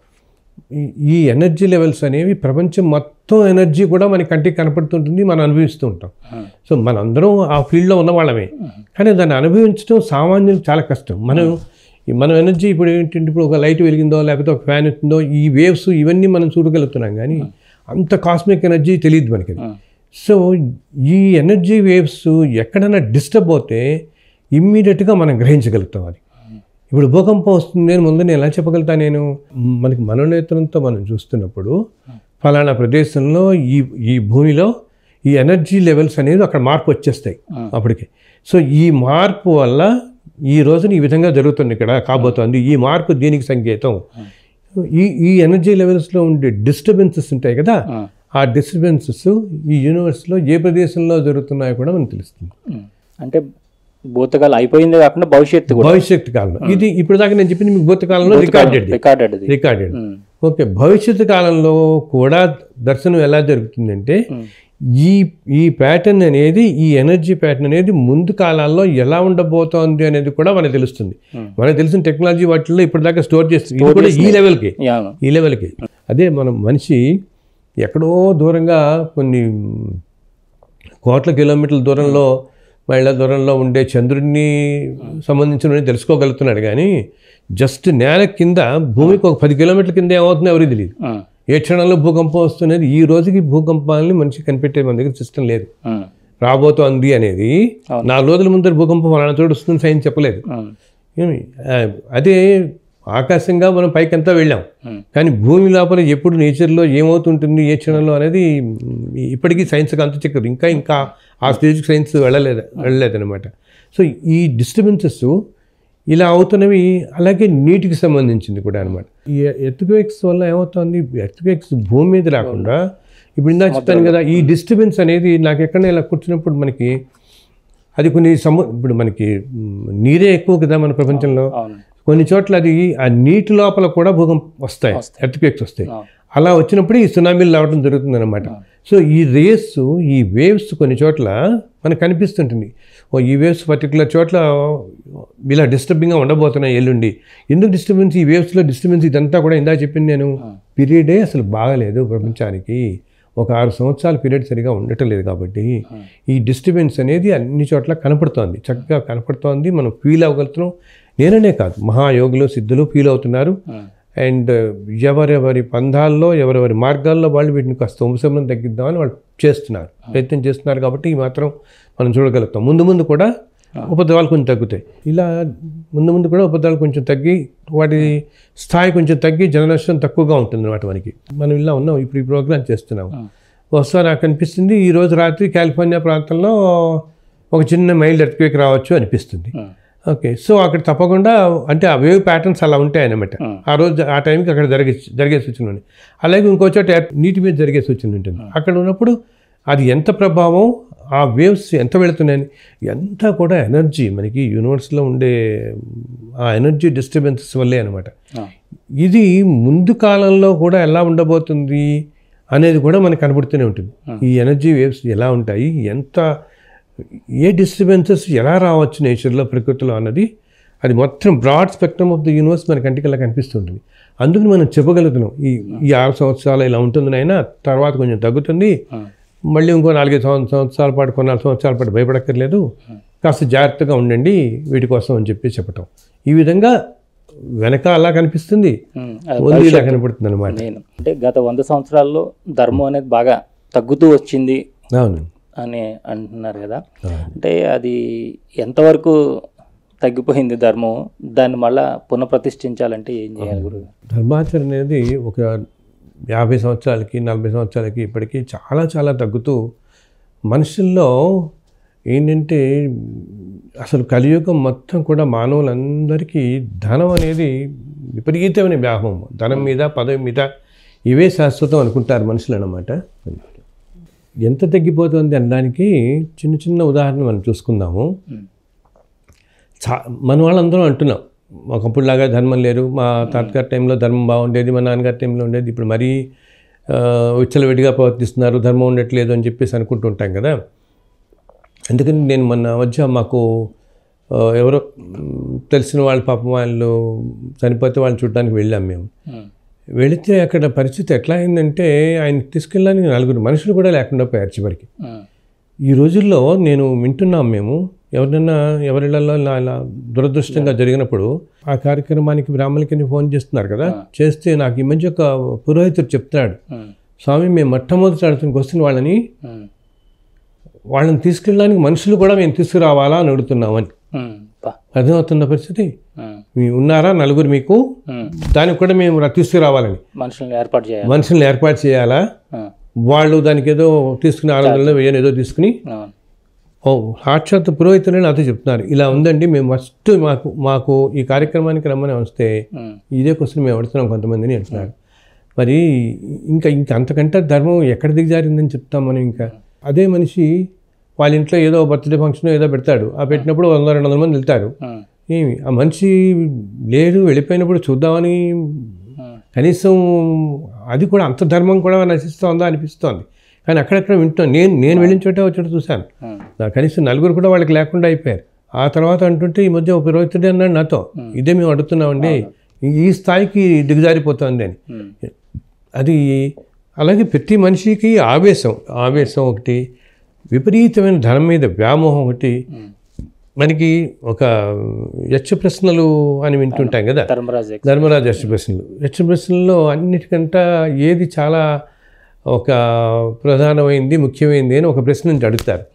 ఈ- ఈ ఎనర్జీ లెవెల్స్ అనేవి ప్రపంచం మొత్తం ఎనర్జీ కూడా మనకి కంటికి కనపడుతుంటుంది మనం అనుభవిస్తూ ఉంటాం ఉమ్. సో మనందరం ఆ ఫీల్డ్లో ఉన్న వాళ్ళమే కానీ దాన్ని అనుభవించడం సామాన్యులు చాలా కష్టం మనం ఈ మన ఎనర్జీ ఇప్పుడు ఏంటంటే ఇప్పుడు ఒక లైట్ వెలిగిందో లేకపోతే ఒక ఫ్యాన్ ఎత్తుందో ఈ వేవ్స్ ఇవన్నీ మనం చూడగలుగుతున్నాం కానీ అంత కాస్మిక్ ఎనర్జీ తెలియదు మనకి అది. ఉమ్. సో ఈ ఎనర్జీ వేవ్స్ ఎక్కడైనా డిస్టర్బ్ అవుతే ఇమ్మీడియట్గా మనం గ్రహించగలుగుతాం అది ఇప్పుడు భూకంపం వస్తుంది అని ముందు నేను ఎలా చెప్పగలుగుతా నేను మనకి మనోనేత్రంతో మనం చూస్తున్నప్పుడు ఫలానా ప్రదేశంలో ఈ ఈ భూమిలో ఈ ఎనర్జీ లెవెల్స్ అనేది అక్కడ మార్పు వచ్చేస్తాయి Hmm. అప్పటికి సో ఈ మార్పు వల్ల ఈ రోజున ఈ విధంగా జరుగుతుంది ఇక్కడ కాబోతోంది ఈ మార్పు దీనికి సంకేతం ఈ ఈ ఎనర్జీ లెవెల్స్లో ఉండే డిస్టర్బెన్సెస్ ఉంటాయి కదా ఉమ్. ఆ డిస్టర్బెన్సెస్ ఈ యూనివర్స్లో ఏ ప్రదేశంలో జరుగుతున్నాయో కూడా మనకు తెలుస్తుంది ఉమ్. అంటే భూతకాలం అయిపోయిందే కాకుండా భవిష్యత్తు కూడా భవిష్యత్తు కాలంలో ఇది ఇప్పుడు దాకా నేను చెప్పింది మీకు భూతకాలంలో రికార్డెడ్ రికార్డెడ్ అది రికార్డెడ్ ఉమ్. ఓకే భవిష్యత్తు కాలంలో కూడా దర్శనం ఎలా జరుగుతుందంటే ఉమ్. ఈ ఈ ప్యాటర్న్ అనేది ఈ ఎనర్జీ ప్యాటర్న్ అనేది ముందు కాలాల్లో ఎలా ఉండబోతోంది అనేది కూడా మనకు తెలుస్తుంది Hmm. మనకు తెలిసిన టెక్నాలజీ వాటిల్లో ఇప్పటిదాకా స్టోర్ చేస్తుంది ఇది కూడా ఈ లెవెల్కి యా. ఈ లెవెల్కి అదే మనం మనిషి ఎక్కడో దూరంగా కొన్ని కోట్ల కిలోమీటర్ల దూరంలో మైళ్ళ దూరంలో ఉండే చంద్రుడిని సంబంధించిన తెలుసుకోగలుగుతున్నాడు కానీ జస్ట్ నేల కింద భూమికి ఒక పది కిలోమీటర్ల కింద ఏమవుతుందో ఎవరికి తెలియదు ఉమ్. ఏ క్షణంలో భూకంపం వస్తున్నది ఈ రోజుకి భూకంపాలని మనిషి కనిపెట్టే మన దగ్గర సిస్టమ్ లేదు ఉమ్. రాబోతోంది అనేది అవును. నాలుగు రోజుల ముందర భూకంపం ఫలానా చోటు వస్తుంది సైన్స్ చెప్పలేదు ఉమ్, ఏమి? ఆ, అదే ఆకాశంగా మనం పైకంతా వెళ్ళాం ఉమ్, కానీ భూమి లోపల ఎప్పుడు నేచర్లో ఏమవుతుంటుంది ఏ క్షణంలో అనేది మ్, ఇప్పటికీ సైన్స్కి అంత చెక్కరు ఇంకా ఇంకా ఆ స్టేజ్కి సైన్స్ వెళ్ళలేదు వెళ్ళలేదన్నమాట సో ఈ డిస్టర్బెన్సెస్ ఇలా అవుతున్నవి అలాగే నీటికి సంబంధించింది కూడా అనమాట ఈ ఎర్త్క్వేక్స్ వల్ల ఏమవుతుంది ఎర్త్క్వేక్స్ భూమి మీద రాకుండా ఇప్పుడు ఇందా చెప్తాను కదా ఈ డిస్టర్బెన్స్ అనేది నాకు ఎక్కడ ఇలా కూర్చున్నప్పుడు మనకి అది కొన్ని సము ఇప్పుడు మనకి మ్, నీరే ఎక్కువ కదా మన ప్రపంచంలో అవును కొన్ని చోట్ల అది ఆ నీటి లోపల కూడా భూకంపం వస్తాయి ఎర్త్క్వేక్స్ వస్తాయి అవును. అలా వచ్చినప్పుడు ఈ సునామీలు రావడం జరుగుతుంది అనమాట సో ఈ రేస్ ఈ వేవ్స్ కొన్ని చోట్ల మనకు కనిపిస్తుంటుంది ఓ ఈ వేవ్స్ పర్టికులర్ చోట్ల ఇలా డిస్టర్బింగ్గా ఉండబోతున్నాయి ఎల్లుండి ఎందుకు డిస్టర్బెన్స్ ఈ వేవ్స్లో డిస్టర్బెన్స్ ఇదంతా కూడా ఇందా చెప్పింది నేను పీరియడే అసలు బాగలేదు ప్రపంచానికి ఒక ఆరు సంవత్సరాల పీరియడ్ సరిగా ఉండటం లేదు కాబట్టి ఈ డిస్టర్బెన్స్ అనేది అన్ని చోట్ల కనపడుతోంది చక్కగా కనపడుతోంది మనం ఫీల్ అవ్వగలుగుతున్నాం నేననే కాదు మహాయోగులు సిద్ధులు ఫీల్ అవుతున్నారు ఉమ్, అండ్ ఎవరెవరి పంధాల్లో ఎవరెవరి మార్గాల్లో వాళ్ళు వీటిని కాస్త ఉపశమనం తగ్గిద్దామని వాళ్ళు చేస్తున్నారు ప్రయత్నం చేస్తున్నారు కాబట్టి ఈ మాత్రం మనం చూడగలుగుతాం ముందు ముందు కూడా ఉపద్రవాలు కొంచెం తగ్గుతాయి ఇలా ముందు ముందు కూడా ఉపద్రవాలు కొంచెం తగ్గి వాటి స్థాయి కొంచెం తగ్గి జననష్టం తక్కువగా ఉంటుంది అనమాట మనకి మనం ఇలా ఉన్నాం ఇప్పుడు ఈ ప్రోగ్రామ్ చేస్తున్నాం ఒకసారి నాకు అనిపిస్తుంది ఈ రోజు రాత్రి కాలిఫోర్నియా ప్రాంతంలో ఒక చిన్న మైల్డ్ ఎర్త్క్వేక్ రావచ్చు అనిపిస్తుంది ఉమ్, ఓకే సో అక్కడ తప్పకుండా అంటే ఆ వేవ్ ప్యాటర్న్స్ అలా ఉంటాయి అన్నమాట Hmm. ఆ రోజు ఆ టైంకి అక్కడ జరిగే జరిగే సూచన ఉంది అలాగే ఇంకో చోట ఎర్- నీటి మీద జరిగే సూచన ఉంటుంది అక్కడ ఉన్నప్పుడు అది ఎంత ప్రభావం ఆ వేవ్స్ ఎంత వెళుతున్నాయని ఎంత కూడా ఎనర్జీ మనకి యూనివర్స్లో ఉండే ఆ ఎనర్జీ డిస్టర్బెన్సెస్ వల్లే అనమాట ఆ, ఇది ముందు కాలంలో కూడా ఎలా ఉండబోతుంది అనేది కూడా మనకు కనబడుతూనే ఉంటుంది ఈ ఎనర్జీ వేవ్స్ ఎలా ఉంటాయి ఎంత ఏ డిస్టర్బెన్సెస్ ఎలా రావచ్చు నేచర్లో ప్రకృతిలో అన్నది అది మొత్తం broad spectrum of the universe మన కంటికి అలా కనిపిస్తుంటుంది అందుకని మనం చెప్పగలుగుతున్నాం ఈ ఈ ఆరు సంవత్సరాలు ఇలా ఉంటుంది అయినా తర్వాత కొంచెం తగ్గుతుంది ఉమ్, మళ్ళీ ఇంకో నాలుగైదు సంవ- సంవత్సరాల పాటు కొన్ని నాలుగు సంవత్సరాల పాటు భయపడక్కర్లేదు కాస్త జాగ్రత్తగా ఉండండి వీటి కోసం అని చెప్పి చెప్పటం ఈ విధంగా వెనక అలా కనిపిస్తుంది ఉమ్, అది ముందు ఇలా కనపడుతుంది అనమాట నేను అంటే గత వంద సంవత్సరాల్లో ధర్మం అనేది బాగా తగ్గుతూ వచ్చింది అవును అని అంటున్నారు కదా అవును. అంటే అది ఎంతవరకు తగ్గిపోయింది ధర్మం దాన్ని మళ్ళా పునఃప్రతిష్ఠించాలంటే ఏం చేయాలి గురువు ధర్మాచరణ అనేది ఒక యాభై సంవత్సరాలకి నలభై సంవత్సరాలకి ఇప్పటికీ చాలా చాలా తగ్గుతూ మనుషుల్లో ఏంటంటే అసలు కలియుగం మొత్తం కూడా మానవులందరికీ ధనం అనేది విపరీతమైన వ్యామోహం ధనం మీద పదవి మీద ఇవే శాశ్వతం అనుకుంటారు మనుషులు అన్నమాట ఎంత తగ్గిపోతుంది అనడానికి చిన్న చిన్న ఉదాహరణ మనం చూసుకుందాము ఉమ్, చా మన వాళ్ళందరం అంటున్నాం ఒకప్పుడులాగా ధర్మం లేరు మా తాతగారి టైంలో ధర్మం బాగుండేది మా నాన్నగారి టైంలో ఉండేది ఇప్పుడు మరీ ఆ, విచ్చలవిడిగా ప్రవర్తిస్తున్నారు ధర్మం ఉండట్లేదు అని చెప్పేసి అనుకుంటూ ఉంటాం కదా అందుకని నేను మొన్న మధ్య మాకు ఆ, ఎవరో మ్, తెలిసిన వాళ్ళ పాపం వాళ్ళు చనిపోతే వాళ్ళని చూడడానికి వెళ్ళాం మేము ఉమ్, వెళితే అక్కడ పరిస్థితి ఎట్లా అయిందంటే ఆయన తీసుకెళ్ళడానికి నలుగురు మనుషులు కూడా లేకుండా పోయారు చివరికి ఉమ్, ఈ రోజుల్లో నేను వింటున్నాం మేము ఎవరినైనా ఎవరిళ్ళల్లో ఇలా ఇలా దురదృష్టంగా జరిగినప్పుడు ఆ కార్యక్రమానికి బ్రాహ్మణులకి ఫోన్ చేస్తున్నారు కదా చేస్తే నాకు ఈ మధ్య ఒక పురోహితుడు చెప్తున్నాడు ఉమ్, స్వామి మేము మొట్టమొదటి అడుగుతున్న వస్తున్న వాళ్ళని ఉమ్, వాళ్ళని తీసుకెళ్ళడానికి మనుషులు కూడా మేము తీసుకురావాలా అని అడుగుతున్నామని ఉమ్, పా, అర్థమవుతున్న పరిస్థితి ఉమ్, మీ ఉన్నారా నలుగురు మీకు ఉమ్. దానికి కూడా మేము రా- తీసుకురావాలని మనుషులను ఏర్పాటు చేయాలి మనుషుల్ని ఏర్పాటు చేయాలా ఉమ్, వాళ్ళు దానికి ఏదో తీసుకుని ఆరు వందలు వెయ్యి ఏదో తీసుకుని అవును. ఓ సాక్షాత్ పురోహితులే నాతో చెప్తున్నారు ఇలా ఉందండి మేము ఫస్ట్ మాకు మాకు ఈ కార్యక్రమానికి రమ్మని వస్తే ఉమ్, ఇదే క్వశ్చన్ మేము అడుగుతున్నాం కొంతమందిని అంటున్నారు మరి ఇంకా ఇంకా అంతకంటే ధర్మం ఎక్కడ దిగజారిందని చెప్తాం మనం ఇంకా అదే మనిషి వాళ్ళ ఇంట్లో ఏదో బర్త్డే ఫంక్షన్ ఏదో పెడతాడు ఆ పెట్టినప్పుడు వంద రెండు వందల మంది వెళ్తారు ఉమ్, ఏమి ఆ మనిషి లేడు వెళ్ళిపోయినప్పుడు చూద్దామని ఉమ్, కనీసం అది కూడా అంత ధర్మం కూడా నశిస్తోందా అనిపిస్తోంది కానీ అక్కడక్కడ వింటాం నేను నేను వెళ్ళిన చోట వచ్చి చూశాను ఉమ్, నా కనీసం నలుగురు కూడా వాళ్ళకి లేకుండా అయిపోయారు ఆ తర్వాత అంటుంటే ఈ మధ్య ఒక పురోహితుడే అన్నాడు నాతో ఇదే మేము అడుగుతున్నామండి ఈ- ఈ స్థాయికి దిగజారిపోతుంది అని ఉమ్, అది అలాగే ప్రతి మనిషికి ఆవేశం ఆవేశం ఒకటి విపరీతమైన ధనం మీద వ్యామోహం ఒకటి ఉమ్. మనకి ఒక యక్ష ప్రశ్నలు అని వింటుంటాం కదా ధర్మరాజు ఎక్స్- ధర్మరాజు యక్ష ప్రశ్నలు యక్ష ప్రశ్నల్లో అన్నిటికంటే ఏది చాలా ఒక ప్రధానమైంది ముఖ్యమైనది అని ఒక ప్రశ్న నుంచి అడుగుతారు ఉమ్,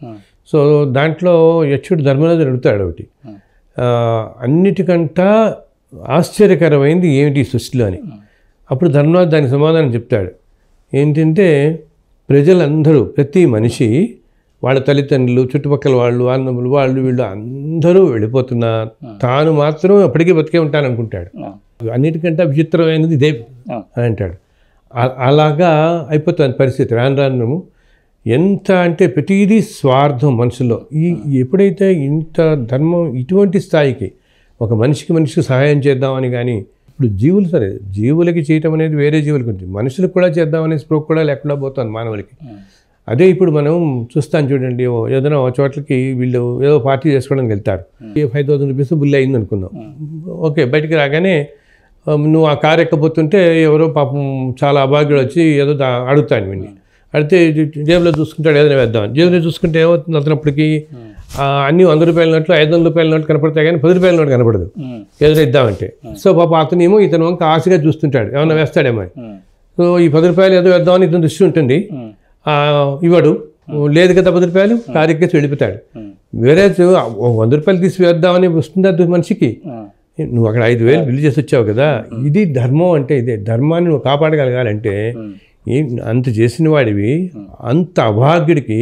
సో దాంట్లో యక్షుడు ధర్మరాజు అడుగుతాడు ఒకటి Hmm. ఆ, అన్నిటికంటా ఆశ్చర్యకరమైంది ఏమిటి ఈ సృష్టిలో అని అప్పుడు ధర్మరాజు దానికి సమాధానం చెప్తాడు ఏంటంటే ప్రజలందరూ ప్రతి మనిషి వాళ్ళ తల్లిదండ్రులు చుట్టుపక్కల వాళ్ళు అన్నములు వాళ్ళు వీళ్ళు అందరూ వెళ్ళిపోతున్నా తాను మాత్రం అప్పటికీ బతికే ఉంటాను అనుకుంటాడు ఆ, అన్నిటికంటే విచిత్రమైనది ఇదే ఆ, అని అంటాడు అ- అలాగా అయిపోతుంది పరిస్థితి రాను రాను ఎంత అంటే ప్రతిదీ స్వార్థం మనసులో ఈ ఎప్పుడైతే ఇంత ధర్మం ఇటువంటి స్థాయికి ఒక మనిషికి మనిషికి సహాయం చేద్దామని కానీ ఇప్పుడు జీవులు సరే జీవులకి చేయటం అనేది వేరే జీవులకి ఉంటుంది మనుషులకు కూడా చేద్దామనే స్ప్రోక్ కూడా లేకుండా పోతుంది మానవులకి ఉమ్, అదే ఇప్పుడు మనం చూస్తాం చూడండి ఓ ఏదైనా ఒక చోట్లకి వీళ్ళు ఏదో పార్టీ చేసుకోవడానికి వెళ్తారు a five thousand rupees bill అయింది అనుకుందాం ఓకే బయటికి రాగానే ఆ, నువ్వు ఆ కారు ఎక్కబోతుంటే ఎవరో పాపం చాలా అభాగ్యుడు వచ్చి ఏదో దా- అడుగుతాడు వీడిని అడిగితే జేబులో చూసుకుంటాడు ఏదైనా వేద్దాం జేబులో చూసుకుంటే ఏమవుతుంది అతనప్పటికి ఆ, అన్ని వంద రూపాయల నోట్లు ఐదు వందల రూపాయల నోట్లు కనపడతాయి కానీ పది రూపాయల నోటు కనపడదు ఉమ్, ఏదైనా ఇద్దామంటే సో పాప అతనేమో ఇతను వంక ఆశగా చూస్తుంటాడు ఏమన్నా వేస్తాడేమో అని. ఉమ్, సో ఈ పది రూపాయలు ఏదో వేద్దామని ఇతను దృష్టి ఉంటుంది ఉమ్, ఆ, ఇవ్వడు లేదు కదా పది రూపాయలు కారు ఎక్కేసి వెళ్ళిపోతాడు ఉమ్, వేరే ఓ వంద రూపాయలు తీసి వేద్దామని వస్తుందా అది మనిషికి ఉమ్, నువ్వు అక్కడ ఐదు వేలు బిల్లు చేసి వచ్చావు కదా ఇది ధర్మం అంటే ఇదే ధర్మాన్ని నువ్వు కాపాడగలగాలంటే ఉమ్, ఏం అంత చేసిన వాడివి అంత అభాగ్యుడికి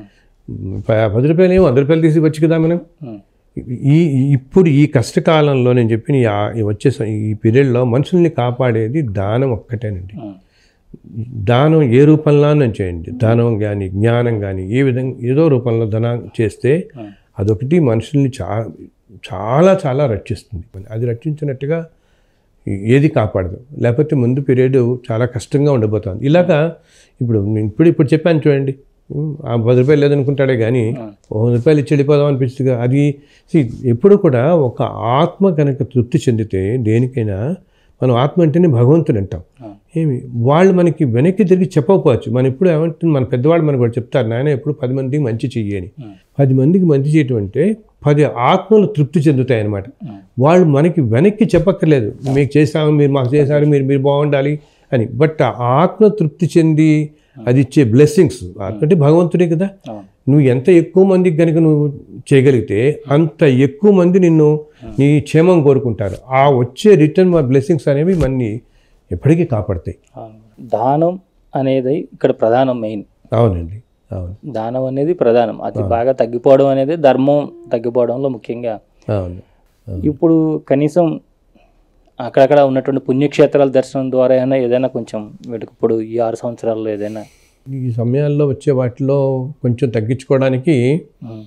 ప- పది రూపాయలు ఏమో వంద రూపాయలు తీసి వచ్చు కదా మనం ఉమ్, ఈ ఈ- ఇప్పుడు ఈ కష్టకాలంలో నేను చెప్పిన ఈ ఆ- ఈ వచ్చే స- ఈ పీరియడ్లో మనుషుల్ని కాపాడేది దానం ఒక్కటేనండి ఉమ్, దానం ఏ రూపంలోనూ చేయండి దానం కానీ జ్ఞానం కానీ ఏ విధంగా ఏదో రూపంలో ధనం చేస్తే ఉమ్, అదొకటి మనుషుల్ని చా చాలా చాలా రక్షిస్తుంది అది రక్షించినట్టుగా ఏది కాపాడదు లేకపోతే ముందు పీరియడ్ చాలా కష్టంగా ఉండబోతుంది ఇలాగా ఇప్పుడు నేను ఇప్పుడు ఇప్పుడు చెప్పాను చూడండి ఉమ్, ఆ పది రూపాయలు లేదనుకుంటాడే కానీ ఓ వంద రూపాయలు ఇచ్చి వెళ్ళిపోదాం అనిపిస్తుంది అది see, ఎప్పుడు కూడా ఒక ఆత్మ కనుక తృప్తి చెందితే దేనికైనా మనం ఆత్మ అంటేనే భగవంతుడు అంటాం ఏమి వాళ్ళు మనకి వెనక్కి తిరిగి చెప్పకపోవచ్చు మనం ఎప్పుడు ఏమంటుంది మన పెద్దవాళ్ళు మనకు కూడా చెప్తారు నాయన ఎప్పుడు పది మందికి మంచి చెయ్యి అని పది మందికి మంచి చేయటం అంటే పది ఆత్మలు తృప్తి చెందుతాయి అన్నమాట వాళ్ళు మనకి వెనక్కి చెప్పక్కర్లేదు మీకు చేసాము మీరు మాకు చేశారు మీరు మీరు బాగుండాలి అని బట్ ఆ ఆత్మ తృప్తి చెంది అది ఇచ్చే బ్లెస్సింగ్స్ ఆత్మ అంటే భగవంతుడే కదా అవును. నువ్వు ఎంత ఎక్కువ మందికి కనుక నువ్వు చేయగలిగితే అంత ఎక్కువ మంది నిన్ను నీ క్షేమం కోరుకుంటారు ఆ వచ్చే రిటర్న్ బ్లెస్సింగ్స్ అనేవి మనని ఎప్పటికీ కాపాడతాయి అవును. దానం అనేది ఇక్కడ ప్రధానం మెయిన్ అవునండి అవును దానం అనేది ప్రధానం అది బాగా తగ్గిపోవడం అనేది ధర్మం తగ్గిపోవడంలో ముఖ్యంగా అవును అవును. ఇప్పుడు కనీసం అక్కడక్కడ ఉన్నటువంటి పుణ్యక్షేత్రాల దర్శనం ద్వారా అయినా ఏదైనా కొంచెం వీటికి ఇప్పుడు ఈ ఆరు సంవత్సరాల్లో ఏదైనా ఈ సమయాల్లో వచ్చే వాటిలో కొంచెం తగ్గించుకోవడానికి ఉమ్,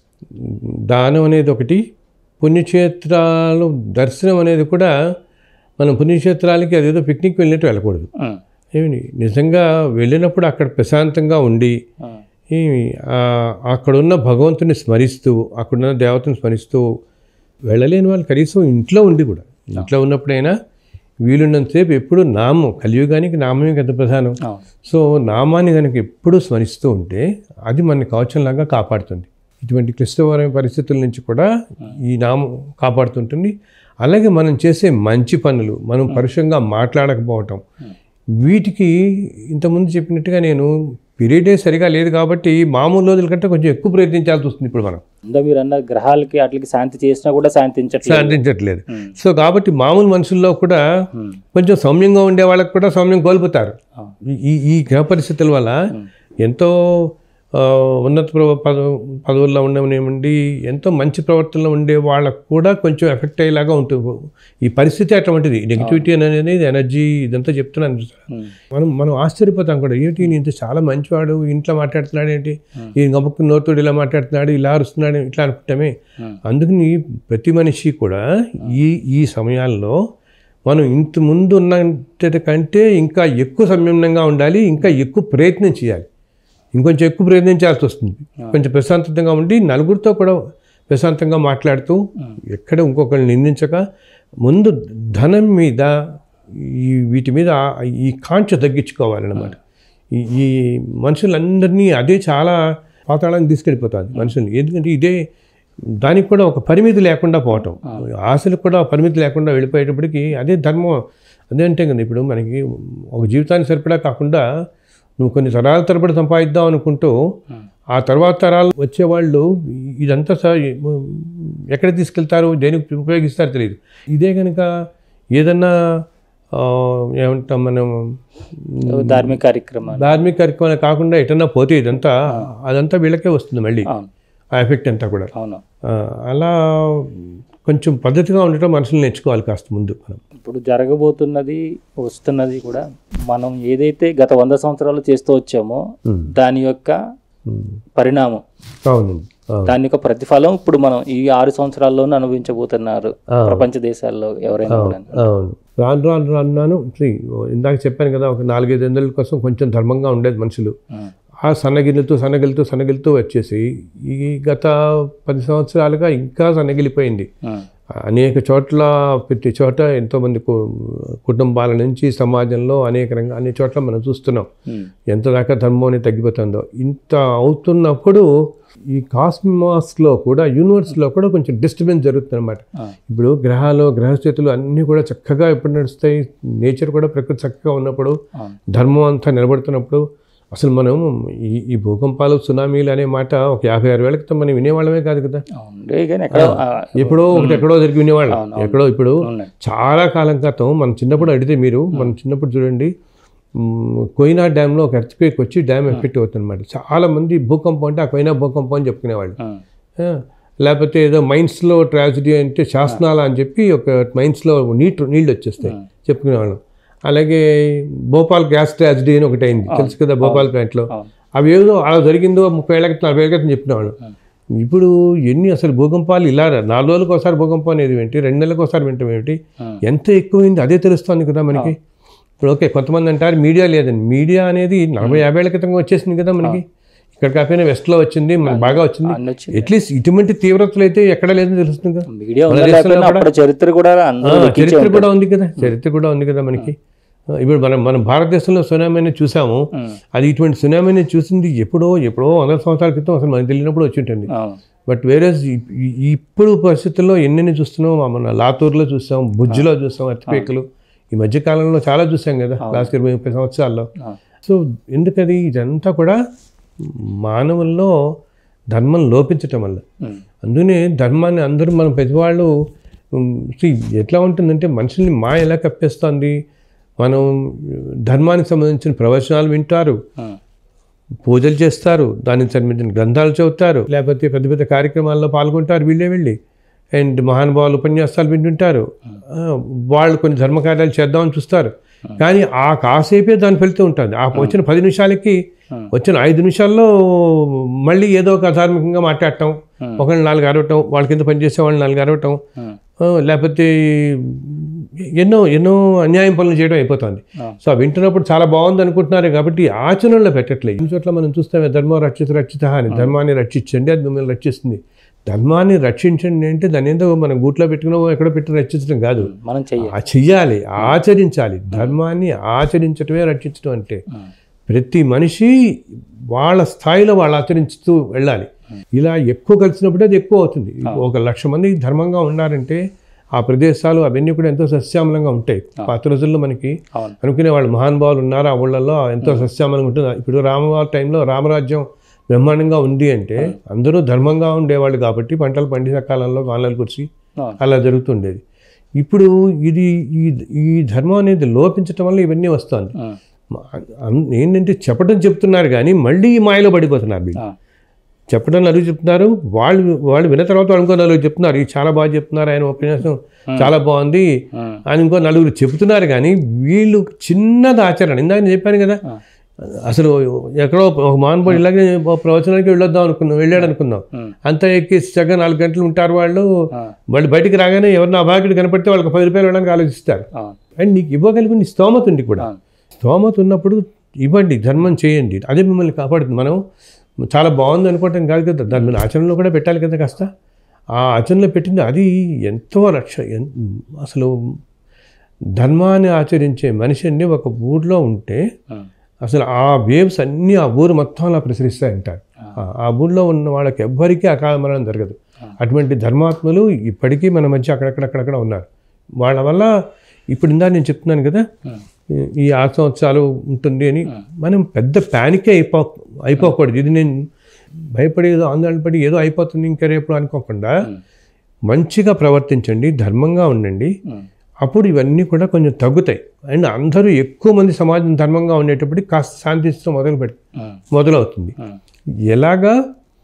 దానం అనేది ఒకటి పుణ్యక్షేత్రాలు దర్శనం అనేది కూడా మనం పుణ్యక్షేత్రాలకి అదేదో పిక్నిక్ వెళ్ళినట్టు వెళ్ళకూడదు ఉమ్, ఏమి నిజంగా వెళ్ళినప్పుడు అక్కడ ప్రశాంతంగా ఉండి ఉమ్, ఏమి ఆ, అక్కడున్న భగవంతుని స్మరిస్తూ అక్కడున్న దేవతను స్మరిస్తూ వెళ్ళలేని వాళ్ళు కనీసం ఇంట్లో ఉండి కూడా ఇంట్లో ఉన్నప్పుడైనా వీలున్నంతసేపు ఎప్పుడు నామం కలియుగానికి నామమే కదా ప్రధానం అవును. సో నామాన్ని కనుక ఎప్పుడూ స్మరిస్తూ ఉంటే అది మన కవచంలాగా కాపాడుతుంది ఇటువంటి క్లిష్టకరమైన పరిస్థితుల నుంచి కూడా ఈ నామం కాపాడుతుంటుంది అలాగే మనం చేసే మంచి పనులు మనం పరుషంగా మాట్లాడకపోవటం వీటికి ఇంతకుముందు చెప్పినట్టుగా నేను పీరియడే సరిగా లేదు కాబట్టి మామూలు రోజుల కంటే కొంచెం ఎక్కువ ప్రయత్నించాల్సి వస్తుంది ఇప్పుడు మనం ఇందా మీరు అన్న గ్రహాలకి వాటికి శాంతి చేసినా కూడా శాంతించట్లేదు శాంతించట్లేదు ఉమ్, సో కాబట్టి మామూలు మనుషుల్లో కూడా ఉమ్, కొంచెం సౌమ్యంగా ఉండే వాళ్ళకి కూడా సౌమ్యం కోల్పోతారు అవును. ఈ- ఈ ఈ గ్రహ పరిస్థితుల వల్ల ఎంతో ఆ, ఉన్నత ప్ర- పద పదవుల్లో ఉండమనేమండి ఎంతో మంచి ప్రవర్తనలో ఉండే వాళ్ళకు కూడా కొంచెం ఎఫెక్ట్ అయ్యేలాగా ఉంటుంది ఈ పరిస్థితి అటువంటిది నెగిటివిటీ అనేది ఎనర్జీ ఇదంతా చెప్తున్నాను చూసారా? ఉమ్, మనం మనం ఆశ్చర్యపోతాం కూడా ఏంటి ఈయన ఇంత చాలా మంచివాడు ఇంట్లో మాట్లాడుతున్నాడు ఏంటి ఈ గమ్మకు నోతుడు ఇలా మాట్లాడుతున్నాడు ఇలా అరుస్తున్నాడు ఇట్లా అనుకుంటామే ఉమ్, అందుకని ప్రతి మనిషి కూడా ఈ ఈ సమయాల్లో మనం ఇంత ముందు ఉన్న కంటే ఇంకా ఎక్కువ సంయమనంగా ఉండాలి ఇంకా ఎక్కువ ప్రయత్నం చేయాలి ఇంకొంచెం ఎక్కువ ప్రయత్నించాల్సి వస్తుంది కొంచెం ప్రశాంతంగా ఉండి నలుగురితో కూడా ప్రశాంతంగా మాట్లాడుతూ ఎక్కడ ఇంకొకరిని నిందించక ముందు ధనం మీద ఈ వీటి మీద ఈ కాంక్ష తగ్గించుకోవాలన్నమాట ఈ ఈ మనుషులందరినీ అదే చాలా పాతాళానికి తీసుకెళ్ళిపోతుంది మనుషుల్ని ఎందుకంటే ఇదే దానికి కూడా ఒక పరిమితి లేకుండా పోవటం ఆశలకు కూడా పరిమితి లేకుండా వెళ్ళిపోయేటప్పటికి అదే ధర్మం అదే అంటే కదా ఇప్పుడు మనకి ఒక జీవితానికి సరిపడా కాకుండా నువ్వు కొన్ని తరాల తరబడి సంపాదిద్దాం అనుకుంటూ ఆ తర్వాత తరాలు వచ్చేవాళ్ళు ఇదంతా సార్ ఎక్కడ తీసుకెళ్తారు దేనికి ఉపయోగిస్తారో తెలియదు ఇదే కనుక ఏదన్నా ఆ, ఏమంటాం మనం ధార్మిక కార్యక్రమాలు ధార్మిక కార్యక్రమాలు కాకుండా ఎటన్నా పోతే ఇదంతా అదంతా వీళ్ళకే వస్తుంది మళ్ళీ అవును ఆ ఎఫెక్ట్ అంతా కూడా అవును ఆ, అలా కొంచెం పద్ధతిగా ఉండటం మనుషులు నేర్చుకోవాలి కాస్త ముందు మనం ఇప్పుడు జరగబోతున్నది వస్తున్నది కూడా మనం ఏదైతే గత వంద సంవత్సరాలు చేస్తూ వచ్చామో దాని యొక్క ఉమ్. పరిణామం అవునండి అవును. దాని యొక్క ప్రతిఫలం ఇప్పుడు మనం ఈ ఆరు సంవత్సరాల్లోనే అనుభవించబోతున్నారు అవును. ప్రపంచ దేశాల్లో ఎవరైనా కూడా అవును రాను రాను రాను see, ఇందాక చెప్పాను కదా ఒక నాలుగైదు వందల కోసం కొంచెం ధర్మంగా ఉండేది మనుషులు ఉమ్, ఆ సన్నగిల్లుతూ సన్నగిలుతూ సన్నగిలుతూ వచ్చేసి ఈ గత పది సంవత్సరాలుగా ఇంకా సన్నగిలిపోయింది ఉమ్, అనేక చోట్ల ప్రతి చోట ఎంతోమంది కు- కుటుంబాల నుంచి సమాజంలో అనేక రంగా అన్ని చోట్ల మనం చూస్తున్నాం ఉమ్, ఎంత దాకా ధర్మం అనేది తగ్గిపోతుందో ఇంత అవుతున్నప్పుడు ఈ కాస్మాస్లో కూడా యూనివర్స్లో కూడా కొంచెం డిస్టర్బెన్స్ జరుగుతుంది అనమాట ఆ, ఇప్పుడు గ్రహాలు గ్రహస్థితులు అన్నీ కూడా చక్కగా ఎప్పుడు నడుస్తాయి నేచర్ కూడా ప్రకృతి చక్కగా ఉన్నప్పుడు అవును ధర్మం అంతా నిలబడుతున్నప్పుడు అసలు మనం ఈ ఈ భూకంపాలు సునామీలు అనే మాట ఒక యాభై ఆరు వేల క్రితం మనం వినేవాళ్ళమే కాదు కదా అవును లే కానీ ఎక్కడో ఆ, ఎప్పుడో ఒకటి ఎక్కడో జరిగి వినేవాళ్ళం అవును, అవును. ఎక్కడో ఇప్పుడు ఉన్నాయి. చాలా కాలం క్రితం మన చిన్నప్పుడు అడిగితే మీరు మన చిన్నప్పుడు చూడండి మ్, కోయినా డ్యామ్లో ఒక ఎర్త్క్వేక్ వచ్చి డ్యామ్ ఎఫెక్ట్ అవుతుందన్నమాట చాలా మంది భూకంపం అంటే ఆ కోయినా భూకంపం అని చెప్పుకునేవాళ్ళు ఉమ్, ఆ, లేకపోతే ఏదో మైన్స్లో ట్రాజడీ అంటే శాసనాల అని చెప్పి ఒక మైన్స్లో నీటి నీళ్ళు వచ్చేస్తాయి చెప్పుకునేవాళ్ళం అలాగే భోపాల్ గ్యాస్ ట్రాజడీ అని ఒకటి అయింది తెలుసు కదా భోపాల్ ప్లాంట్లో అవును అవి ఏదో అలా జరిగిందో ముప్పై ఏళ్ళ క్రితం నలభై ఏళ్ళ క్రితం చెప్పినవాళ్ళు ఇప్పుడు ఎన్ని అసలు భూకంపాలు ఇలా నాలుగు రోజులకు ఒకసారి భూకంపం అనేది ఏంటి రెండు నెలలకు ఒకసారి వింటాం ఏమిటి ఉమ్, ఎంత ఎక్కువైంది అదే తెలుస్తుంది కదా మనకి ఇప్పుడు ఓకే కొంతమంది అంటారు మీడియా లేదని మీడియా అనేది నలభై యాభై ఏళ్ళ క్రితం వచ్చేసింది కదా మనకి ఇక్కడ కాకపోయినా వెస్ట్లో వచ్చింది మనకి బాగా వచ్చింది అన్ని వచ్చింది అట్లీస్ట్ ఇటువంటి తీవ్రతలు అయితే ఎక్కడ లేదని తెలుస్తుంది కదా మీడియా మన ఉందా దేశంలో లేకపోయినా కూడా- అప్పుడు చరిత్ర కూడా అందరూ ఆ, లెక్కించే చరిత్ర ఉంటారు. కూడా ఉంది కదా చరిత్ర కూడా ఉంది కదా మనకి ఆ, ఇప్పుడు మనం మనం భారతదేశంలో సునామీని చూసాము ఉమ్, అది ఇటువంటి సునామీని చూసింది ఎప్పుడో ఎప్పుడో వందల సంవత్సరాల క్రితం అసలు మనకు తెలియనప్పుడు వచ్చి ఉంటుంది అవును బట్ వేరే ఇప్పుడు పరిస్థితుల్లో ఎన్నెన్ని చూస్తున్నాం మన లాతూర్లో చూసాం బుజ్జిలో చూసాం అతిపేకలు ఈ మధ్య కాలంలో చాలా చూసాం కదా లాస్ట్ ఇరవై ముప్పై సంవత్సరాల్లో అవును సో ఎందుకది ఇదంతా కూడా మానవుల్లో ధర్మం లోపించటం వల్ల ఉమ్, అందుకనే ధర్మాన్ని అందరూ మన పెద్దవాళ్ళు ఉమ్, see, ఎట్లా ఉంటుందంటే మనుషుల్ని మా ఎలా కప్పేస్తుంది మనం ధర్మానికి సంబంధించిన ప్రవచనాలు వింటారు ఉమ్, పూజలు చేస్తారు దానికి సంబంధించిన గ్రంథాలు చదువుతారు లేకపోతే పెద్ద పెద్ద కార్యక్రమాల్లో పాల్గొంటారు వీళ్ళే వెళ్ళి అండ్ మహానుభావులు ఉపన్యాసాలు వింటుంటారు ఆ, వాళ్ళు కొన్ని ధర్మకార్యాలు చేద్దామని చూస్తారు కానీ ఆ కాసేపే దాని ఫలితం ఉంటుంది ఆ వచ్చిన పది నిమిషాలకి Hmm. వచ్చిన ఐదు నిమిషాల్లో మళ్ళీ ఏదో ఒక ధార్మికంగా మాట్లాడటం Hmm. ఒకళ్ళు నాలుగు అరవటం వాళ్ళ కింద పనిచేసే వాళ్ళు నాలుగు అరవటం ఉమ్, ఆ, లేకపోతే ఎన్నో ఎన్నో అన్యాయం పనులు చేయడం అయిపోతుంది ఆ. సో అవి వింటున్నప్పుడు చాలా బాగుంది అనుకుంటున్నారు కాబట్టి ఆచరణలో పెట్టట్లేదు ఈ చోట్ల మనం చూస్తామే ధర్మం రక్షిత రక్షిత అని ధర్మాన్ని రక్షించండి అది మిమ్మల్ని రక్షిస్తుంది ధర్మాన్ని రక్షించండి అంటే దాని ఏదో మనం గూట్లో పెట్టుకునో ఎక్కడో పెట్టి రక్షించడం కాదు మనం చెయ్యాలి ఆ చెయ్యాలి ఆచరించాలి ధర్మాన్ని ఆచరించడమే రక్షించడం అంటే ఉమ్, ప్రతి మనిషి వాళ్ళ స్థాయిలో వాళ్ళు ఆచరించుతూ వెళ్ళాలి ఇలా ఎక్కువ కలిసినప్పుడే అది ఎక్కువ అవుతుంది ఒక లక్ష మంది ధర్మంగా ఉన్నారంటే ఆ ప్రదేశాలు అవన్నీ కూడా ఎంతో సస్యామలంగా ఉంటాయి పాత రోజుల్లో మనకి అవును అనుకునే వాళ్ళు మహానుభావులు ఉన్నారు ఆ ఊళ్ళల్లో ఎంతో సస్యామలంగా ఉంటుంది ఇప్పుడు రామవారి టైంలో రామరాజ్యం బ్రహ్మాండంగా ఉంది అంటే అందరూ ధర్మంగా ఉండేవాళ్ళు కాబట్టి పంటలు పండించే కాలంలో వానలు కురిసి అవును అలా జరుగుతుండేది ఇప్పుడు ఇది ఈ ఈ ధర్మం అనేది లోపించటం వల్ల ఇవన్నీ వస్తుంది ఉమ్, అన్- ఏంటంటే చెప్పడం చెప్తున్నారు కానీ మళ్ళీ ఈ మాయలో పడిపోతున్నారు వీళ్ళు ఆ, చెప్పడం నలుగురు చెప్తున్నారు వాళ్ళు వాళ్ళు విన్న తర్వాత వాళ్ళు ఇంకో నలుగురు చెప్తున్నారు ఇది చాలా బాగా చెప్తున్నారు ఆయన ఉపన్యాసం చాలా బాగుంది ఉమ్, అని ఇంకో నలుగురు చెప్తున్నారు కానీ వీళ్ళు చిన్నది ఆచరణ ఇందాక నేను చెప్పాను కదా ఆ. అసలు ఎక్కడో ఒక మానవుడు ఇలాగే ఒక ప్రవచనానికి వెళ్ళొద్దాం అనుకున్నాం వెళ్ళాడు అనుకున్నాం ఉమ్, అంతా ఎక్కేసి చక్కగా నాలుగు గంటలు ఉంటారు వాళ్ళు ఆ, వాళ్ళు బయటికి రాగానే ఎవరిని అభాగ్యుడు కనపడితే వాళ్ళకి పది రూపాయలు ఇవ్వడానికి ఆలోచిస్తారు అవును అండ్ నీకు ఇవ్వగలిగిన స్తోమత ఉంది కూడా అవును స్తోమత ఉన్నప్పుడు ఇవ్వండి ధర్మం చేయండి అదే మిమ్మల్ని కాపాడుతుంది మనం చాలా బాగుంది అనుకోవటం కాదు కదా దాని మీద ఆచరణలో కూడా పెట్టాలి కదా కాస్త ఆ ఆచరణలో పెట్టింది అది ఎంతో రక్ష ఎన్- అసలు ధర్మాన్ని ఆచరించే మనిషి అన్ని ఒక ఊర్లో ఉంటే ఉమ్, అసలు ఆ వేవ్స్ అన్నీ ఆ ఊరు మొత్తం అలా ప్రసరిస్తాయంటారు ఆ- ఆ ఊళ్ళో ఉన్న వాళ్ళకి ఎవ్వరికీ అకాల మరణం జరగదు అటువంటి ధర్మాత్మలు ఇప్పటికీ మన మధ్య అక్కడక్కడక్కడక్కడ ఉన్నారు వాళ్ళ వల్ల ఇప్పుడు ఇందా నేను చెప్తున్నాను కదా ఉమ్, ఈ- ఈ ఆరు సంవత్సరాలు ఉంటుంది అని మనం పెద్ద ప్యానికే అయిపో అయిపోకూడదు ఇది నేను భయపడి ఏదో ఆందోళన పడి ఏదో అయిపోతుంది ఇంకా రేపు అనుకోకుండా ఉమ్, మంచిగా ప్రవర్తించండి ధర్మంగా ఉండండి ఉమ్, అప్పుడు ఇవన్నీ కూడా కొంచెం తగ్గుతాయి అండ్ అందరూ ఎక్కువ మంది సమాజం ధర్మంగా ఉండేటప్పటికి కాస్త శాంతిస్తూ మొదలు పెట్టి ఉమ్, మొదలవుతుంది ఉమ్, ఎలాగా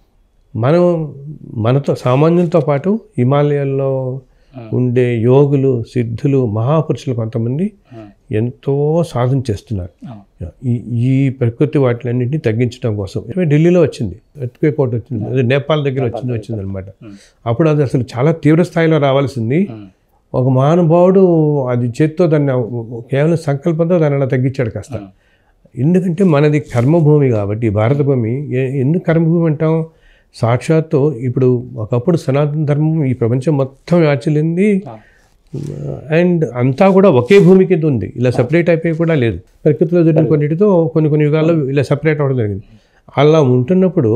మనం మనతో సామాన్యులతో పాటు హిమాలయాల్లో ఉండే యోగులు సిద్ధులు మహాపురుషులు కొంతమంది ఉమ్, ఎంతో సాధన చేస్తున్నారు అవును. ఈ ఈ ప్రకృతి వాటిలన్నింటినీ తగ్గించడం కోసం ఇవి ఢిల్లీలో వచ్చింది ఎత్తుకే కోట వచ్చింది అది నేపాల్ దగ్గర వచ్చింది వచ్చింది అనమాట ఉమ్. అప్పుడు అది అసలు చాలా తీవ్ర స్థాయిలో రావాల్సింది ఉమ్, ఒక మహానుభావుడు అది చేత్తో దాన్ని కేవలం సంకల్పంతో దాన్ని అలా తగ్గించాడు కాస్త ఉమ్, ఎందుకంటే మనది కర్మభూమి కాబట్టి భారత భూమి ఏ- ఎందుకు కర్మభూమి అంటాం సాక్షాత్తు ఇప్పుడు ఒకప్పుడు సనాతన ధర్మం ఈ ప్రపంచం మొత్తం వ్యాచిల్లింది ఆ. అండ్ అంతా కూడా ఒకే భూమి కింద ఉంది ఇలా సపరేట్ అయిపోయి కూడా లేదు ప్రకృతిలో జరిగిన కొన్నిటితో కొన్ని కొన్ని యుగాల్లో ఇలా సపరేట్ అవ్వడం జరిగింది అలా ఉంటున్నప్పుడు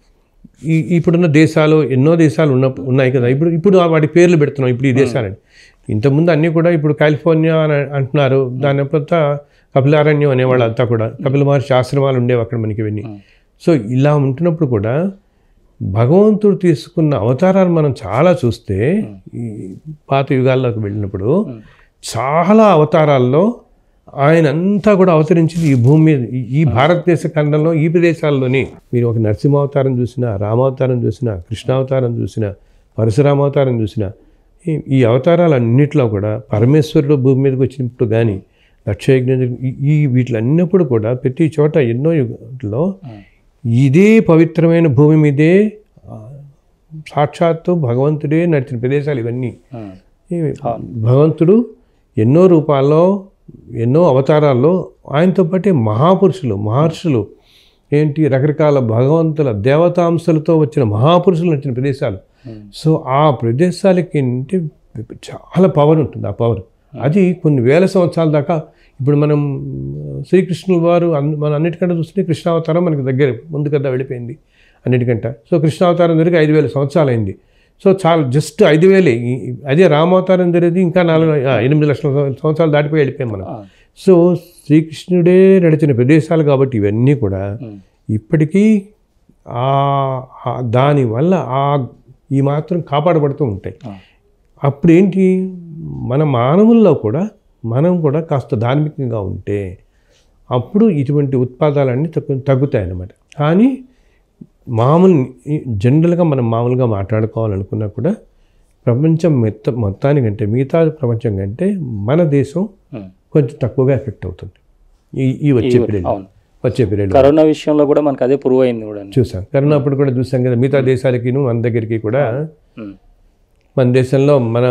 ఈ ఇప్పుడున్న దేశాలు ఎన్నో దేశాలు ఉన్న ఉన్నాయి కదా ఇప్పుడు ఇప్పుడు వాటి పేర్లు పెడుతున్నాం ఇప్పుడు ఈ దేశాలని ఇంతకుముందు అన్నీ కూడా ఇప్పుడు కాలిఫోర్నియా అని అంటున్నారు దాని తర్వాత కపిలారణ్యం అనేవాళ్ళు అంతా కూడా కపిల మహర్షి ఆశ్రమాలు ఉండేవి అక్కడ మనకి ఇవన్నీ ఉమ్. సో ఇలా ఉంటున్నప్పుడు కూడా భగవంతుడు తీసుకున్న అవతారాలు మనం చాలా చూస్తే ఈ పాత యుగాల్లోకి వెళ్ళినప్పుడు ఉమ్. చాలా అవతారాల్లో ఆయన అంతా కూడా అవతరించింది ఈ భూమి మీద ఈ- ఈ భారతదేశ ఖండంలో ఈ ప్రదేశాల్లోనే మీరు ఒక నరసింహావతారం చూసినా రామావతారం చూసినా కృష్ణావతారం చూసినా పరశురామావతారం చూసినా ఈ- ఈ అవతారాలన్నింటిలో కూడా పరమేశ్వరుడు భూమి మీదకి వచ్చినప్పుడు కానీ లక్షయజ్ఞ ఈ- ఈ వీటిలన్నప్పుడు కూడా ప్రతి చోట ఎన్నో యుగాల్లో ఉమ్, ఇదే పవిత్రమైన భూమి మీదే ఆ, సాక్షాత్తు భగవంతుడే నడిచిన ప్రదేశాలు ఇవన్నీ ఉమ్, ఈ భగవంతుడు ఎన్నో రూపాల్లో ఎన్నో అవతారాల్లో ఆయనతో పాటే మహాపురుషులు మహర్షులు ఏంటి రకరకాల భగవంతుల దేవతాంశలతో వచ్చిన మహాపురుషులు నచ్చిన ప్రదేశాలు ఉమ్, సో ఆ ప్రదేశాలకి ఏంటి చాలా పవర్ ఉంటుంది ఆ పవర్ అది కొన్ని వేల సంవత్సరాల దాకా ఇప్పుడు మనం శ్రీకృష్ణుల వారు అన్- మనం అన్నిటికంటే చూస్తే కృష్ణావతారం మనకి దగ్గర ముందు కదా వెళ్ళిపోయింది అన్నిటికంటే సో కృష్ణావతారం జరిగి ఐదు వేల సంవత్సరాలు అయింది సో చాలా జస్ట్ ఐదు వేలే ఈ- ఈ- అదే రామావతారం జరిగింది ఇంకా నాలుగు ఆ, ఎనిమిది లక్షల సంవత్సరాలు దాటిపోయి వెళ్ళిపోయాం మనం ఆ, సో శ్రీకృష్ణుడే నడిచిన ప్రదేశాలు కాబట్టి ఇవన్నీ కూడా ఉమ్, ఇప్పటికీ ఆ ఆ- దానివల్ల ఆ ఈ మాత్రం కాపాడబడుతూ ఉంటాయి ఆ, అప్పుడు ఏంటి మన మానవుల్లో కూడా మనం కూడా కాస్త ధార్మికంగా ఉంటే అప్పుడు ఇటువంటి ఉత్పాదాలన్నీ తగ్గు తగ్గుతాయి అన్నమాట కానీ మామూలు జనరల్గా మనం మామూలుగా మాట్లాడుకోవాలనుకున్నా కూడా ప్రపంచం మెత్త మొత్తానికంటే మిగతా ప్రపంచం కంటే మన దేశం ఉమ్. కొంచెం తక్కువగా ఎఫెక్ట్ అవుతుంది ఈ ఈ వచ్చే ఈ- పీరియడ్ అవును వచ్చే పీరియడ్ కరోనా విషయంలో కూడా మనకు అదే ప్రూవ్ అయింది కూడా చూసాం కరోనా అప్పుడు కూడా చూసాం కదా మిగతా దేశాలకి మన దగ్గరికి కూడా ఉమ్, మన దేశంలో మన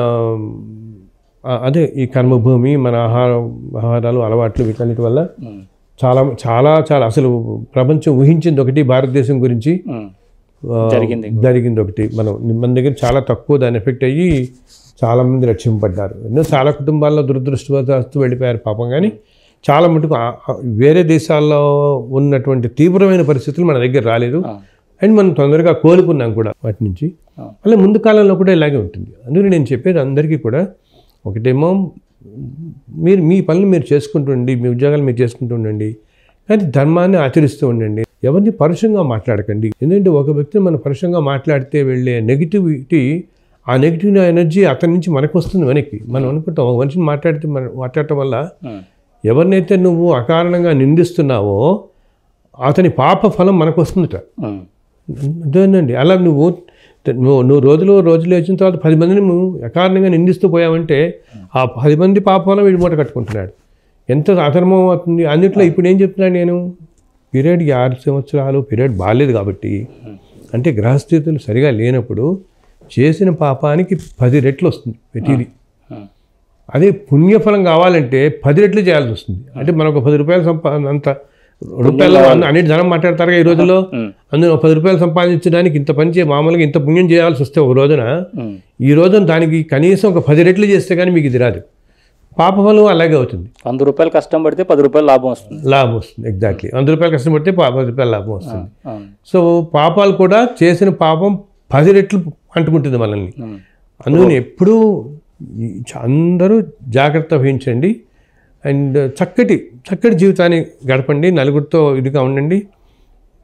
ఆ, అదే ఈ కర్మభూమి మన ఆహార ఆహారాలు అలవాట్లు వీటన్నిటి వల్ల ఉమ్, చాలా చాలా చాలా అసలు ప్రపంచం ఊహించింది ఒకటి భారతదేశం గురించి ఉమ్, ఆ, జరిగింది జరిగింది ఒకటి మనం మన దగ్గర చాలా తక్కువ దాని ఎఫెక్ట్ అయ్యి చాలా మంది రక్షింపబడ్డారు ఎన్నో చాలా కుటుంబాల్లో దురదృష్టవశాత్తు వెళ్ళిపోయారు పాపం కానీ చాలా మటుకు ఆ- ఆ వేరే దేశాల్లో ఉన్నటువంటి తీవ్రమైన పరిస్థితులు మన దగ్గర రాలేదు ఆ, అండ్ మనం తొందరగా కోలుకున్నాం కూడా వాటి నుంచి ఆ. మళ్ళీ ముందు కాలంలో కూడా ఇలాగే ఉంటుంది అందుకని నేను చెప్పేది అందరికీ కూడా ఒకటేమో మీరు మీ పనులు మీరు చేసుకుంటుండండి మీ ఉద్యోగాలు మీరు చేసుకుంటూ ఉండండి కానీ ధర్మాన్ని ఆచరిస్తూ ఉండండి ఎవరిని పరుషంగా మాట్లాడకండి ఎందుకంటే ఒక వ్యక్తిని మనం పరుషంగా మాట్లాడితే వెళ్ళే నెగిటివిటీ ఆ నెగిటివ్ ఎనర్జీ అతని నుంచి మనకు వస్తుంది వెనక్కి మనం అనుకుంటాం ఒక మనిషిని మాట్లాడితే మనం మాట్లాడటం వల్ల ఉమ్, ఎవరినైతే నువ్వు అకారణంగా నిందిస్తున్నావో అతని పాప ఫలం మనకు వస్తుందట ఉమ్, అదేనండి అలా నువ్వు నువ్వు నువ్వు రోజులు రోజులు వచ్చిన తర్వాత పది మందిని నువ్వు అకారణంగా నిందిస్తూ పోయావంటే ఆ పది మంది పాపంలో వీడి మూట కట్టుకుంటున్నాడు ఎంత అధర్మం అవుతుంది అన్నిట్లో ఇప్పుడు ఏం చెప్తున్నాను నేను పీరియడ్ ఆరు సంవత్సరాలు పీరియడ్ బాగాలేదు కాబట్టి అంటే గ్రహస్థితులు సరిగా లేనప్పుడు చేసిన పాపానికి పది రెట్లు వస్తుంది ప్రతిదీ ఉమ్, అదే పుణ్యఫలం కావాలంటే పది రెట్లు చేయాల్సి వస్తుంది అంటే మనం ఒక పది రూపాయలు సంపా అంత రూపాయలు అన్ని- అన్నిటి ధనం మాట్లాడతారు ఈ రోజుల్లో ఉమ్, అందులో ఒక పది రూపాయలు సంపాదించడానికి ఇంత పని చే మామూలుగా ఇంత పుణ్యం చేయాల్సి వస్తే ఒక రోజున ఉమ్, ఈ రోజున దానికి కనీసం ఒక పది రెట్లు చేస్తే కానీ మీకు ఇది రాదు పాపఫలం అలాగే అవుతుంది వంద రూపాయలు కష్టం పడితే పది రూపాయలు లాభం వస్తుంది లాభం వస్తుంది ఎగ్జాక్ట్లీ వంద రూపాయలు కష్టపడితే పా- పది రూపాయలు లాభం వస్తుంది అవును సో పాపాలు కూడా చేసిన పాపం పది రెట్లు అంటుకుంటుంది మనల్ని ఉమ్, అందుకని ఎప్పుడూ ఈ చ- అందరూ జాగ్రత్త వహించండి అండ్ చక్కటి చక్కటి జీవితాన్ని గడపండి నలుగురితో ఇదిగా ఉండండి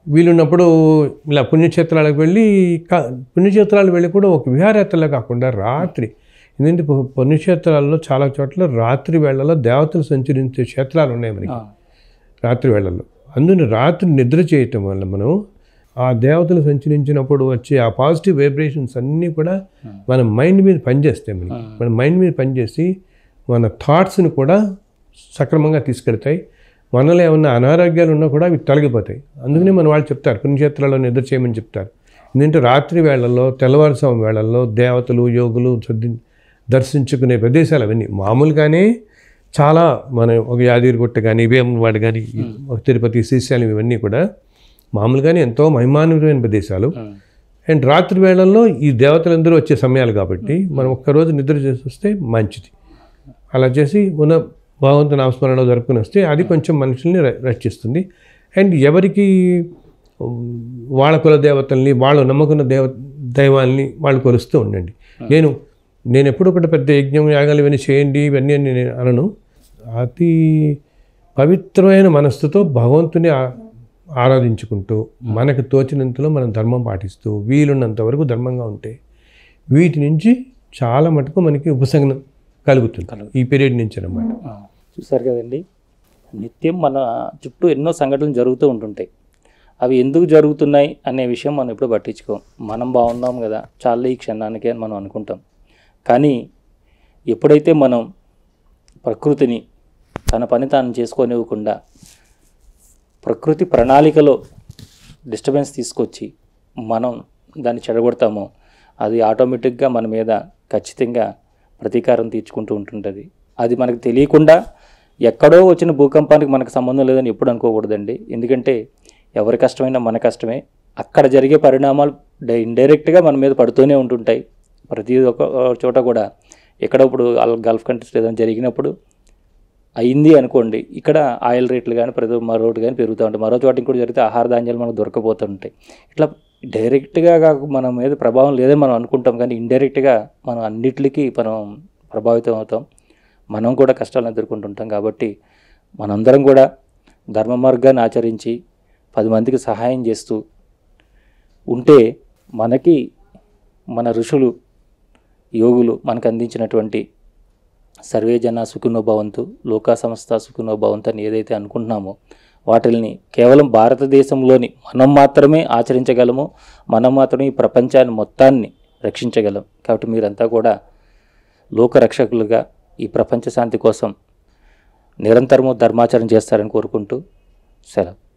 వీలున్నప్పుడు ఇలా పుణ్యక్షేత్రాలకు వెళ్ళి కా- పుణ్యక్షేత్రాలు వెళ్ళి కూడా ఒక విహారయాత్రలో కాకుండా రాత్రి ఎందుకంటే పు- పుణ్యక్షేత్రాల్లో చాలా చోట్ల రాత్రి వేళల్లో దేవతలు సంచరించే క్షేత్రాలు ఉన్నాయి మనకి ఆ, రాత్రి వేళల్లో అందుని రాత్రి నిద్ర చేయటం వల్ల మనం ఆ దేవతలు సంచరించినప్పుడు వచ్చే ఆ పాజిటివ్ వైబ్రేషన్స్ అన్నీ కూడా మన మైండ్ మీద పనిచేస్తాయి మనకి మన మైండ్ మీద పనిచేసి మన థాట్స్ని కూడా సక్రమంగా తీసుకెళ్తాయి మనలో ఏమన్నా అనారోగ్యాలు ఉన్నా కూడా అవి తొలగిపోతాయి అందుకనే మన వాళ్ళు చెప్తారు పుణ్యక్షేత్రాల్లో నిద్ర చేయమని చెప్తారు ఎందుకంటే రాత్రి వేళల్లో తెల్లవారుసాము వేళల్లో దేవతలు యోగులు సర్ది దర్శించుకునే ప్రదేశాలు అవన్నీ మామూలుగానే చాలా మన ఒక యాదగిరిగుట్ట కానీ వేమవాడ కానీ ఒక తిరుపతి శ్రీశైలం ఇవన్నీ కూడా మామూలుగానే ఎంతో మహిమాన్వితమైన ప్రదేశాలు ఉమ్, అండ్ రాత్రి వేళల్లో ఈ దేవతలందరూ వచ్చే సమయాలు కాబట్టి మనం ఒక్కరోజు నిద్ర చేసి వస్తే మంచిది అలా చేసి ఉన్న భగవంతు నామస్మరణలో జరుపుకుని వస్తే అది కొంచెం మనుషుల్ని ర- రక్షిస్తుంది అండ్ ఎవరికి ఉమ్, వాళ్ళ కుల దేవతల్ని వాళ్ళు నమ్ముకున్న దేవ దైవాల్ని వాళ్ళు కొలుస్తూ ఉండండి నేను నేను ఎప్పుడు కూడా పెద్ద యజ్ఞం యాగాలు ఇవన్నీ చేయండి ఇవన్నీ అని నేను అనను అతి పవిత్రమైన మనస్సుతో భగవంతుని ఆ- ఆరాధించుకుంటూ మనకు తోచినంతలో మనం ధర్మం పాటిస్తూ వీలున్నంత వరకు ధర్మంగా ఉంటే వీటి నుంచి చాలా మటుకు మనకి ఉపశమనం కలుగుతుంది ఈ పీరియడ్ నుంచి అన్నమాట ఆ. చూసారు కదండి నిత్యం మన చుట్టూ ఎన్నో సంఘటనలు జరుగుతూ ఉంటుంటాయి అవి ఎందుకు జరుగుతున్నాయి అనే విషయం మనం ఎప్పుడు పట్టించుకోం మనం బాగున్నాం కదా చాలా ఈ క్షణానికి అని మనం అనుకుంటాం కానీ ఎప్పుడైతే మనం ప్రకృతిని తన పని తాను చేసుకోనివ్వకుండా ప్రకృతి ప్రణాళికలో డిస్టర్బెన్స్ తీసుకొచ్చి మనం దాన్ని చెడగొడతామో అది ఆటోమేటిక్గా మన మీద ఖచ్చితంగా ప్రతీకారం తీర్చుకుంటూ ఉంటుంటుంది అది మనకు తెలియకుండా ఎక్కడో వచ్చిన భూకంపానికి మనకు సంబంధం లేదని ఎప్పుడు అనుకోకూడదండి ఎందుకంటే ఎవరి కష్టమైనా మన కష్టమే అక్కడ జరిగే పరిణామాలు డై- ఇండైరెక్ట్గా మన మీద పడుతూనే ఉంటుంటాయి ప్రతి ఒక్క చోట కూడా ఎక్కడ ఇప్పుడు అల్- గల్ఫ్ కంట్రీస్ ఏదైనా జరిగినప్పుడు అయింది అనుకోండి ఇక్కడ ఆయిల్ రేట్లు కానీ ప్రతి మరొకటి కానీ పెరుగుతూ ఉంటాయి మరో చోట ఇంకోటి జరిగితే ఆహార ధాన్యాలు మనకు దొరకపోతుంటాయి ఇట్లా డైరెక్ట్గా కాక మన మీద ప్రభావం లేదని మనం అనుకుంటాం కానీ ఇండైరెక్ట్గా మనం అన్నిటికీ మనం ప్రభావితం అవుతాం మనం కూడా కష్టాలను ఎదుర్కొంటుంటాం కాబట్టి మనందరం కూడా ధర్మ మార్గాన్ని ఆచరించి పది మందికి సహాయం చేస్తూ ఉంటే మనకి మన ఋషులు యోగులు మనకు అందించినటువంటి సర్వే జన సుఖినో భవంతు లోకా సంస్థ సుఖినో భవంతు అని ఏదైతే అనుకుంటున్నామో వాటిల్ని కేవలం భారతదేశంలోని మనం మాత్రమే ఆచరించగలము మనం మాత్రమే ఈ ప్రపంచాన్ని మొత్తాన్ని రక్షించగలం కాబట్టి మీరంతా కూడా లోక రక్షకులుగా ఈ ప్రపంచ శాంతి కోసం నిరంతరము ధర్మాచరణ చేస్తారని కోరుకుంటూ సెలవు